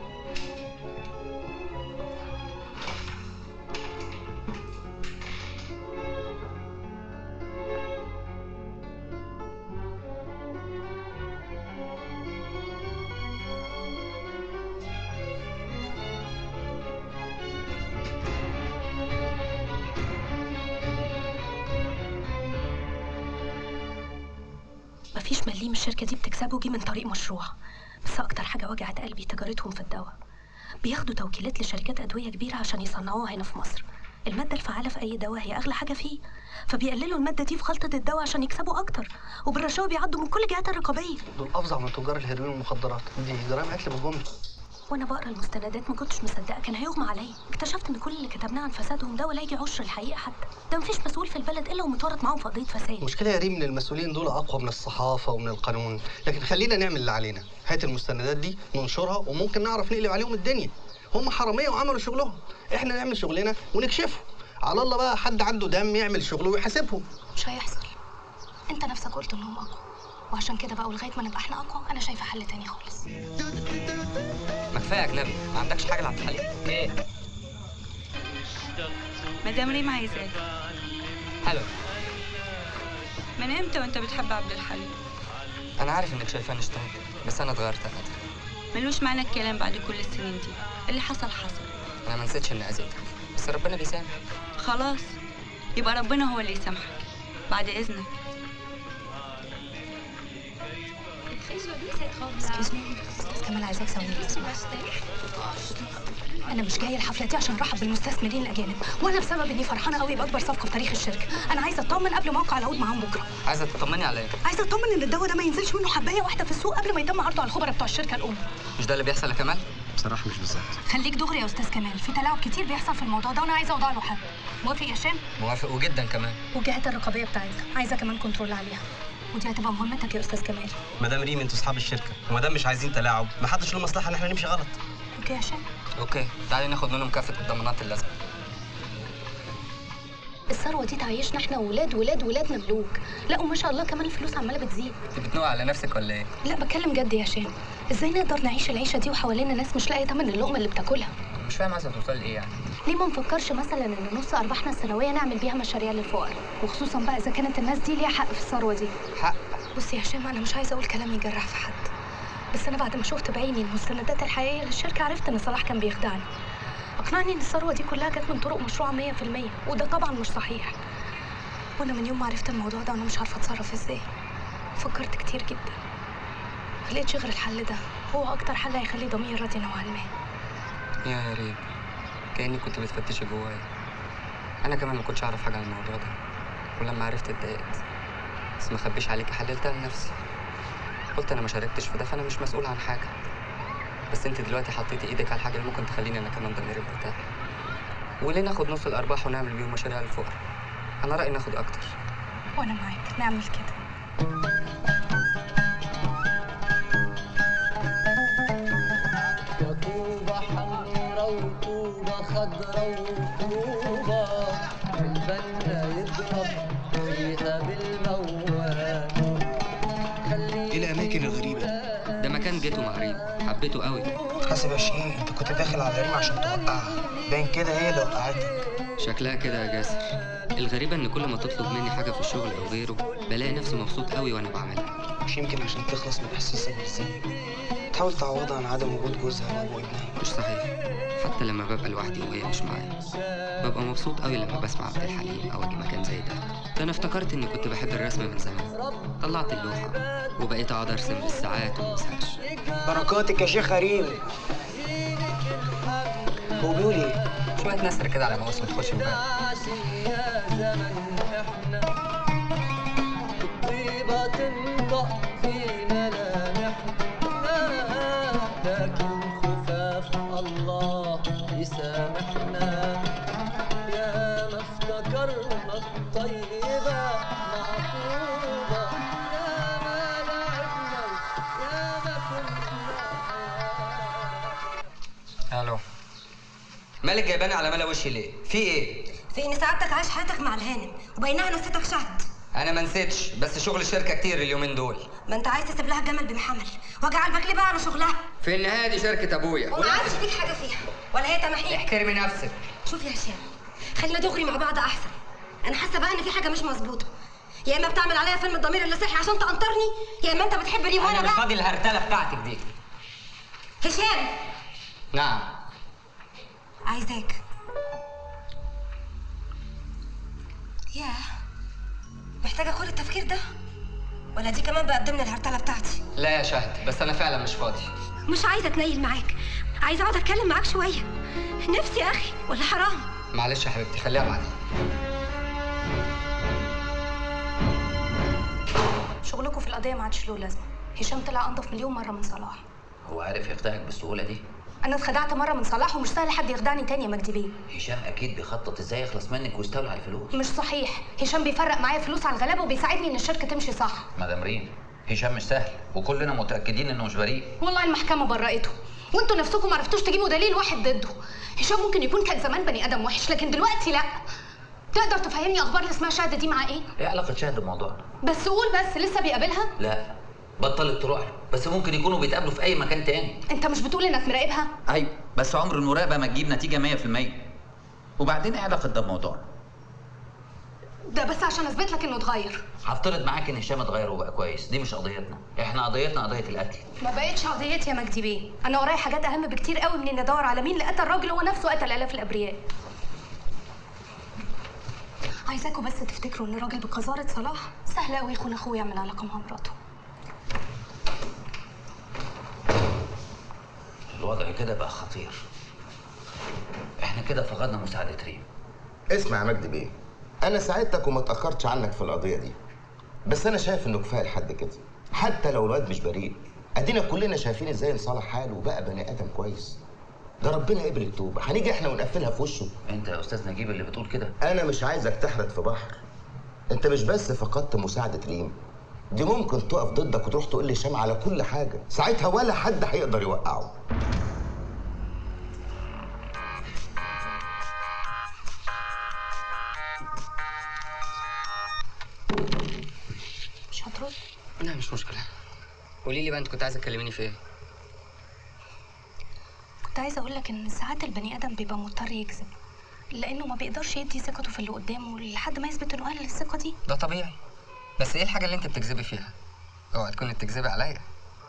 مفيش مليم الشركة دي بتكسبه جه من طريق مشروع بس أكتر حاجة وجعت قلبي تجارتهم في الدواء بياخدوا توكيلات لشركات أدوية كبيرة عشان يصنعوها هنا في مصر المادة الفعالة في أي دواء هي أغلى حاجة فيه فبيقللوا المادة دي في خلطة الدواء عشان يكسبوا أكتر وبالرشاوى بيعدوا من كل الجهات الرقابية دول افظع من تجار الهيروين والمخدرات دي جرائم قتل بالجمله وانا بقرا المستندات ما كنتش مصدقه كان هيغمى عليا اكتشفت ان كل اللي كتبناه عن فسادهم ده ولا يجي عشر الحقيقه حتى ده مفيش مسؤول في البلد الا ومتورط معاهم في قضيه فساد المشكله يا ريم ان المسؤولين دول اقوى من الصحافه ومن القانون لكن خلينا نعمل اللي علينا هات المستندات دي ننشرها وممكن نعرف نقلب عليهم الدنيا هم حراميه وعملوا شغلهم احنا نعمل شغلنا ونكشفه على الله بقى حد عنده دم يعمل شغله ويحاسبهم مش هيحصل انت نفسك قلت انهم اقوى وعشان كده بقى ولغايه ما نبقى احنا اقوى انا شايفه حل تاني خالص ما كفايه اجنبي ما عندكش حاجه لعبد الحليم ايه مدام ريم عايزاك حلو من امتى وانت بتحب عبد الحليم انا عارف انك شايفاني اشتهيت بس انا اتغيرت انا ملوش معنى الكلام بعد كل السنين دي اللي حصل حصل انا ما نسيتش اني اذيتك بس ربنا بيسامح خلاص يبقى ربنا هو اللي يسامحك بعد اذنك اكسكيوز مي استاذ كمال عايزاك ثواني لو سمحت. انا مش جايه الحفله دي عشان ارحب بالمستثمرين الاجانب وانا بسبب اني فرحانه قوي باكبر صفقه في تاريخ الشركه انا عايزه اطمن قبل موقع العقود معاهم بكره عايزه تطمني عليا عايزه اطمن ان الدواء ده ما ينزلش منه حبايه واحده في السوق قبل ما يتم عرضه على الخبراء بتوع الشركه الام مش ده اللي بيحصل يا كمال بصراحه مش بالظبط خليك دغري يا استاذ كمال في تلاعب كتير بيحصل في الموضوع ده وانا عايزه اوضع له حل موافق يا هشام موافق وجدا كمان والجهات الرقابيه بتاعتنا عايزه كمان كنترول عليها ودي هتبقى مهمتك يا استاذ كمال مدام ريم انتوا اصحاب الشركه ومدام مش عايزين تلاعب ما حدش له مصلحه ان احنا نمشي غلط اوكي يا هشام اوكي تعالي ناخد منهم كافه الضمانات اللازمه الثروه دي تعيشنا احنا ولاد ولاد ولاد مملوك لا وما شاء الله كمان الفلوس عماله بتزيد انت بتنوع على نفسك ولا ايه لا بتكلم جد يا هشام ازاي نقدر نعيش العيشه دي وحوالينا ناس مش لاقيه تمن اللقمه اللي بتاكلها مش فاهم عايزه توصلي لايه يعني ليه ما نفكرش مثلا ان نص ارباحنا السنويه نعمل بيها مشاريع للفقراء وخصوصا بقى اذا كانت الناس دي ليها حق في الثروه دي حق بص يا هشام انا مش عايزه اقول كلام يجرح في حد بس انا بعد ما شفت بعيني المستندات الحقيقيه للشركه عرفت ان صلاح كان بيخدعني اقنعني ان الثروه دي كلها جت من طرق مشروعه 100% وده طبعا مش صحيح وانا من يوم ما عرفت الموضوع ده وانا مش عارفه اتصرف ازاي فكرت كتير جدا لقيتش غير الحل ده هو اكتر حل هيخلي ضميري راضي نوعا ما يا ريم كاني كنت بتفتشي جوايا انا كمان ما كنتش اعرف حاجه عن الموضوع ده ولما عرفت اتضايقت بس ما اخبيش عليكي حللتها لنفسي قلت انا ما شاركتش في ده فانا مش مسؤول عن حاجه بس انت دلوقتي حطيتي ايدك على الحاجه اللي ممكن تخليني انا كمان ضميري مرتاح وليه ناخد نص الارباح ونعمل بيهم مشاريع للفقراء انا رايي ناخد اكتر وانا معاك نعمل كده يا طوبة حمرا وطوبة خضرا وطوبة البنا يضرب فيها بالموال ايه الاماكن الغريبه ده مكان جيته مع ريم حبيته قوي حاسب يا شيرين انت كنت داخل على ريم عشان توقعها باين كده هي اللي وقعتك شكلها كده يا جاسر الغريبة إن كل ما تطلب مني حاجة في الشغل أو غيره بلاقي نفسي مبسوط قوي وأنا بعملها مش يمكن عشان تخلص من احساسك بالذنب تحاول تعوضها عن عدم وجود جوزها وابو ابنها مش صحيح حتى لما ببقى لوحدي وهي مش معايا ببقى مبسوط قوي لما بسمع عبد الحليم أو أجي مكان زي ده ده أنا افتكرت إني كنت بحب الرسم من زمان طلعت اللوحة وبقيت أقعد أرسم بالساعات ومسهاش بركاتك يا شيخ ريم هو بيقول ايه؟ شوية نسر كده على مواسم تخش في بالي يا زمن احنا الطيبة تنطق فينا لامحنا لكن خفاف الله يسامحنا يا ما افتكرنا الطيبة معقوبة يا ما لعبنا يا ما كنا ألو مالك جايباني على ملا وشي ليه؟ في إيه؟ في ان سعادتك عايش حياتك مع الهانم وبينها نسيتك شهد أنا ما نسيتش بس شغل الشركة كتير اليومين دول ما انت عايز تسيب لها الجمل بمحمل واجي قلبك ليه بقى على شغلها في النهاية دي شركة أبويا وما عادش ليك حاجه فيها ولا هي تماحيك احترمي نفسك شوف يا هشام خلينا دغري مع بعض احسن انا حاسه بقى ان في حاجه مش مظبوطه يا اما بتعمل عليا فيلم الضمير اللي صحي عشان تقنطرني يا اما انت بتحب ريم وانا أنا مش بقى فاضي الهرتلة بتاعتك دي هشام نعم عايزاك ياه محتاجه كل التفكير ده ولا دي كمان بقى ضمن الهرتله بتاعتي لا يا شهد بس أنا فعلا مش فاضي مش عايزه اتنيل معاك عايزه اقعد اتكلم معاك شويه نفسي يا اخي ولا حرام معلش يا حبيبتي خليها بعدين شغلكم في القضيه ما عادش له لازمه هشام طلع انضف مليون مره من صلاح هو عارف يقطعك بالسهوله دي انا اتخدعت مره من صلاح ومش سهل حد يخدعني تاني يا مجدي بيه هشام اكيد بيخطط ازاي يخلص منك ويستولي على الفلوس مش صحيح هشام بيفرق معايا فلوس على الغلابه وبيساعدني ان الشركه تمشي صح مدام ريم هشام مش سهل وكلنا متاكدين انه مش بريء والله المحكمه برأته وانتوا نفسكم ما عرفتوش تجيبوا دليل واحد ضده هشام ممكن يكون كان زمان بني ادم وحش لكن دلوقتي لا تقدر تفهمني اخبار اللي اسمها شهاده دي مع ايه ايه علاقه شاهد بالموضوع بس قول بس لسه بيقابلها لا بطلت تروح له بس ممكن يكونوا بيتقابلوا في اي مكان تاني انت مش بتقول انك مراقبها ايوه بس عمر المراقبه ما تجيب نتيجه 100% وبعدين ايه علاقه ده بموضوع ده بس عشان اثبت لك انه اتغير هفترض معاك ان هشام اتغير وبقى كويس دي مش قضيتنا احنا قضيتنا قضيه القتل ما بقتش قضيتي يا مجدي بيه انا ورايا حاجات اهم بكتير قوي من اني ادور على مين اللي قتل الراجل هو نفسه قتل الاف الابرياء عايزاكم بس تفتكروا ان راجل بقذاره صلاح سهل قوي يخون اخوه يعمل علاقه مع مراته الوضع كده بقى خطير احنا كده فقدنا مساعده ريم اسمع يا مجدي بيه انا ساعدتك وما اتاخرتش عنك في القضيه دي بس انا شايف انه كفايه لحد كده حتى لو الواد مش بريء ادينا كلنا شايفين ازاي انصلح حاله وبقى بني ادم كويس ده ربنا قبل التوبه هنيجي احنا ونقفلها في وشه انت يا استاذ نجيب اللي بتقول كده انا مش عايزك تحرق في بحر انت مش بس فقدت مساعده ريم دي ممكن تقف ضدك وتروح تقول لهشام على كل حاجه ساعتها ولا حد هيقدر يوقعه مش هترد لا مش مشكله قولي لي بقى انت كنت عايزه تكلميني في ايه كنت عايزه اقول لك ان ساعات البني ادم بيبقى مضطر يكذب لانه ما بيقدرش يدي ثقته في اللي قدامه لحد ما يثبت انه اهل للثقه دي ده طبيعي بس ايه الحاجه اللي انت بتكذبي فيها اوعى تكوني بتكذبي عليا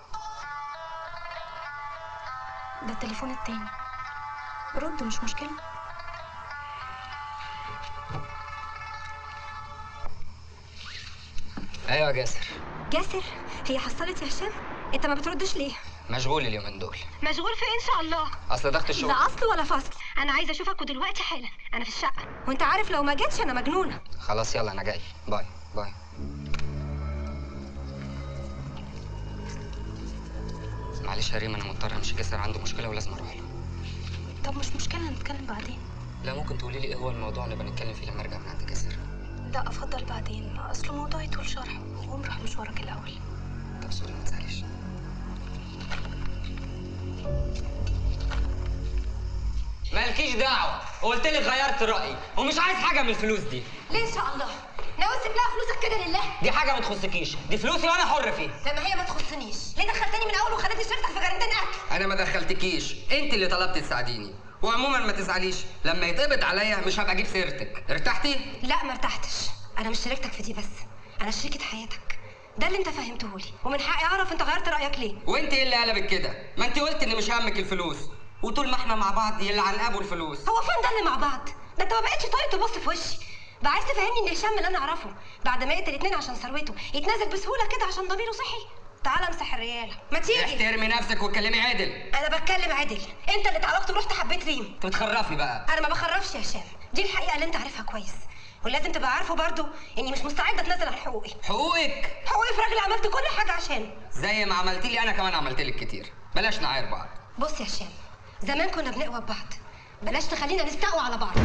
ده التليفون التاني رد مش مشكله ايوه يا جاسر جاسر هي حصلت يا هشام انت ما بتردش ليه مشغول اليومين دول مشغول في إيه ان شاء الله اصل ضغط الشغل لا اصل ولا فصل انا عايزه اشوفك ودلوقتي حالا انا في الشقه وانت عارف لو ما جيتش انا مجنونه خلاص يلا انا جاي باي باي معلش يا ريم انا مضطر امشي جاسر عنده مشكله ولازم اروح له طب مش مشكله نتكلم بعدين لا ممكن تقولي لي ايه هو الموضوع اللي بنتكلم فيه لما ارجع من عند جاسر لا افضل بعدين اصله موضوع يطول شرحه قوم روح مشوارك الاول طب سوري ما تزعليش مالكيش دعوة قلت لك غيرت رأيي ومش عايز حاجة من الفلوس دي ليه ان شاء الله ناوي تسيب لها فلوسك كده لله دي حاجة ما تخصكيش دي فلوسي وأنا حر فيها لما هي ما تخصنيش ليه دخلتني من اول وخليتني شريكتك في جريمتين قتل انا ما دخلتكيش انت اللي طلبت تساعديني وعموما ما تزعليش لما يتقبض عليا مش هبقى اجيب سيرتك ارتحتي لا ما ارتحتش انا مش شريكتك في دي بس انا شريكة حياتك ده اللي انت فهمته لي ومن حقي اعرف انت غيرت رايك ليه وانت ايه اللي قلبك كده ما انت قلت ان مش همك الفلوس وطول ما احنا مع بعض يلعن ابو الفلوس هو فين ده اللي مع بعض ده انت ما بقتش طايق تبص في وشي بقى عايز تفهمني ان هشام اللي انا اعرفه بعد ما يقتل اتنين عشان ثروته يتنازل بسهوله كده عشان ضميره صحي تعال امسح الرياله ما تيجي احترمي نفسك واتكلمي عدل انا بتكلم عدل انت اللي اتعرفت ورحت حبيت ريم انت بتخرفي بقى انا ما بخرفش يا هشام دي الحقيقه اللي انت عارفها كويس ولازم تبقى عارفه برضو اني مش مستعده اتنازل عن حقوقي حقوقك حقوقي في راجل عملت كل حاجه عشانه زي ما عملتي لي انا كمان عملت لك كتير بلاش نعاير بعض بص يا هشام زمان كنا بنقوى ببعض بلاش تخلينا نستقوى على بعض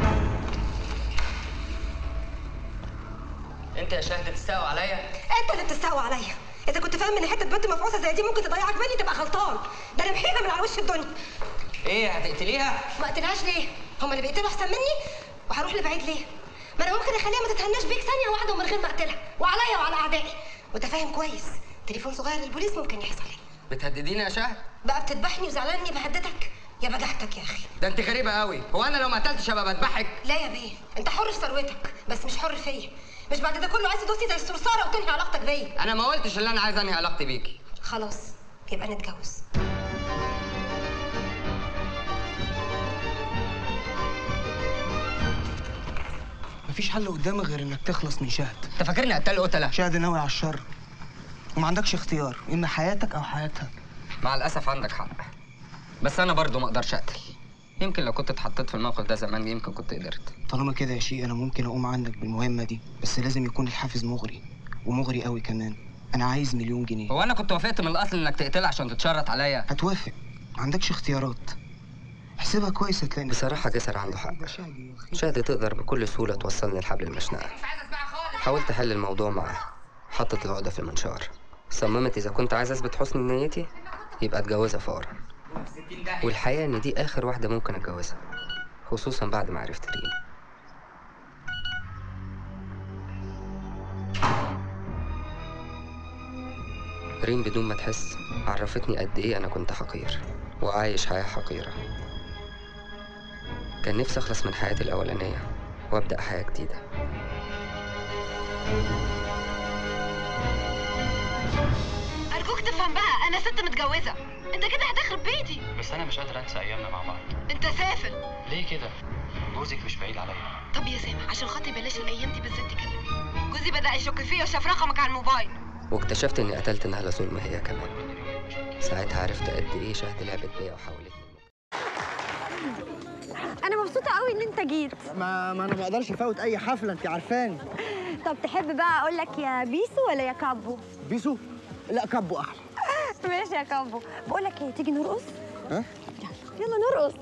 انت يا شاهد تستقوى عليا انت اللي بتستقوى عليا اذا كنت فاهم ان حته بنت مفعوصه زي دي ممكن تضيعك مني تبقى غلطان ده انا محيله من على وش الدنيا ايه هتقتليها ما قتلهاش ليه هما اللي بيقتلوا احسن مني وهروح لبعيد ليه ما انا ممكن اخليها ما تتهناش بيك ثانيه واحده ومن غير ما اقتلها وعليا وعلى اعدائي وانت فاهم كويس تليفون صغير للبوليس ممكن يحصل ايه بتهدديني يا شاهد بقى بتذبحني وزعلان اني بهددك يا بجحتك يا اخي ده انت غريبه قوي هو انا لو ما قتلتش ابقى بذبحك لا يا بيه انت حر في ثروتك بس مش حر فيا مش بعد ده كله عايز تدوسي زي الصرصاره وتنهي علاقتك بيا انا ما قلتش اللي انا عايز انهي علاقتي بيكي خلاص يبقى نتجوز مفيش حل قدامك غير انك تخلص من شهد انت فاكرني قتال قتله شهد ناوي على الشر وما عندكش اختيار اما حياتك او حياتها مع الاسف عندك حق بس انا برضو ما اقدرش اقتل يمكن لو كنت اتحطيت في الموقف ده زمان يمكن كنت قدرت طالما كده يا شيء انا ممكن اقوم عنك بالمهمه دي بس لازم يكون الحافز مغري ومغري قوي كمان انا عايز مليون جنيه هو انا كنت وافقت من الاصل انك تقتلها عشان تتشرط عليا هتوافق ما عندكش اختيارات احسبها كويس هتلاقي بصراحة جسر عنده حق شهد تقدر بكل سهولة توصلني لحبل المشنقة حاولت أحل الموضوع معاه حطت العقدة في المنشار صممت إذا كنت عايز أثبت حسن نيتي يبقى أتجوزها فورا والحقيقة إن دي آخر واحدة ممكن أتجوزها خصوصا بعد ما عرفت ريم ريم بدون ما تحس عرفتني قد إيه أنا كنت حقير وعايش حياة حقيرة كان نفسي أخلص من حياتي الأولانية وأبدأ حياة جديدة ارجوك تفهم بقى انا ست متجوزه انت كده هتخرب بيتي بس انا مش قادر انسى ايامنا مع بعض انت سافل ليه كده جوزك مش بعيد عليا طب يا سامح عشان خاطري بلاش الايام دي بالذات تكلمني جوزي بدا يشك فيا وشاف رقمك على الموبايل واكتشفت إني قتلت نهلة ظلم هي كمان ساعتها عرفت قد إيه شهد لعبت بيا وحاولتني انا مبسوطه قوي ان انت جيت ما ما انا ما اقدرش افوت اي حفله انت عارفاني طب تحب بقى اقول لك يا بيسو ولا يا كابو بيسو لا كبو احلى ماشي يا كابو بقول لك ايه تيجي نرقص ها يلا نرقص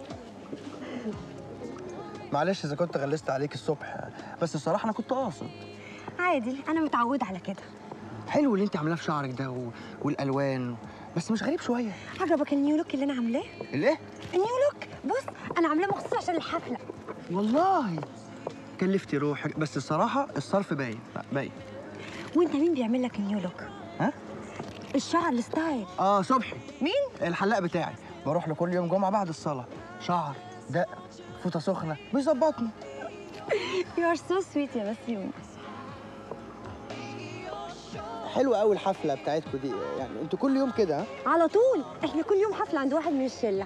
معلش اذا كنت غلست عليك الصبح بس الصراحه انا كنت قاصد عادي انا متعوده على كده حلو اللي انت عاملاه في شعرك ده و... والالوان بس مش غريب شويه عجبك النيو لوك اللي انا عاملاه الايه النيو لوك بص انا عاملاه مخصوص عشان الحفله والله كلفتي روحك بس الصراحه الصرف باين لا، باين وانت مين بيعمل لك النيو لوك ها الشعر الستايل اه صبحي مين الحلاق بتاعي بروح له كل يوم جمعه بعد الصلاه شعر دق فوطه سخنه بيظبطني يو ار سو سويت يا بسيون حلوه قوي الحفله بتاعتكم دي يعني انتوا كل يوم كده ها على طول احنا كل يوم حفله عند واحد من الشله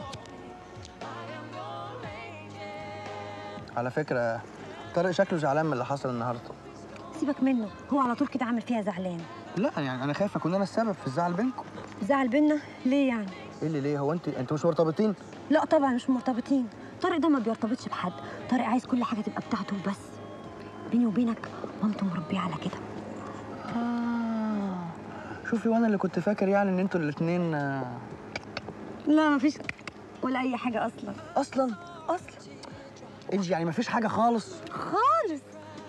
على فكره طارق شكله زعلان من اللي حصل النهارده سيبك منه هو على طول كده عامل فيها زعلان لا يعني انا خايف اكون انا السبب في الزعل بينكم زعل بينا ليه يعني ايه اللي ليه هو انت انتوا مش مرتبطين لا طبعا مش مرتبطين طارق ده ما بيرتبطش بحد طارق عايز كل حاجه تبقى بتاعته وبس بيني وبينك مامته مربيه على كده آه. شوفي وانا اللي كنت فاكر يعني ان انتوا الاثنين لا مفيش ولا اي حاجه اصلا اصلا اصلا انجي يعني مفيش حاجه خالص خالص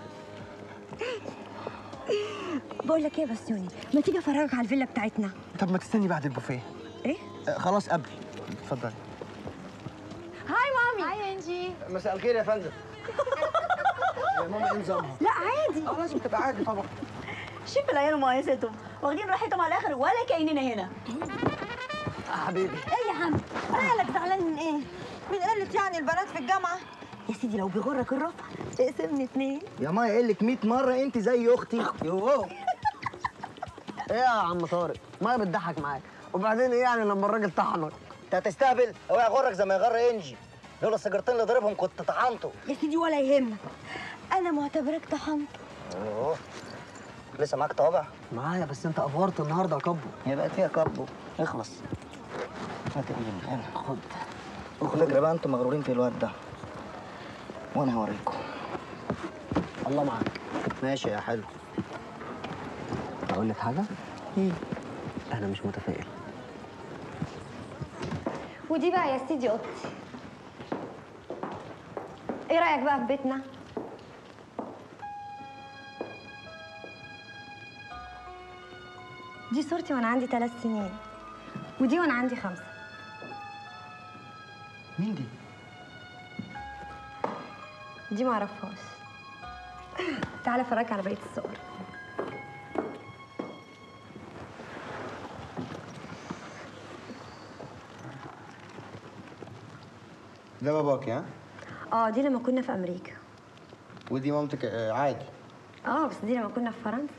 بقول لك ايه يا بسيوني ما تيجي افرجك على الفيلا بتاعتنا طب ما تستني بعد البوفيه ايه آه خلاص قبل اتفضلي هاي مامي هاي انجي مساء الخير يا فندم يا ماما ايه نظامها لا عادي اه لازم تبقى عادي طبعا شوف العيال ومقايستهم واخدين راحتهم على الاخر ولا كاننا هنا حبيبي ايه يا عم مالك زعلان من ايه من قله يعني البنات في الجامعه يا سيدي لو بيغرك الرفع اقسمني اتنين يا مايا قايل لك 100 مره انت زي اختي يوه ايه يا عم طارق مايا بتضحك معاك وبعدين ايه يعني لما الراجل طحنك انت هتستهبل هو يغرك زي ما يغر انجي لولا السجارتين اللي ضربهم كنت طحنته يا سيدي ولا يهمك انا معتبرك طحنت اوه لسه معاك طابع معايا بس انت افورت النهارده يا كبو هي بقت فيها كبو اخلص هات ايه يلا خد فكرة بقى انتوا مغرورين في الواد ده وانا هوريكم الله معاك ماشي يا حلو اقول لك حاجه انا مش متفائل ودي بقى يا سيدي اوضتي ايه رايك بقى في بيتنا دي صورتي وانا عندي ثلاث سنين ودي وانا عندي خمسه مين دي دي معرفهاش تعالى افرجك على بقيه الصور ده باباك ها اه دي لما كنا في امريكا ودي مامتك آه، عادي اه بس دي لما كنا في فرنسا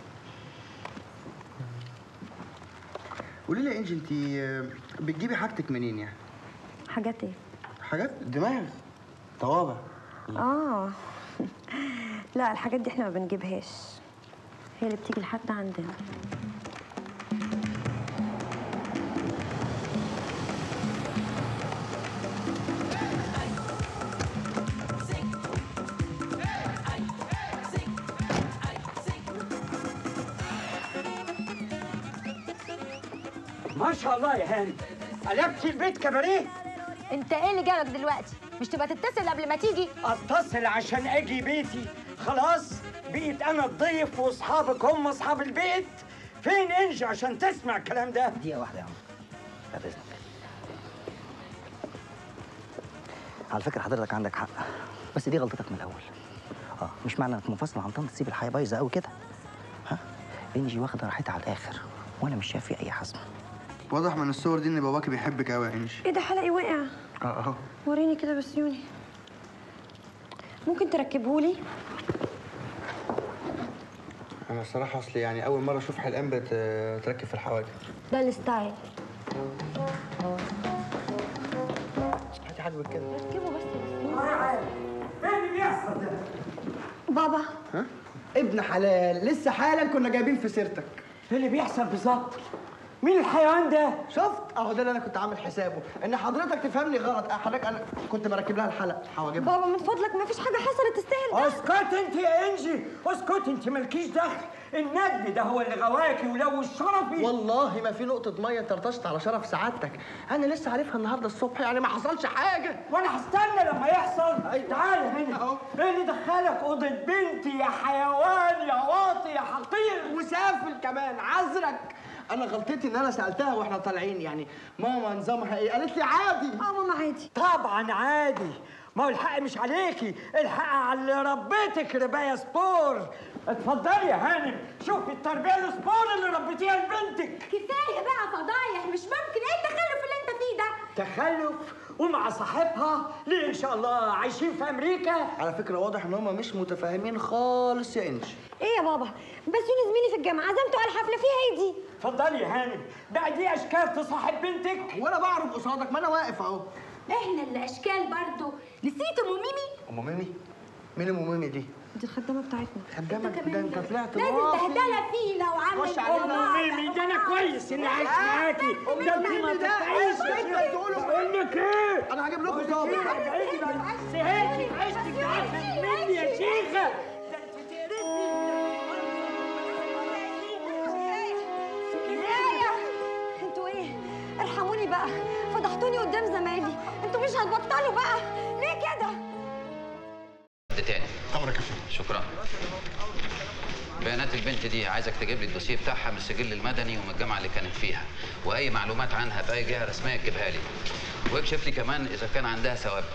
قولي لي يا انجي انت آه، بتجيبي حاجتك منين يعني حاجات ايه حاجات دماغ طوابع اه لا الحاجات دي احنا ما بنجيبهاش هي اللي بتيجي لحد عندنا ما شاء الله يا هاني قلبتي البيت كباريه انت ايه اللي جابك دلوقتي مش تبقى تتصل قبل ما تيجي اتصل عشان اجي بيتي خلاص بقيت انا الضيف واصحابك هم اصحاب البيت فين انجي عشان تسمع الكلام ده دقيقة واحدة يا عم بعد إذنك على فكرة حضرتك عندك حق بس دي غلطتك من الأول اه مش معنى انك منفصل عن طنط تسيب الحياة بايظة قوي كده ها انجي واخدة راحتها على الآخر وأنا مش شايف فيه أي حزم واضح من الصور دي ان باباكي بيحبك قوي يا انجي ايه ده حلقي وقع اه اهو وريني كده بس يوني ممكن تركبهولي انا الصراحه اصلي يعني اول مره اشوف حلقان بتركب في الحواجب ده الستايل هاتي حاجبك كده ركبه بس ايه اللي بيحصل ده بابا ها ابن حلال لسه حالا كنا جايبين في سيرتك ايه اللي بيحصل بالظبط مين الحيوان ده شفت اهو ده اللي انا كنت عامل حسابه ان حضرتك تفهمني غلط أه، حضرتك انا كنت بركب لها الحلق حواجبها بابا من فضلك ما فيش حاجه حصلت تستاهل ده اسكت انت يا انجي اسكت انت مالكيش دخل الندب ده هو اللي غواكي ولو شرفي والله ما في نقطة مية طرطشت على شرف سعادتك، أنا لسه عارفها النهاردة الصبح يعني ما حصلش حاجة، وانا هستنى لما يحصل تعال هنا ايه اللي دخلك اوضه بنتي يا حيوان يا واطي يا حقير وسافل كمان عذرك، أنا غلطتي إن أنا سألتها وإحنا طالعين يعني ماما نظامها إيه؟ قالت لي عادي، اه ماما عادي طبعا عادي ما هو الحق مش عليكي الحق على اللي ربيتك رباية سبور اتفضلي يا هانم شوفي التربية السبور اللي ربيتيها لبنتك كفايه بقى فضايح مش ممكن ايه التخلف اللي انت فيه ده تخلف ومع صاحبها ليه ان شاء الله عايشين في امريكا على فكرة واضح إن هما مش متفاهمين خالص يا إنجي. ايه يا بابا بس يوني زميلي في الجامعه عزمته على حفله فيها ايه دي اتفضلي يا هانم بقى دي اشكال تصاحب بنتك وأنا بعرف قصادك ما أنا واقف أهو. احنا اللي اشكال برضو نسيت ام ميمي أم ميمي؟ مين أم ميمي دي؟ دي الخدامه بتاعتنا خدامة ده أنت طلعت لازم واطي. بهدله فينا وعامل خش علينا ام ميمي ده انا كويس اني عايش معاكي ده انت ما تفتحيش بقول لك ايه انا هجيب لكم ظابط ابعدي بقى سهلتي في عيشتك ده احسن مني يا شيخه كفايه انتوا ايه ارحموني بقى فضحتوني قدام زمايلي انتوا مش هتبطلوا بقى ليه كده حد تاني امرك يا شكرا بيانات البنت دي عايزك تجيب لي الدوسيه بتاعها من السجل المدني ومن الجامعه اللي كانت فيها واي معلومات عنها في اي جهه رسميه تجيبها لي واكشف لي كمان اذا كان عندها سوابق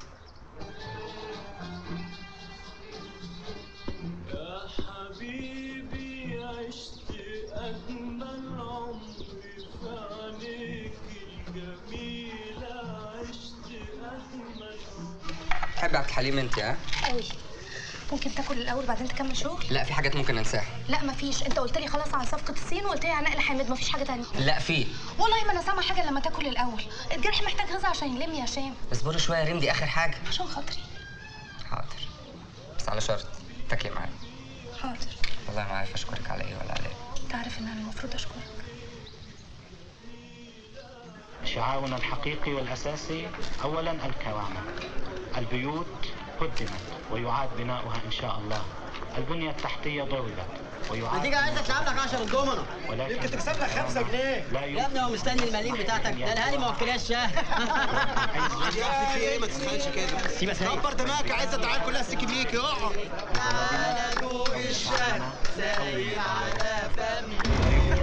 حبيبي عشت أجمل عمري في عينيك الجميلة عشت أجمل تحب عبد الحليم انت ها؟ قوي ممكن تاكل الاول بعدين تكمل شغل لا في حاجات ممكن انساها لا مفيش انت قلت لي خلاص على صفقه الصين وقلت لي على نقل حامد مفيش حاجه تانية لا في والله ما انا سامعه حاجه لما تاكل الاول الجرح محتاج غذاء عشان يلم يا هشام اصبري شويه يا ريم دي اخر حاجه عشان خاطري حاضر بس على شرط تاكلي معايا حاضر والله ما عارف اشكرك على ايه ولا على ايه انت عارف ان انا المفروض اشكرك شعارنا الحقيقي والأساسي أولا الكرامة البيوت هدمت ويعاد بناؤها إن شاء الله البنية التحتية ضربت ويعاد نتيجة عايزة تلعب لك 10 دومنة ولكن يمكن تكسب لك 5 جنيه لا يا ابني هو مستني المليم بتاعتك ده الهاني ما وكلاش شاه في ايه ما تسخنش كده سيبها سايق. كبر دماغك عايزه تعال كلها سكي بيك اقعد على ضوء الشمس سايق على فمي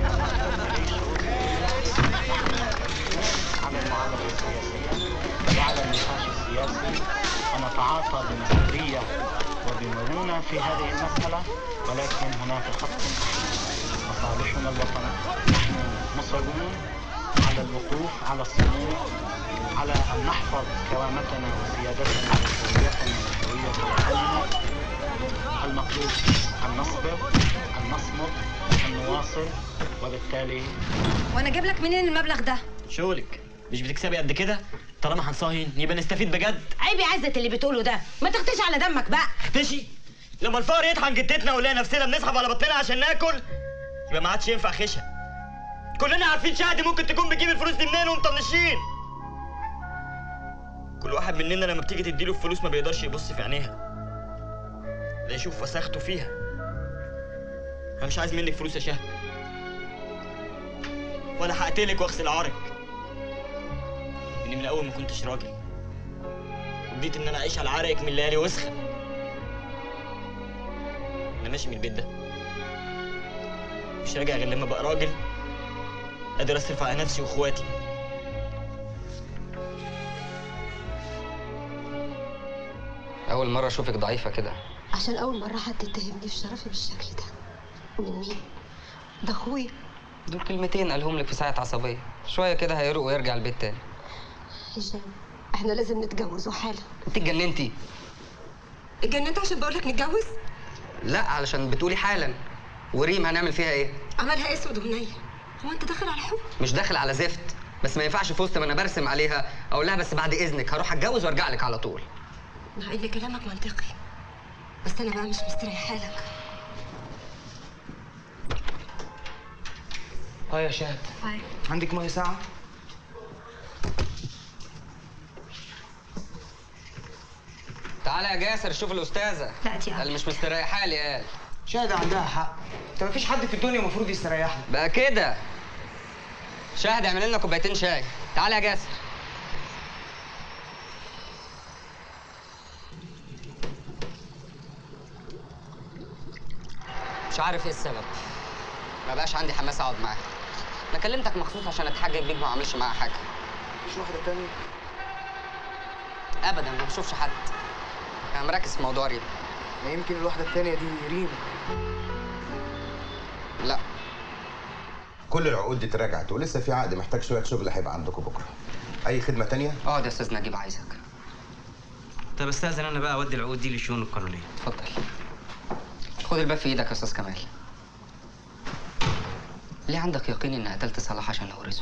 على المعارضة السياسية وعلى النقاش السياسي ونتعاطى بمسؤولية وبمرونة في هذه المسألة ولكن هناك خط مصالحنا الوطني نحن مصرون على الوقوف على الصمود على أن نحفظ كرامتنا وسيادتنا وهويتنا وهوية وطننا المطلوب أن نصبر أن نصمد أن نواصل وبالتالي وانا اجيب لك منين المبلغ ده شغلك مش بتكسبي قد كده طالما هنصاهن يبقى نستفيد بجد عيب يا عزت اللي بتقوله ده ما تختش على دمك بقى اختشي لما الفقر يطحن جدتنا ونلاقي نفسنا بنسحب على بطننا عشان ناكل يبقى ما عادش ينفع خشة كلنا عارفين شهدي ممكن تكون بتجيب الفلوس دي منين ومطنشين كل واحد مننا لما بتيجي تديله الفلوس ما بيقدرش يبص في عينيها لا يشوف وساخته فيها انا مش عايز منك فلوس يا شهد وانا هقتلك واغسل عارك اني من اول ما كنتش راجل وديت ان انا اعيش على عرقك من ليالي وسخه انا ماشي من البيت ده مش راجع غير لما ابقى راجل قادر اصرف على نفسي واخواتي اول مره اشوفك ضعيفه كده عشان اول مره حد يتهمني في شرفي بالشكل ده من مين ده اخويا دول كلمتين قالهم لك في ساعه عصبيه شويه كده هيروق ويرجع البيت تاني هشام احنا لازم نتجوز وحالا انت اتجننتي اتجننت عشان بقول لك نتجوز لا علشان بتقولي حالا وريم هنعمل فيها ايه عملها اسود ومنيل هو انت داخل على حب مش داخل على زفت بس ما ينفعش في وسط ما انا برسم عليها اقول لها بس بعد اذنك هروح اتجوز وارجع لك على طول مع ان كلامك منطقي بس انا بقى مش مستريحه لك اه يا شهد هاي عندك ميه ساعه تعالى يا جاسر شوف الاستاذه لا دي قال مش مستريحه لي قال شهد عندها حق انت مفيش حد في الدنيا المفروض يستريح لك بقى كده شاهد اعمل لنا كوبايتين شاي تعالى يا جاسر مش عارف ايه السبب ما بقاش عندي حماس اقعد معاك انا كلمتك مخصوص عشان اتحجج بيك ما اعملش معاها حاجه مفيش واحده تانية ابدا ما بشوفش حد انا مركز في موضوع ريم ما يمكن الواحده التانية دي ريم لا كل العقود دي اتراجعت ولسه في عقد محتاج شويه شغل هيبقى عندكم بكره اي خدمه تانية اقعد يا استاذ نجيب عايزك طب استاذن انا بقى اودي العقود دي للشؤون القانونيه اتفضل خد الباب في ايدك يا استاذ كمال ليه عندك يقين اني قتلت صلاح عشان اورثه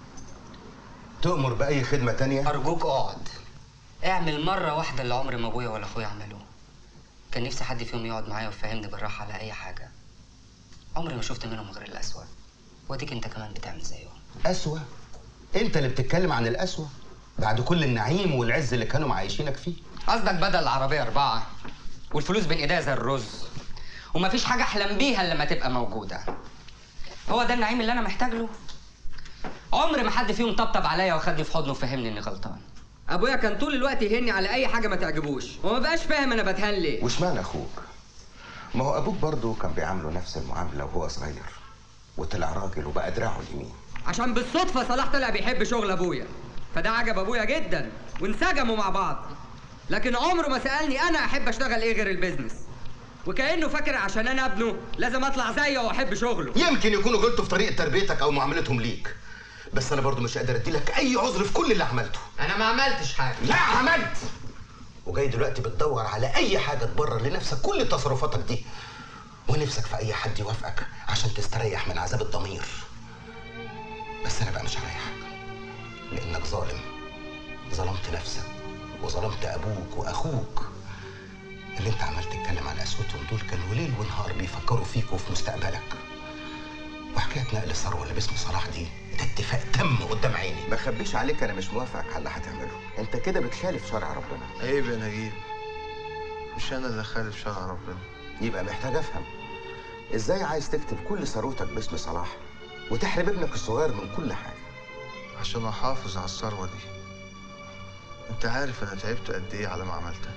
تؤمر باي خدمه تانية ارجوك اقعد اعمل مره واحده اللي عمر ما ابويا ولا اخويا عملوه كان نفسي حد فيهم يقعد معايا ويفهمني بالراحه على اي حاجه عمري ما شفت منهم غير الاسوأ واديك انت كمان بتعمل زيهم اسوأ انت اللي بتتكلم عن الاسوأ بعد كل النعيم والعز اللي كانوا معايشينك فيه قصدك بدل العربيه اربعه والفلوس بين ايديا زي الرز ومفيش حاجه احلم بيها الا لما تبقى موجوده هو ده النعيم اللي انا محتاج له عمر ما حد فيهم طبطب عليا واخدني في حضنه وفهمني اني غلطان ابويا كان طول الوقت يهني على اي حاجه ما تعجبوش وما بقاش فاهم انا بتهان ليه واشمعنى اخوك ما هو ابوك برضه كان بيعامله نفس المعامله وهو صغير وطلع راجل وبقى دراعه اليمين عشان بالصدفه صلاح طلع بيحب شغل ابويا فده عجب ابويا جدا وانسجموا مع بعض لكن عمره ما سالني انا احب اشتغل ايه غير البيزنس وكانه فاكر عشان انا ابنه لازم اطلع زيه واحب شغله يمكن يكونوا غلطوا في طريقه تربيتك او معاملتهم ليك بس انا برضه مش قادر اديلك اي عذر في كل اللي عملته انا ما عملتش حاجه لا عملت وجاي دلوقتي بتدور على اي حاجه تبرر لنفسك كل تصرفاتك دي ونفسك في اي حد يوافقك عشان تستريح من عذاب الضمير بس انا بقى مش هريحك لانك ظالم ظلمت نفسك وظلمت ابوك واخوك اللي انت عمال تتكلم عن قسوتهم دول كانوا ليل ونهار بيفكروا فيك وفي مستقبلك وحكايه نقل الثروه اللي باسم صلاح دي ده اتفاق تم قدام عيني ما اخبيش عليك انا مش موافقك على اللي هتعمله انت كده بتخالف شرع ربنا عيب يا نجيب مش انا اللي خالف شرع ربنا يبقى محتاج افهم ازاي عايز تكتب كل ثروتك باسم صلاح وتحرم ابنك الصغير من كل حاجه عشان احافظ على الثروه دي انت عارف انا تعبت قد ايه على ما عملتها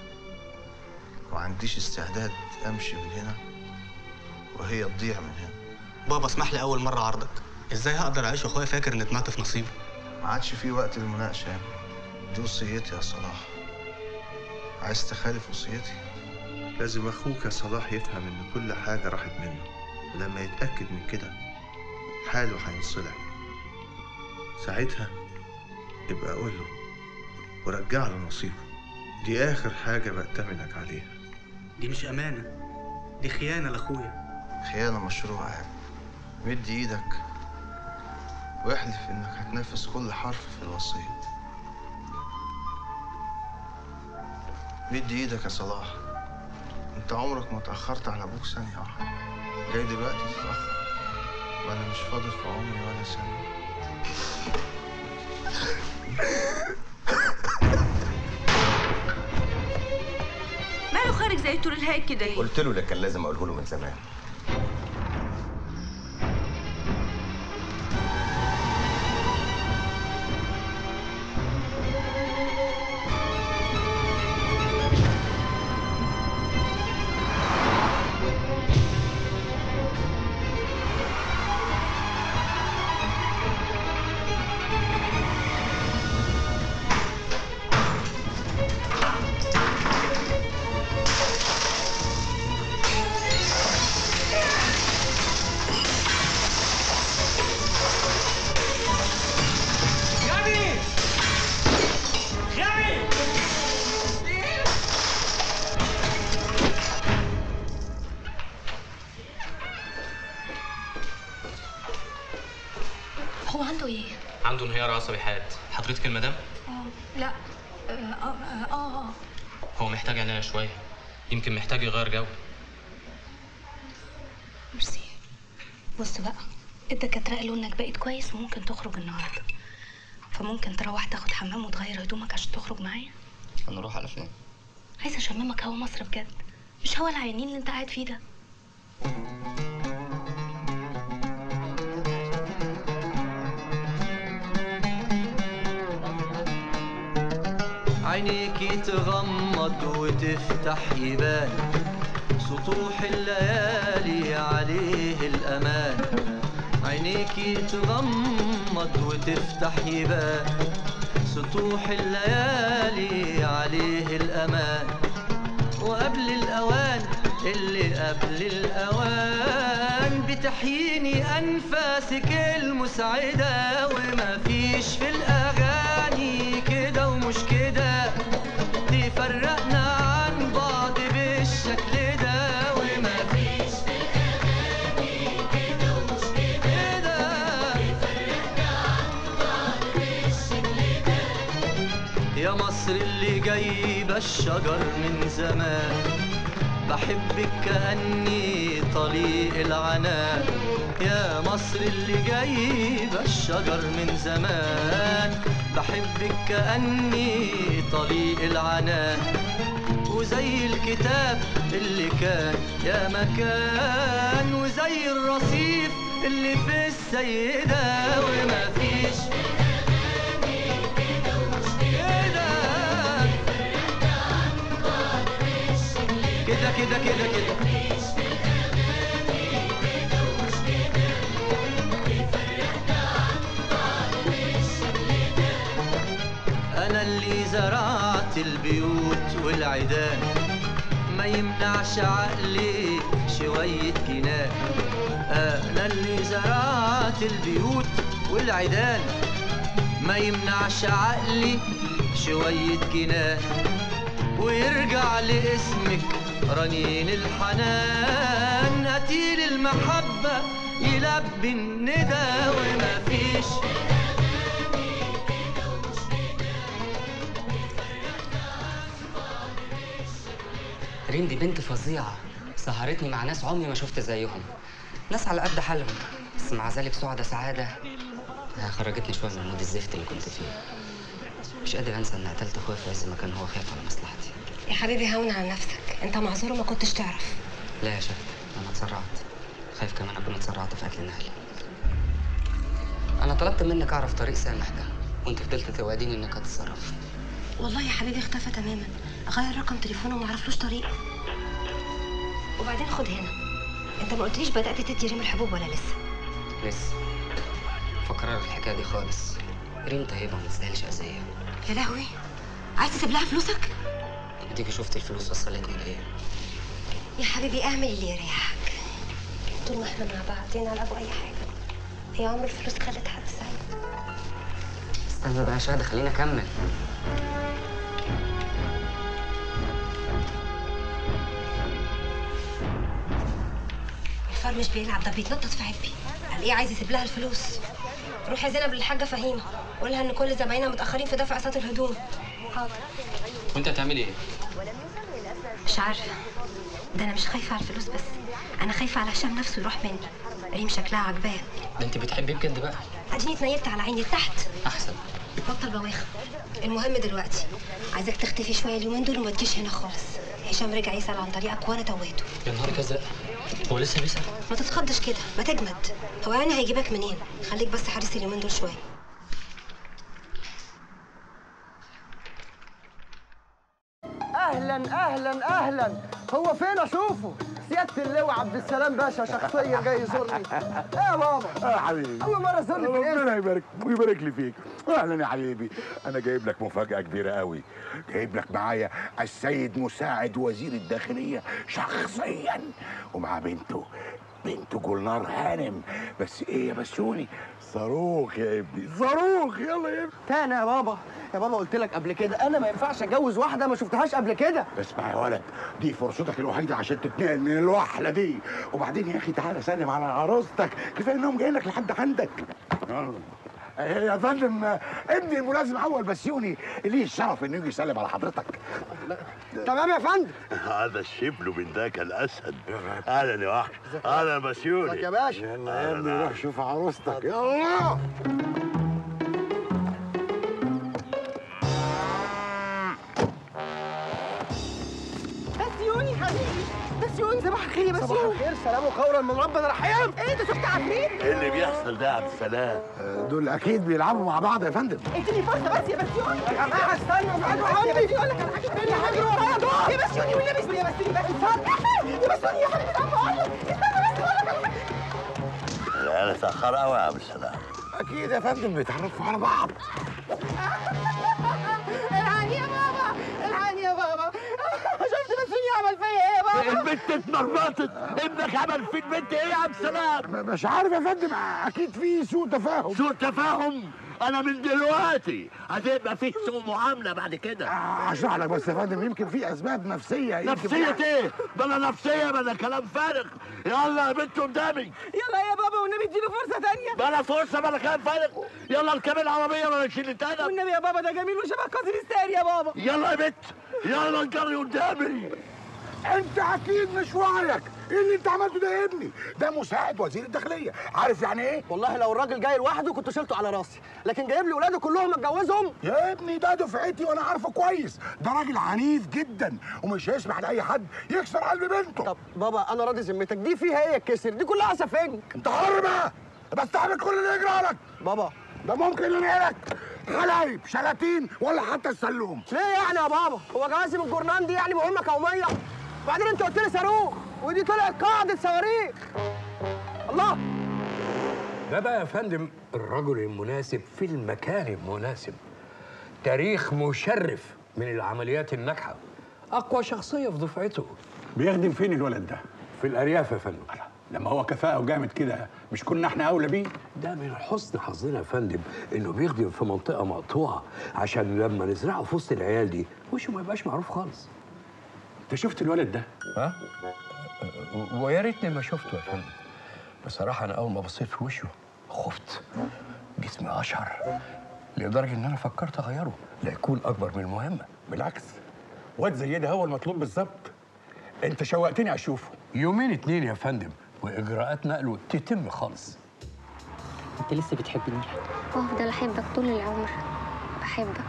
وعنديش استعداد امشي من هنا وهي تضيع من هنا بابا اسمح لي اول مره عرضك ازاي هقدر اعيش واخويا فاكر ان طمعت في نصيبه ما عادش في وقت للمناقشه يا ابني. دي وصيتي يا صلاح عايز تخالف وصيتي لازم اخوك يا صلاح يفهم ان كل حاجه راحت منه ولما يتاكد من كده حاله هينصلح ساعتها يبقى قول له ورجع له نصيبه دي اخر حاجه بأتمنك عليها دي مش امانه دي خيانه لاخويا خيانه مشروعه يا ابني. مد ايدك واحلف انك هتنفذ كل حرف في الوصيه مد ايدك يا صلاح انت عمرك ما اتاخرت على ابوك ثانيه واحده جاي دلوقتي تتاخر وانا مش فاضل في عمري ولا ثانيه ماله خارج زي الطول الهايج كده ليه؟ قلت له اللي كان لازم اقوله له من زمان عنده انهيار عصبي حاد حضرتك المدام اه لا اه اه اه, آه. هو محتاج عناية شوية يمكن محتاج يغير جو ميرسي بص بقى الدكاترة قالوا انك بقيت كويس وممكن تخرج النهارده فممكن تروح تاخد حمام وتغير هدومك عشان تخرج معايا هنروح على فين؟ عايزه اشممك هوا مصر بجد مش هوا العيانين اللي انت قاعد فيه ده عينيكي تغمض وتفتح يبان سطوح الليالي عليه الأمان عينيكي تغمض وتفتح يبان سطوح الليالي عليه الأمان وقبل الأوان اللي قبل الأوان بتحييني أنفاسك المسعدة وما فيش في الأغاني كده ومش كده تفرقنا عن بعض بالشكل ده وما فيش في الأغاني كده ومش كده تفرقنا عن بعض بالشكل ده يا مصر اللي جايبة الشجر من زمان بحبك كأني طليق العنان يا مصر اللي جايبة الشجر من زمان بحبك كأني طليق العنان وزي الكتاب اللي كان يا مكان وزي الرصيف اللي في السيدة وما فيش كده كده كده كده أنا اللي زرعت البيوت والعيدان ما يمنعش عقلي شوية جنان أنا اللي زرعت البيوت والعيدان ما يمنعش عقلي شوية جنان ويرجع لاسمك رنين الحنان قتيل المحبة يلبي الندى وما فيش ريم دي بنت فظيعة سهرتني مع ناس عمري ما شفت زيهم ناس على قد حالهم بس مع ذلك سعدة سعادة آه، خرجتني شوية من مود الزفت اللي كنت فيه مش قادر انسى ان قتلت اخويا في عز ما كان هو خايف على مصلحتي يا حبيبي هون على نفسك انت معذور وما كنتش تعرف لا يا شهد انا اتسرعت خايف كمان اكون اتسرعت في قتل نهلي انا طلبت منك اعرف طريق سامح ده وانت فضلت توعديني انك هتتصرف والله يا حبيبي اختفى تماما غير رقم تليفونه وما عرفلوش طريق وبعدين خد هنا انت ما قلتليش بدات تدي ريم الحبوب ولا لسه لسه فكرر الحكايه دي خالص ريم طيبه ما تستاهلش اذيه يا لهوي عايز تسيب لها فلوسك اديكي شفت الفلوس وصلتني لايه يا حبيبي اعمل اللي يريحك طول ما احنا مع بعض على ابو اي حاجه هي عمر الفلوس خلت حد سعيد استنى بقى يا شهد خليني اكمل الفار مش بيلعب ده بيتنطط في عبي قال ايه عايز يسيب لها الفلوس روح يا زينب للحاجه فهيمه قولها ان كل زباينها متاخرين في دفع اقساط الهدوم حاضر وانت هتعملي ايه؟ مش عارفه ده انا مش خايفه على الفلوس بس انا خايفه على هشام نفسه يروح مني ريم شكلها عجباه ده انت بتحبيه بجد بقى اديني اتنيلت على عيني تحت احسن بطل بواخ المهم دلوقتي عايزك تختفي شويه اليومين دول وما تجيش هنا خالص هشام رجع يسال عن طريقك وانا توهته يا نهار ازرق هو لسه بيسأل ما تتخضش كده ما تجمد هو يعني هيجيبك منين خليك بس حارس اليومين دول شويه اهلا اهلا اهلا هو فين اشوفه سياده اللواء عبد السلام باشا شخصيا جاي يزورني ايه يا بابا اه يا حبيبي اول مره تزورني في الاسم ربنا يبارك ويبارك لي فيك اهلا يا حبيبي انا جايب لك مفاجاه كبيره قوي جايب لك معايا السيد مساعد وزير الداخليه شخصيا ومع بنته بنته جولنار هانم بس ايه يا بسوني صاروخ يا ابني صاروخ يلا يا ابني تاني يا بابا يا بابا قلت لك قبل كده انا ما ينفعش اتجوز واحده ما شفتهاش قبل كده اسمع يا ولد دي فرصتك الوحيده عشان تتنقل من الوحله دي وبعدين يا اخي تعالى سلم على عروستك كفايه انهم جايين لك لحد عندك يلا يا فندم ابني الملازم اول بسيوني ليه الشرف انه يجي يسلم على حضرتك تمام يا فندم هذا الشبل من ذاك الاسد اهلا يا وحش اهلا يا بسيوني ازيك يا باشا يلا يا ابني روح شوف عروستك يلا بسيوني حبيبي بسيوني صباح الخير يا بسيوني صباح الخير سلام وقولا من ربنا رحيم ايه ده شفت عفريت ايه اللي بيحصل ده يا عبد السلام دول اكيد بيلعبوا مع بعض يا فندم اديني فرصه بس يا بسيوني يا جماعه استنوا ابعدوا عني اقول لك على حاجه ثانيه حاجه ورايا دول يا بسيوني والنبي يا بسيوني بس يا بسيوني يا حبيبي تعال اقول لك استنى بس اقول لك على حاجه العيال اتاخر قوي يا عبد السلام اكيد يا فندم بيتعرفوا على بعض الحقني يا بابا الحقني يا بابا شفت بسيوني عمل فيا ايه يا بابا البنت اتمرمطت ابنك عمل في البنت ايه يا عبد السلام مش عارف يا فندم اكيد في سوء تفاهم سوء تفاهم انا من دلوقتي هتبقى فيه سوء معامله بعد كده اشرح لك بس يا فندم يمكن في اسباب نفسيه يمكن نفسية في- ايه؟ بلا نفسية بلا كلام فارغ يلا يا بنت قدامي يلا يا بابا والنبي اديله فرصه ثانيه بلا فرصة بلا كلام فارغ يلا اركبي العربية ولا نشيل التاني والنبي يا بابا ده جميل وشبه قاسم الساري يا بابا يلا يا بنت يلا نجري قدامي انت اكيد مش وعيك ايه اللي انت عملته ده يا ابني ده مساعد وزير الداخليه عارف يعني ايه والله لو الراجل جاي لوحده كنت شلته على راسي لكن جايب لي ولاده كلهم اتجوزهم يا ابني ده دفعتي وانا عارفه كويس ده راجل عنيف جدا ومش هيسمح لاي حد يكسر قلب بنته طب بابا انا راضي ذمتك دي فيها ايه الكسر دي كلها سفنج انت حر بقى بستحمل كل اللي يجرى لك بابا ده ممكن ينقلك غلايب شلاتين ولا حتى السلوم ليه يعني يا بابا هو جوازي من الجورنان دي يعني مهمه قوميه وبعدين انت قلت لي صاروخ ودي طلعت قاعده صواريخ الله ده بقى يا فندم الرجل المناسب في المكان المناسب تاريخ مشرف من العمليات الناجحة أقوى شخصية في دفعته بيخدم فين الولد ده؟ في الأرياف يا فندم لما هو كفاءة وجامد كده مش كنا احنا أولى بيه؟ ده من حسن حظنا يا فندم إنه بيخدم في منطقة مقطوعة عشان لما نزرعه في وسط العيال دي وشه ما يبقاش معروف خالص أنت شفت الولد ده؟ ها؟ ويا ريتني ما شفته يا فندم بصراحة أنا أول ما بصيت في وشه خفت جسمي أشعر لدرجة إن أنا فكرت أغيره لا يكون أكبر من المهمة بالعكس واد زي ده هو المطلوب بالظبط أنت شوقتني أشوفه يومين اتنين يا فندم وإجراءات نقله تتم خالص انت لسه بتحبني وافضل احبك طول العمر بحبك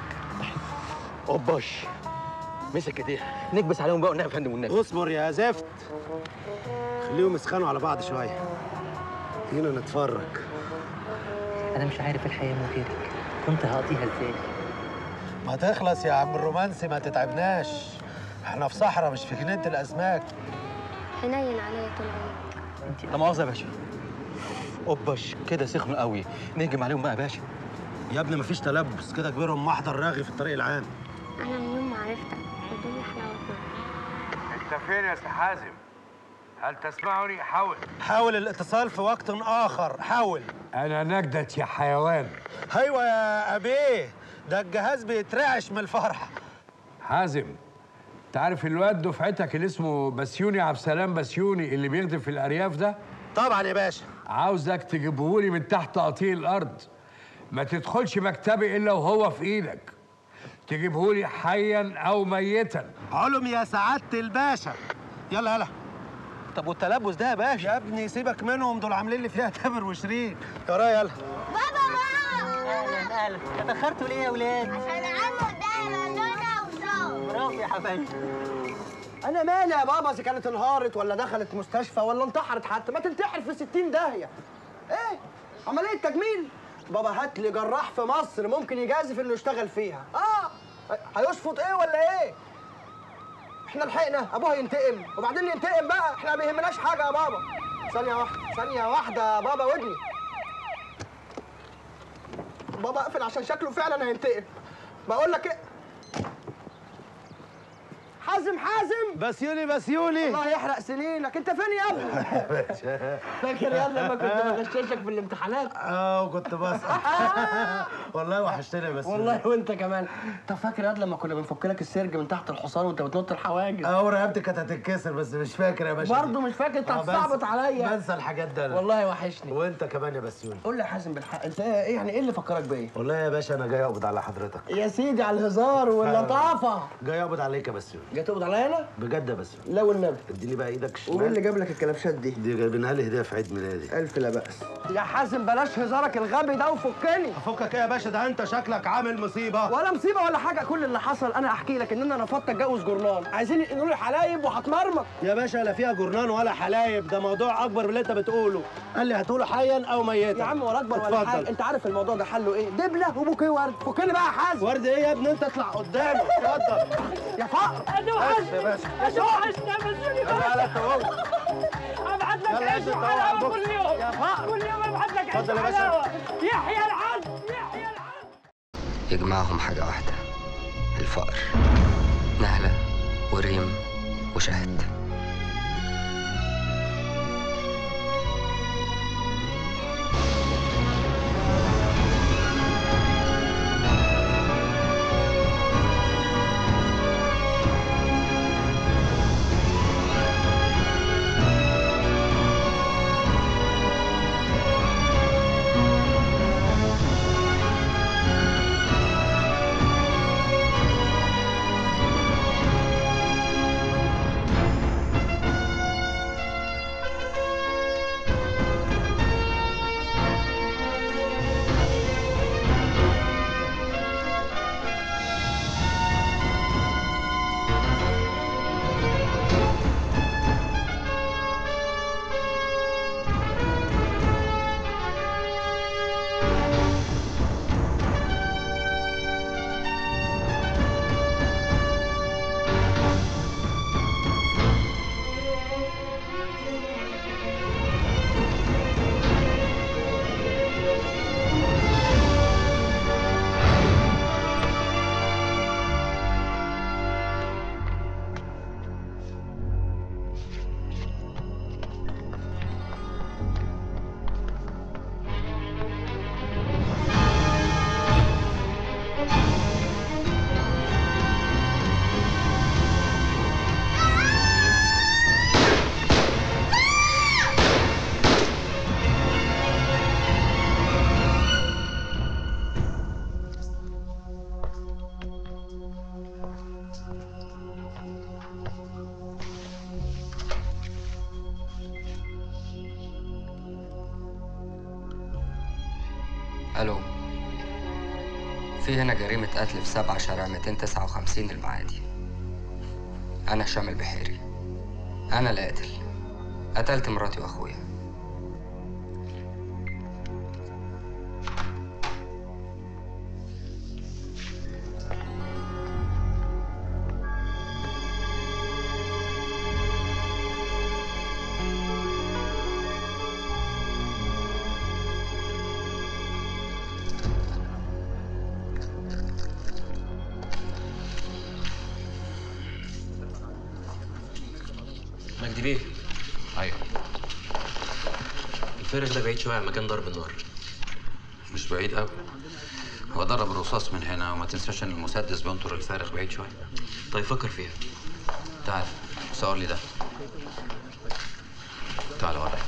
اوباش مسك ايديها نكبس عليهم بقى والنبي يا فندم والنبي اصبر يا زفت خليهم يسخنوا على بعض شويه هنا نتفرج انا مش عارف الحياه من غيرك كنت هقضيها ازاي ما تخلص يا عم الرومانسي ما تتعبناش احنا في صحراء مش في جنينه الاسماك حنين عليا طول عمرك لا مؤاخذه يا باشا اوباش كده سخنوا قوي نهجم عليهم بقى يا باشا يا ابني مفيش تلبس كده كبيرهم محضر راغي في الطريق العام انا من يوم ما عرفتك والدنيا حلاوتنا أنت فين يا أستاذ حازم؟ هل تسمعني؟ حاول حاول الاتصال في وقت اخر حاول أنا نجدت يا حيوان ايوه يا ابيه ده الجهاز بيترعش من الفرح حازم انت عارف الواد دفعتك اللي اسمه بسيوني عبد السلام بسيوني اللي بيخدم في الارياف ده طبعا يا باشا عاوزك تجيبهولي من تحت قطيع الارض ما تدخلش مكتبي الا وهو في ايدك تجيبهولي حيا او ميتا علم يا سعاده الباشا يلا يلا طب والتلبس ده يا باشا يا ابني سيبك منهم دول عاملين لي فيها تامر وشيرين ورايا يلا اهلا اهلا اتاخرتوا ليه يا ولاد عشان عمو ده لونا وصوت برافو يا حبايبي انا مالي يا بابا اذا كانت انهارت ولا دخلت مستشفى ولا انتحرت حتى ما تنتحر في 60 داهيه ايه عمليه تجميل بابا هات لي جراح في مصر ممكن يجازف انه يشتغل فيها اه هيشفط ايه ولا ايه احنا لحقنا ابوها ينتقم وبعدين ينتقم بقى احنا ما بيهمناش حاجه يا بابا ثانيه واحده ثانيه واحده يا بابا ودني بابا اقفل عشان شكله فعلا هينتقم بقول لك ايه حازم حازم بسيوني بسيوني الله يحرق سنينك انت فين يا ابني فاكر يا لما كنت بغششك في الامتحانات اه وكنت بسقط والله وحشتني بس والله وانت كمان طب فاكر يا لما كنا بنفك لك السرج من تحت الحصان وانت بتنط الحواجز اه رقبتي كانت هتتكسر بس مش فاكر يا باشا برضه مش فاكر انت آه، هتصعبط بنسى- عليا بنسى الحاجات دي انا والله وحشني وانت كمان يا بسيوني قول لي يا حازم بالحق انت ايه يعني ايه اللي فكرك بيا والله يا باشا انا جاي اقبض على حضرتك يا سيدي على الهزار واللطافه جاي اقبض عليك يا بسيوني جاي تقبض عليا انا بجد يا بسيوني لا والنبي اديني بقى ايدك الشمال ومين اللي جاب لك الكلبشات دي دي جايبينها لي هديه في عيد ميلادي الف لا باس يا حازم بلاش هزارك الغبي ده وفكني افكك ايه يا باشا ده انت شكلك عامل مصيبه ولا مصيبه ولا حاجه كل اللي حصل انا احكي لك ان انا رفضت اتجوز جورنان عايزين ينقلوا لي حلايب وهتمرمط يا باشا لا فيها جرنان ولا حلايب ده موضوع اكبر من اللي انت بتقوله قال لي هتقوله حيا او ميتا يا عم ولا اكبر ولا اتفضل. حاجه انت عارف الموضوع ده حله ايه دبله وبوكيه ورد فكني بقى يا حازم ورد ايه يا ابني انت اطلع قدامي اتفضل يا فقر ادي بس يا باشا ادي وحشنا بس يلا يلا تعال. ابعت لك يلا عيش يا ستة، وحلاوه بكرة. كل يوم يا فقر. كل يوم ابعت لك عيش اتفضل يا باشا. وحلاوه يحيى العدل يحيى يجمعهم حاجة واحدة الفقر نهلة وريم وشهد الو في هنا جريمة قتل في سبعة شارع 259 المعادي أنا هشام البحيري أنا اللي قاتل قتلت مراتي وأخويا مجدي بيه ايوه الفارغ ده بعيد شويه عن مكان ضرب النار مش بعيد قوي هو ضرب الرصاص من هنا وما تنساش ان المسدس بينطر الفارغ بعيد شويه طيب فكر فيها تعال صور لي ده تعال ورايا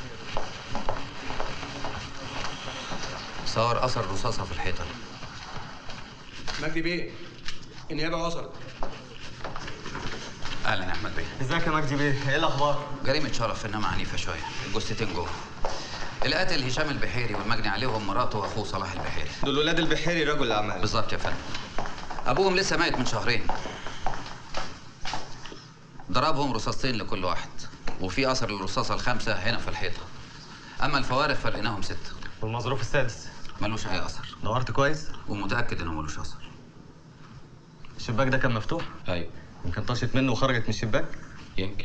صور اثر الرصاصه في الحيطه دي مجدي بيه النيابه وصلت اهلا يا احمد بيه ازيك يا مجدي بيه ايه الاخبار جريمه شرف انما عنيفه شويه الجثتين جوه القاتل هشام البحيري والمجني عليهم مراته واخوه صلاح البحيري دول ولاد البحيري رجل الاعمال بالظبط يا فندم ابوهم لسه ميت من شهرين ضربهم رصاصتين لكل واحد وفي اثر الرصاصه الخامسه هنا في الحيطه اما الفوارق فلقيناهم سته والمظروف السادس ملوش اي اثر دورت كويس ومتاكد انه ملوش اثر الشباك ده كان مفتوح ايوه يمكن طاشت منه وخرجت من الشباك يمكن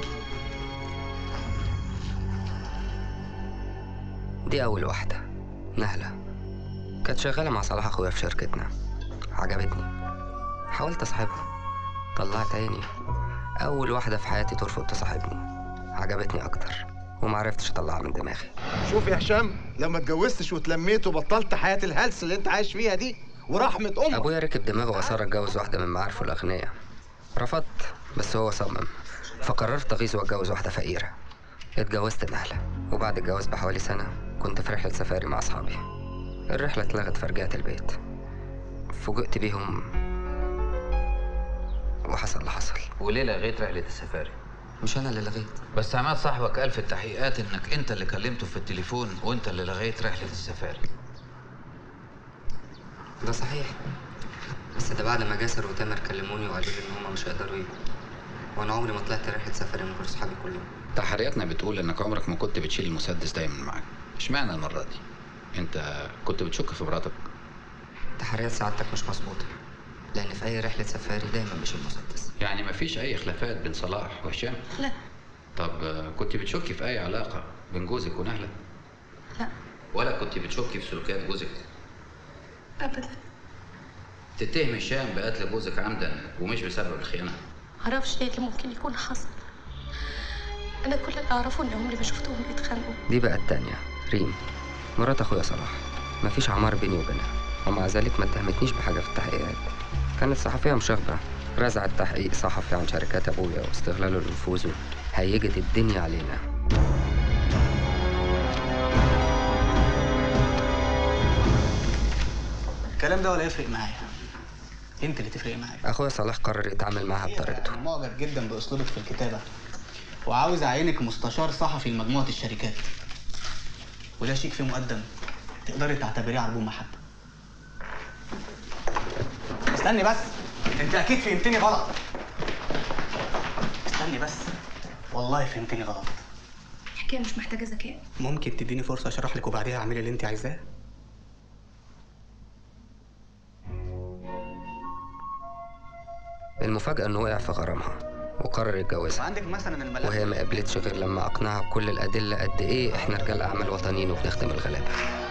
دي أول واحدة نهلة كانت شغالة مع صلاح أخويا في شركتنا عجبتني حاولت أصاحبها طلعت عيني أول واحدة في حياتي ترفض تصاحبني عجبتني أكتر ومعرفتش أطلعها من دماغي شوف يا هشام لما اتجوزتش واتلميت وبطلت حياة الهلس اللي انت عايش فيها دي ورحمة امك أبويا ركب دماغه وأصر أتجوز واحدة من معارفه الأغنياء رفضت بس هو صمم فقررت أغيظ وأتجوز واحدة فقيرة اتجوزت نهلة وبعد الجواز بحوالي سنة كنت في رحلة سفاري مع أصحابي الرحلة اتلغت فرجعت البيت فوجئت بيهم وحصل اللي حصل وليه لغيت رحلة السفاري؟ مش أنا اللي لغيت بس عماد صاحبك قال في التحقيقات إنك أنت اللي كلمته في التليفون وأنت اللي لغيت رحلة السفاري ده صحيح بس ده بعد ما جاسر وتامر كلموني وقالوا لي إن هما مش هيقدروا يجوا وأنا عمري ما طلعت رحلة سفاري من غير صحابي كلهم تحرياتنا بتقول إنك عمرك ما كنت بتشيل المسدس دايما معاك اشمعنى المرة دي؟ أنت كنت بتشك في مراتك؟ تحريات سعادتك مش مظبوطة لأن في أي رحلة سفاري دايما مش المسدس يعني مفيش أي خلافات بين صلاح وهشام؟ لا طب آه، كنت بتشكي في أي علاقة بين جوزك ونهلة؟ لا ولا كنت بتشكي في سلوكيات جوزك؟ ابدا تتهم هشام بقتل جوزك عمدا ومش بسبب الخيانة معرفش ايه اللي ممكن يكون حصل انا كل اللي اعرفه ان عمري ما شفتهم بيتخانقوا دي بقى التانية ريم مرات أخويا صلاح مفيش عمار بيني وبينها ومع ذلك ما اتهمتنيش بحاجة في التحقيقات كانت صحفية مشاغبة رزعت تحقيق صحفي عن شركات أبويا واستغلاله لنفوذه هيجت الدنيا علينا الكلام ده ولا يفرق معايا انت اللي تفرق معايا أخويا صلاح قرر يتعامل معاها بطريقته انا معجب جدا باسلوبك في الكتابه وعاوز اعينك مستشار صحفي لمجموعه الشركات وده شيك في مقدم تقدري تعتبريه عربون محبه استني بس انت اكيد فهمتني غلط استني بس والله فهمتني غلط الحكايه مش محتاجه ذكاء ممكن تديني فرصه اشرح لك وبعديها اعملي اللي انت عايزاه المفاجأة إنه وقع في غرامها وقرر يتجوزها وعندك مثلا الملف وهي ما قبلتش غير لما أقنعها بكل الأدلة قد إيه إحنا رجال أعمال وطنيين وبنخدم الغلابة